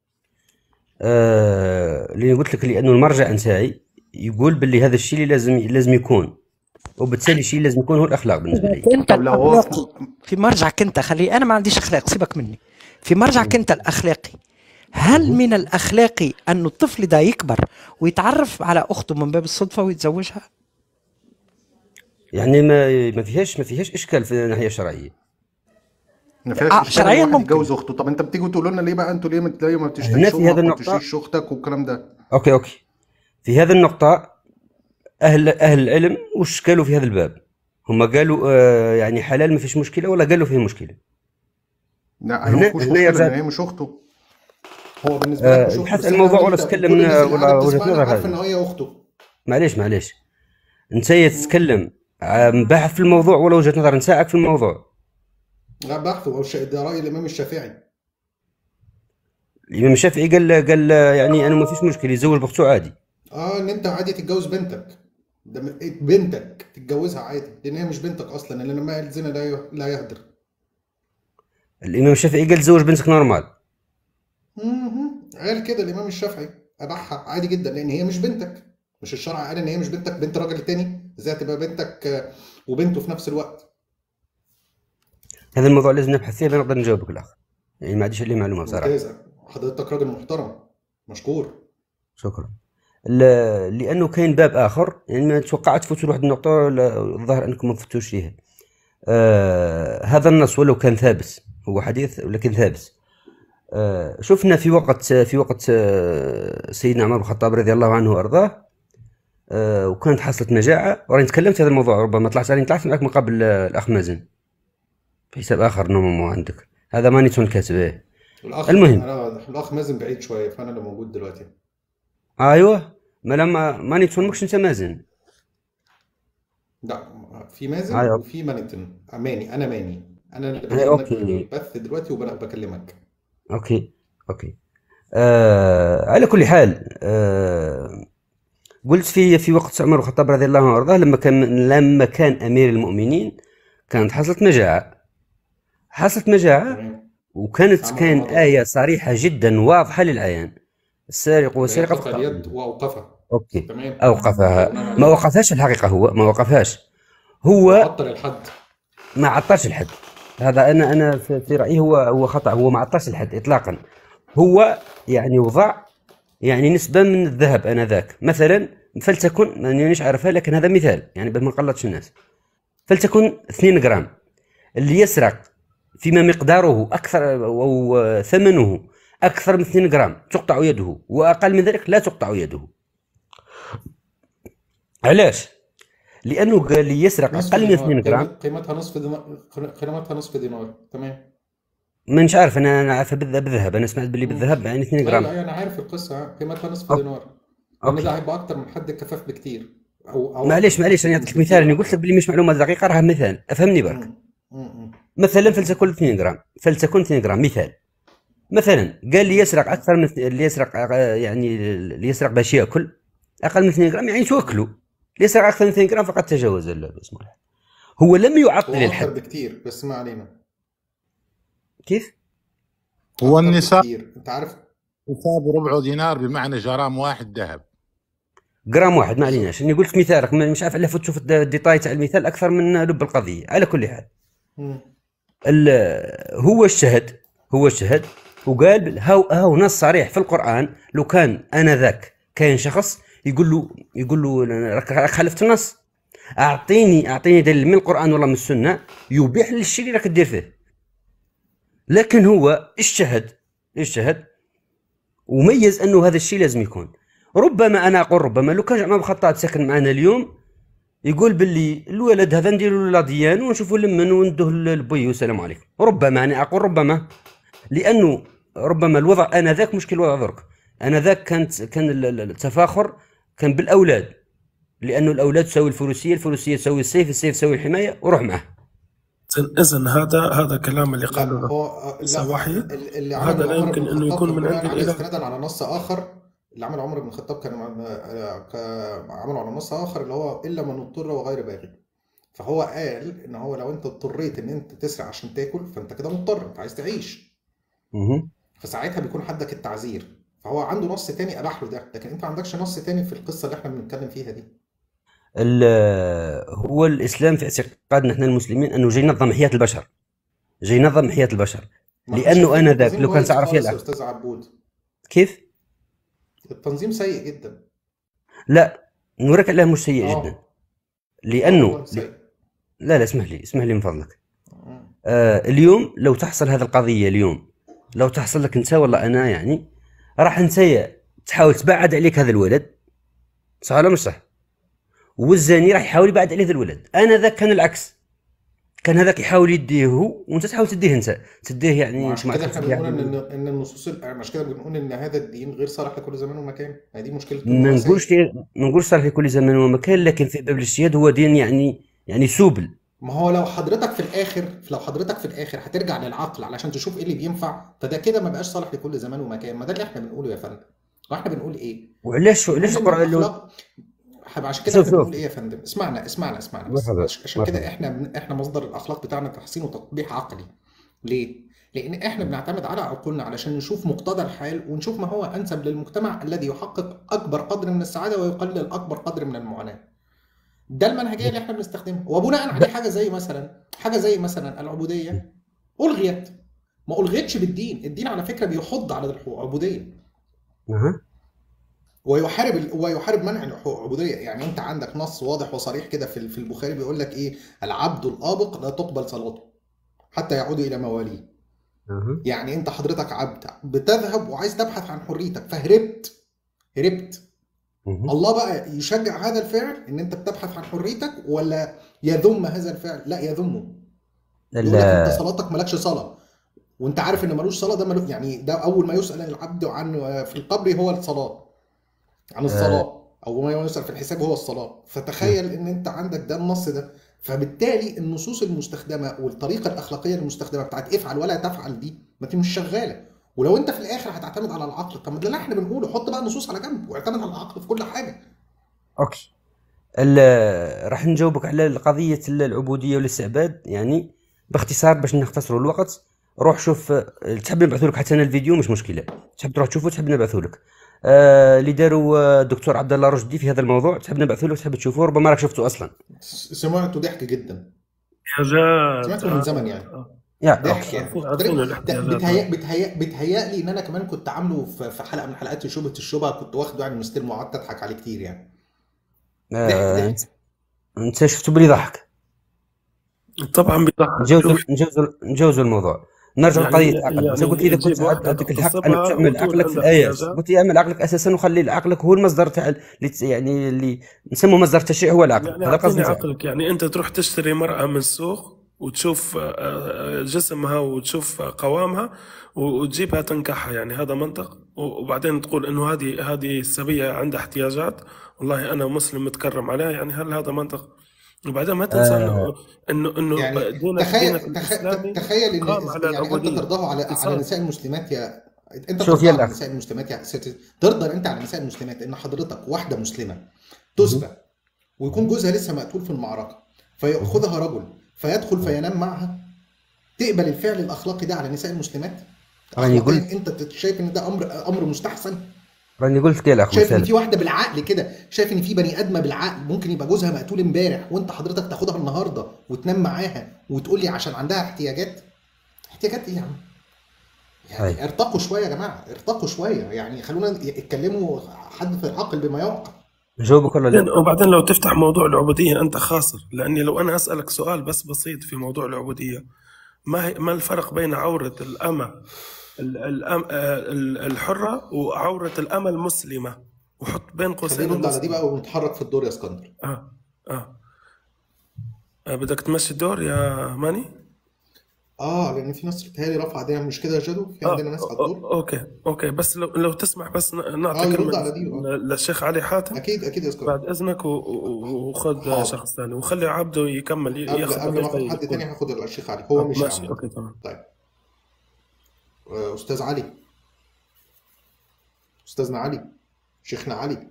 آه اللي قلت لك لانه المرجع نتاعي يقول باللي هذا الشيء اللي لازم لازم يكون وبالتالي الشيء اللي لازم يكون هو الاخلاق بالنسبه لي انت طب لو هو الاخلاقي في مرجعك انت خلي انا ما عنديش اخلاق سيبك مني في مرجعك انت الاخلاقي هل من الاخلاقي انه الطفل ده يكبر ويتعرف على اخته من باب الصدفه ويتزوجها؟ يعني ما ما فيهاش ما فيهاش اشكال في الناحيه الشرعيه ما فيهاش اه اشكال شرعيا الواحد ممكن يتجوز اخته طب انت بتيجوا تقولوا لنا ليه بقى انتوا ليه ما ليه ما هنا بتشتريش في هذه امك وما النقطه بتشتريش اختك والكلام ده اوكي اوكي في هذه النقطه اهل اهل العلم وش قالوا في هذا الباب هم قالوا آه يعني حلال ما فيش مشكله ولا قالوا فيه مشكله لا انا ما هنا فيهوش هنا مشكلة يرجع ان هي مش اخته هو بالنسبة لك مش آه اخته نحث بس انا الموضوع ولا وانت تتكلم كل الناس اللي ولا قاعدة وجهه بتسمعنا نظر عارفة ان هذه هي اخته معليش معليش انت تتكلم عن بحث في الموضوع ولا وجهه نظر نساعك في الموضوع لا بحث هو الش- ده راي الامام الشافعي الامام الشافعي قال قال يعني انا ما فيش مشكله يتزوج باخته عادي اه ان انت عادي تتجوز بنتك ده م- بنتك تتجوزها عادي لان هي مش بنتك اصلا لان ما الزنا لا ي- لا يهدر الامام الشافعي قال تزوج بنتك نورمال مهم. قال كده الامام الشافعي اباحها عادي جدا لان هي مش بنتك مش الشرع قال ان هي مش بنتك بنت راجل تاني ازاي هتبقى بنتك آه، وبنته في نفس الوقت هذا الموضوع لازم نبحث فيه بنقدر نجاوبك الاخر يعني ما عنديش عليه معلومه بصراحه ممتاز حضرتك راجل محترم مشكور شكرا ل- لانه كاين باب اخر يعني ما توقعت تفوتوا لواحد النقطه لا- الظاهر انكم ما فتوش فيها آه هذا النص ولو كان ثابت هو حديث ولكن ثابت آه شفنا في وقت في وقت آه سيدنا عمر بن الخطاب رضي الله عنه وارضاه آه وكانت حصلت مجاعه وراني تكلمت في هذا الموضوع ربما طلعت عليه طلعت معك من قبل آه، الاخ مازن في حساب اخر نومو عندك هذا مانيتون كاتبه الاخ المهم انا الاخ مازن بعيد شويه فانا اللي موجود دلوقتي ايوه ما لما مانيتون ماكش انت مازن لا في مازن أيوة. وفي مانيتون ماني انا ماني انا اللي أي بكلمك أوكي. بالبث دلوقتي وبكلمك اوكي اوكي آه على كل حال آه قلت في في وقت عمر بن الخطاب رضي الله عنه وارضاه لما كان لما كان امير المؤمنين كانت حصلت مجاعه حصلت مجاعه وكانت عمر كان رمضان. ايه صريحه جدا واضحه للعيان السارق والسرقه فأخذ اليد واوقفها اوكي تمام اوقفها ما وقفهاش الحقيقه هو ما وقفهاش هو عطل الحد ما عطلش الحد هذا انا انا في في رايي هو هو خطا هو ما عطلش الحد اطلاقا هو يعني وضع يعني نسبه من الذهب انذاك مثلا فلتكن مانيش عارفها لكن هذا مثال يعني باش ما نقلطش الناس فلتكن 2 جرام اللي يسرق فيما مقداره اكثر او ثمنه اكثر من 2 جرام تقطع يده واقل من ذلك لا تقطع يده علاش لانه قال لي يسرق نصف اقل من 2 دينار جرام قيمة- قيمتها نصف دينار قيمتها نصف دينار تمام مانيش عارف انا انا عارفه بالذهب بالذهب انا سمعت باللي بالذهب يعني 2 ايوه جرام ايوه انا عارف القصه قيمتها نصف أوكي. دينار لان أوكي. ده هيبقى اكتر من حد الكفاف بكتير او او معليش معليش انا نعطيك مثال انا قلت لك باللي مش معلومه دقيقه راه مثال افهمني برك مثلا فلتكن 2 جرام فلتكن 2 جرام مثال مثلا قال لي يسرق اكثر من اللي يسرق آه، يعني اللي يسرق باش ياكل اقل من 2 جرام يعني توكلوا اللي يسرق اكثر من 2 جرام فقد تجاوز ال- اسمه الحد. هو لم يعطل هو اكتر الحد بكتير بس ما علينا كيف؟ هو اكتر النصاب بكتير انت عارف نصاب ربع دينار بمعنى جرام واحد ذهب جرام واحد ما عليناش اني قلت مثالك ما- مش عارف الا فوت تشوف الد- الديتاي تاع المثال اكثر من لب القضيه على كل حال مم. ال- هو اجتهد هو اجتهد وقال بال- هاو هاو نص صريح في القران لو كان انا ذاك كاين شخص يقول له يقول له راك راك خالفت النص اعطيني اعطيني دليل من القران ولا من السنه يبيح لي الشيء اللي راك دير فيه لكن هو اجتهد اجتهد وميز انه هذا الشيء لازم يكون ربما انا اقول ربما لو كان عمر بن الخطاب ساكن معنا اليوم يقول باللي الولد هذا نديروا له لا ديان ونشوفوا لمن وندوه لبي والسلام عليكم ربما انا اقول ربما لانه ربما الوضع انذاك مشكل الوضع درك انذاك كانت كان ال- ال- التفاخر كان بالاولاد لانه الاولاد تساوي الفروسيه الفروسيه تساوي السيف السيف تساوي الحمايه وروح معه اذا هذا هذا كلام اللي لا قاله هو لا وحي ال- اللي وهذا عمله لا عمر يمكن بن انه الخطاب يكون من بناء عند عليه الاله استنادا على نص اخر اللي عمله عمر بن الخطاب كان آه، ك- عمله على نص اخر اللي هو الا من اضطر وغير باغي فهو قال ان هو لو انت اضطريت ان انت تسرق عشان تاكل فانت كده مضطر انت عايز تعيش مهم. فساعتها بيكون حدك التعذير فهو عنده نص تاني اباح له ده لكن انت ما عندكش نص تاني في القصه اللي احنا بنتكلم فيها دي ال- هو الاسلام في اعتقادنا احنا المسلمين انه جاي ينظم حياه البشر جاي ينظم حياه البشر ما احنا لانه شايفين انا ذاك التنظيم لو كان بايظ تعرف خالص يا يلعب استاذ عبود كيف؟ التنظيم سيء جدا لا نوريك عليه مش سيء اه جدا اه لانه والله سيء لا لا اسمح لي اسمح لي من فضلك آه اليوم لو تحصل هذه القضيه اليوم لو تحصل لك انت ولا انا يعني راح انت تحاول تبعد عليك هذا الولد صح ولا مش صح؟ والزاني راح يحاول يبعد عليه هذا الولد انا ذاك كان العكس كان هذاك يحاول يديه هو وانت تحاول تديه انت تديه يعني انت وعشان ما كده عرفت احنا بنقول يعني ان ان النصوص ال- عشان كده بنقول ان هذا الدين غير صالح لكل زمان ومكان ما دي مشكلته ان ما هو نقولش سيء ما نقولش صالح لكل زمان ومكان لكن في باب الاجتهاد هو دين يعني يعني سوبل ما هو لو حضرتك في الاخر لو حضرتك في الاخر هترجع للعقل علشان تشوف ايه اللي بينفع فده كده ما بقاش صالح لكل زمان ومكان ما ده اللي احنا بنقوله يا فندم واحنا بنقول ايه وعلاش علاش بنقول ان القران لو الاخلاق حب- عشان كده شوف احنا بنقول شوف ايه يا فندم اسمعنا اسمعنا اسمعنا بس مرحبا عش- عشان كده مرحبا احنا بن- احنا مصدر الاخلاق بتاعنا تحسين وتطبيق عقلي ليه لان احنا بنعتمد على عقولنا علشان نشوف مقتضى الحال ونشوف ما هو انسب للمجتمع الذي يحقق اكبر قدر من السعاده ويقلل اكبر قدر من المعاناه ده المنهجيه اللي احنا بنستخدمها وبناء عليه حاجه زي مثلا حاجه زي مثلا العبوديه الغيت ما الغيتش بالدين الدين على فكره بيحض على العبوديه أها. ويحارب ال- ويحارب منع العبوديه يعني انت عندك نص واضح وصريح كده في في البخاري بيقول لك ايه العبد الابق لا تقبل صلاته حتى يعود الى مواليه أها. يعني انت حضرتك عبد بتذهب وعايز تبحث عن حريتك فهربت هربت مهم. الله بقى يشجع هذا الفعل ان انت بتبحث عن حريتك ولا يذم هذا الفعل لا يذمه يقول لك انت ال- صلاتك مالكش صلاه وانت عارف ان ملوش صلاه ده ملو يعني ده اول ما يسال العبد عن في القبر هو الصلاه عن آه، الصلاه او ما يسال في الحساب هو الصلاه فتخيل ان انت عندك ده النص ده فبالتالي النصوص المستخدمه والطريقه الاخلاقيه المستخدمه بتاعت افعل ولا تفعل دي ما دي مش شغاله ولو انت في الاخر هتعتمد على العقل طب ما ده اللي احنا بنقوله حط بقى النصوص على جنب واعتمد على العقل في كل حاجه اوكي ال- راح نجاوبك على قضيه العبوديه والاستعباد يعني باختصار باش نختصروا الوقت روح شوف تحب نبعثوا لك حتى انا الفيديو مش مشكله تحب تروح تشوفه تحب نبعثوا لك آه اللي داروا آه، الدكتور عبد الله رشدي في هذا الموضوع تحب نبعثوا لك تحب تشوفوه ربما راك شفته اصلا سمعته ضحك جدا احتياجات سمعته من زمن يعني يا ضحك اوكي يعني عارفين ده الاحتياجات بتهيأ بتهيأ بتهيأ لي ان انا كمان كنت عامله في في حلقه من حلقات شبهه الشبهه كنت واخده يعني مستلم وقعدت اضحك عليه كتير يعني ضحك آه ضحك انت شفته بلي ضحك طبعا بيضحك نجوز شوف نجوز نجوز الموضوع نرجع يعني لقضيه العقل انت يعني قلت اذا تجيب كنت عبد واحدة عندك الحق تغتصبها انك تعمل وتقول عقلك في عندها الايات احتياجات قلت اعمل عقلك اساسا وخلي عقلك هو المصدر تاع اللي ت- يعني اللي نسموه مصدر التشريع هو العقل يعني هذا اعطيني قصدي تاعي عقلك يعني انت تروح تشتري مرأة من السوق وتشوف آه، آه، جسمها وتشوف قوامها وتجيبها تنكحها يعني هذا منطق وبعدين تقول انه هذه هذه السبية عندها احتياجات والله انا مسلم متكرم عليها يعني هل هذا منطق؟ وبعدين ما تنسى انه آه انه انه يعني دينك تخيل دينك تخ... الاسلامي تخيل ان قام على يعني انت العبودية ترضاه على على اتصال نساء المسلمات يا انت شوف ترضى يا على الاخ نساء المسلمات يا ست ترضى انت على نساء المسلمات ان حضرتك واحده مسلمه تسبى ويكون جوزها لسه مقتول في المعركه فيأخذها رجل فيدخل فينام معها تقبل الفعل الاخلاقي ده على نساء المسلمات راني اخلاقيا قلت انت شايف ان ده امر امر مستحسن راني قلت لك يا الاخ شايف ان مثال في واحده بالعقل كده شايف ان في بني ادمه بالعقل ممكن يبقى جوزها مقتول امبارح وانت حضرتك تاخدها النهارده وتنام معاها وتقول لي عشان عندها احتياجات احتياجات ايه يا عم يعني ارتقوا شويه يا جماعه ارتقوا شويه يعني خلونا يتكلموا حد عاقل بما يعقل نجاوبك ولا بعدين- لا؟ وبعدين لو تفتح موضوع العبودية أنت خاسر لأني لو أنا أسألك سؤال بس بسيط في موضوع العبودية ما هي ما الفرق بين عورة الأمة ال- الأم آه، ال- الحرة وعورة الأمة المسلمة وحط بين قوسين خلينا نرد على دي المسلمة بقى ونتحرك في الدور يا اسكندر آه. آه. آه بدك تمشي الدور يا ماني؟ اه لان في ناس بتهيألي رفع ايديها مش كده يا جدو في آه. عندنا ناس على أو- الدور اوكي اوكي بس لو لو تسمح بس ن- اه نعطي يرد كلمة على دي اه ل- للشيخ علي حاتم اكيد اكيد يا اسكندر بعد اذنك و- و- وخذ حاضر شخص ثاني وخلي عبده يكمل ي- قبل ياخذ قبل ما اخد دقيقة حد يكون تاني هاخد الشيخ علي هو آه، مش ماشي عامل اوكي تمام طيب آه، استاذ علي استاذنا علي شيخنا علي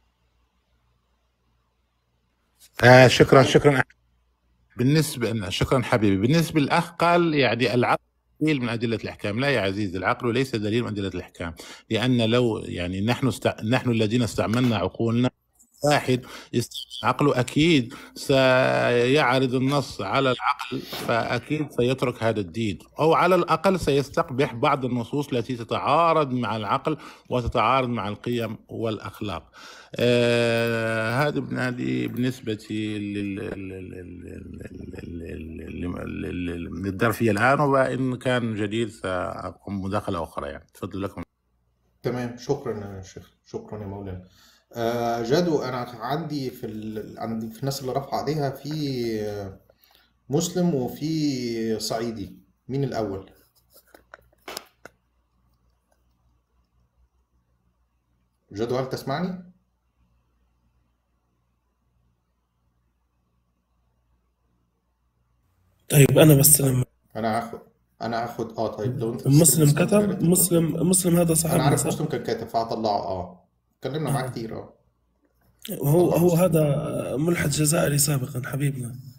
آه شكرا شكرا بالنسبة شكرا حبيبي بالنسبة للأخ قال يعني العقل دليل من أدلة الأحكام لا يا عزيزي العقل ليس دليل من أدلة الأحكام لأن لو يعني نحن است... نحن الذين استعملنا عقولنا واحد يستعمل عقله أكيد سيعرض النص على العقل فأكيد سيترك هذا الدين أو على الأقل سيستقبح بعض النصوص التي تتعارض مع العقل وتتعارض مع القيم والأخلاق آه هذا بنادي بالنسبة لل- لل- لل- لل- لل- لل- للظرفية الآن وإن كان جديد سأقوم مداخلة أخرى يعني تفضل لكم تمام شكرا يا شيخ شكرا يا مولانا آه جادو انا عندي في ال... عندي في الناس اللي رفع ايديها في آه، مسلم وفي صعيدي مين الاول جادو هل تسمعني طيب انا بستلم انا هاخد انا هاخد اه طيب لو انت تستلم مسلم اسكندر يا ريت كتب تقول مسلم مسلم هذا انا صاحبنا عارف صح؟ مسلم كان كاتب فهطلعه اه اتكلمنا معاه آه. كتير اه هو طلع هو مسلم هذا ملحد جزائري سابقا حبيبنا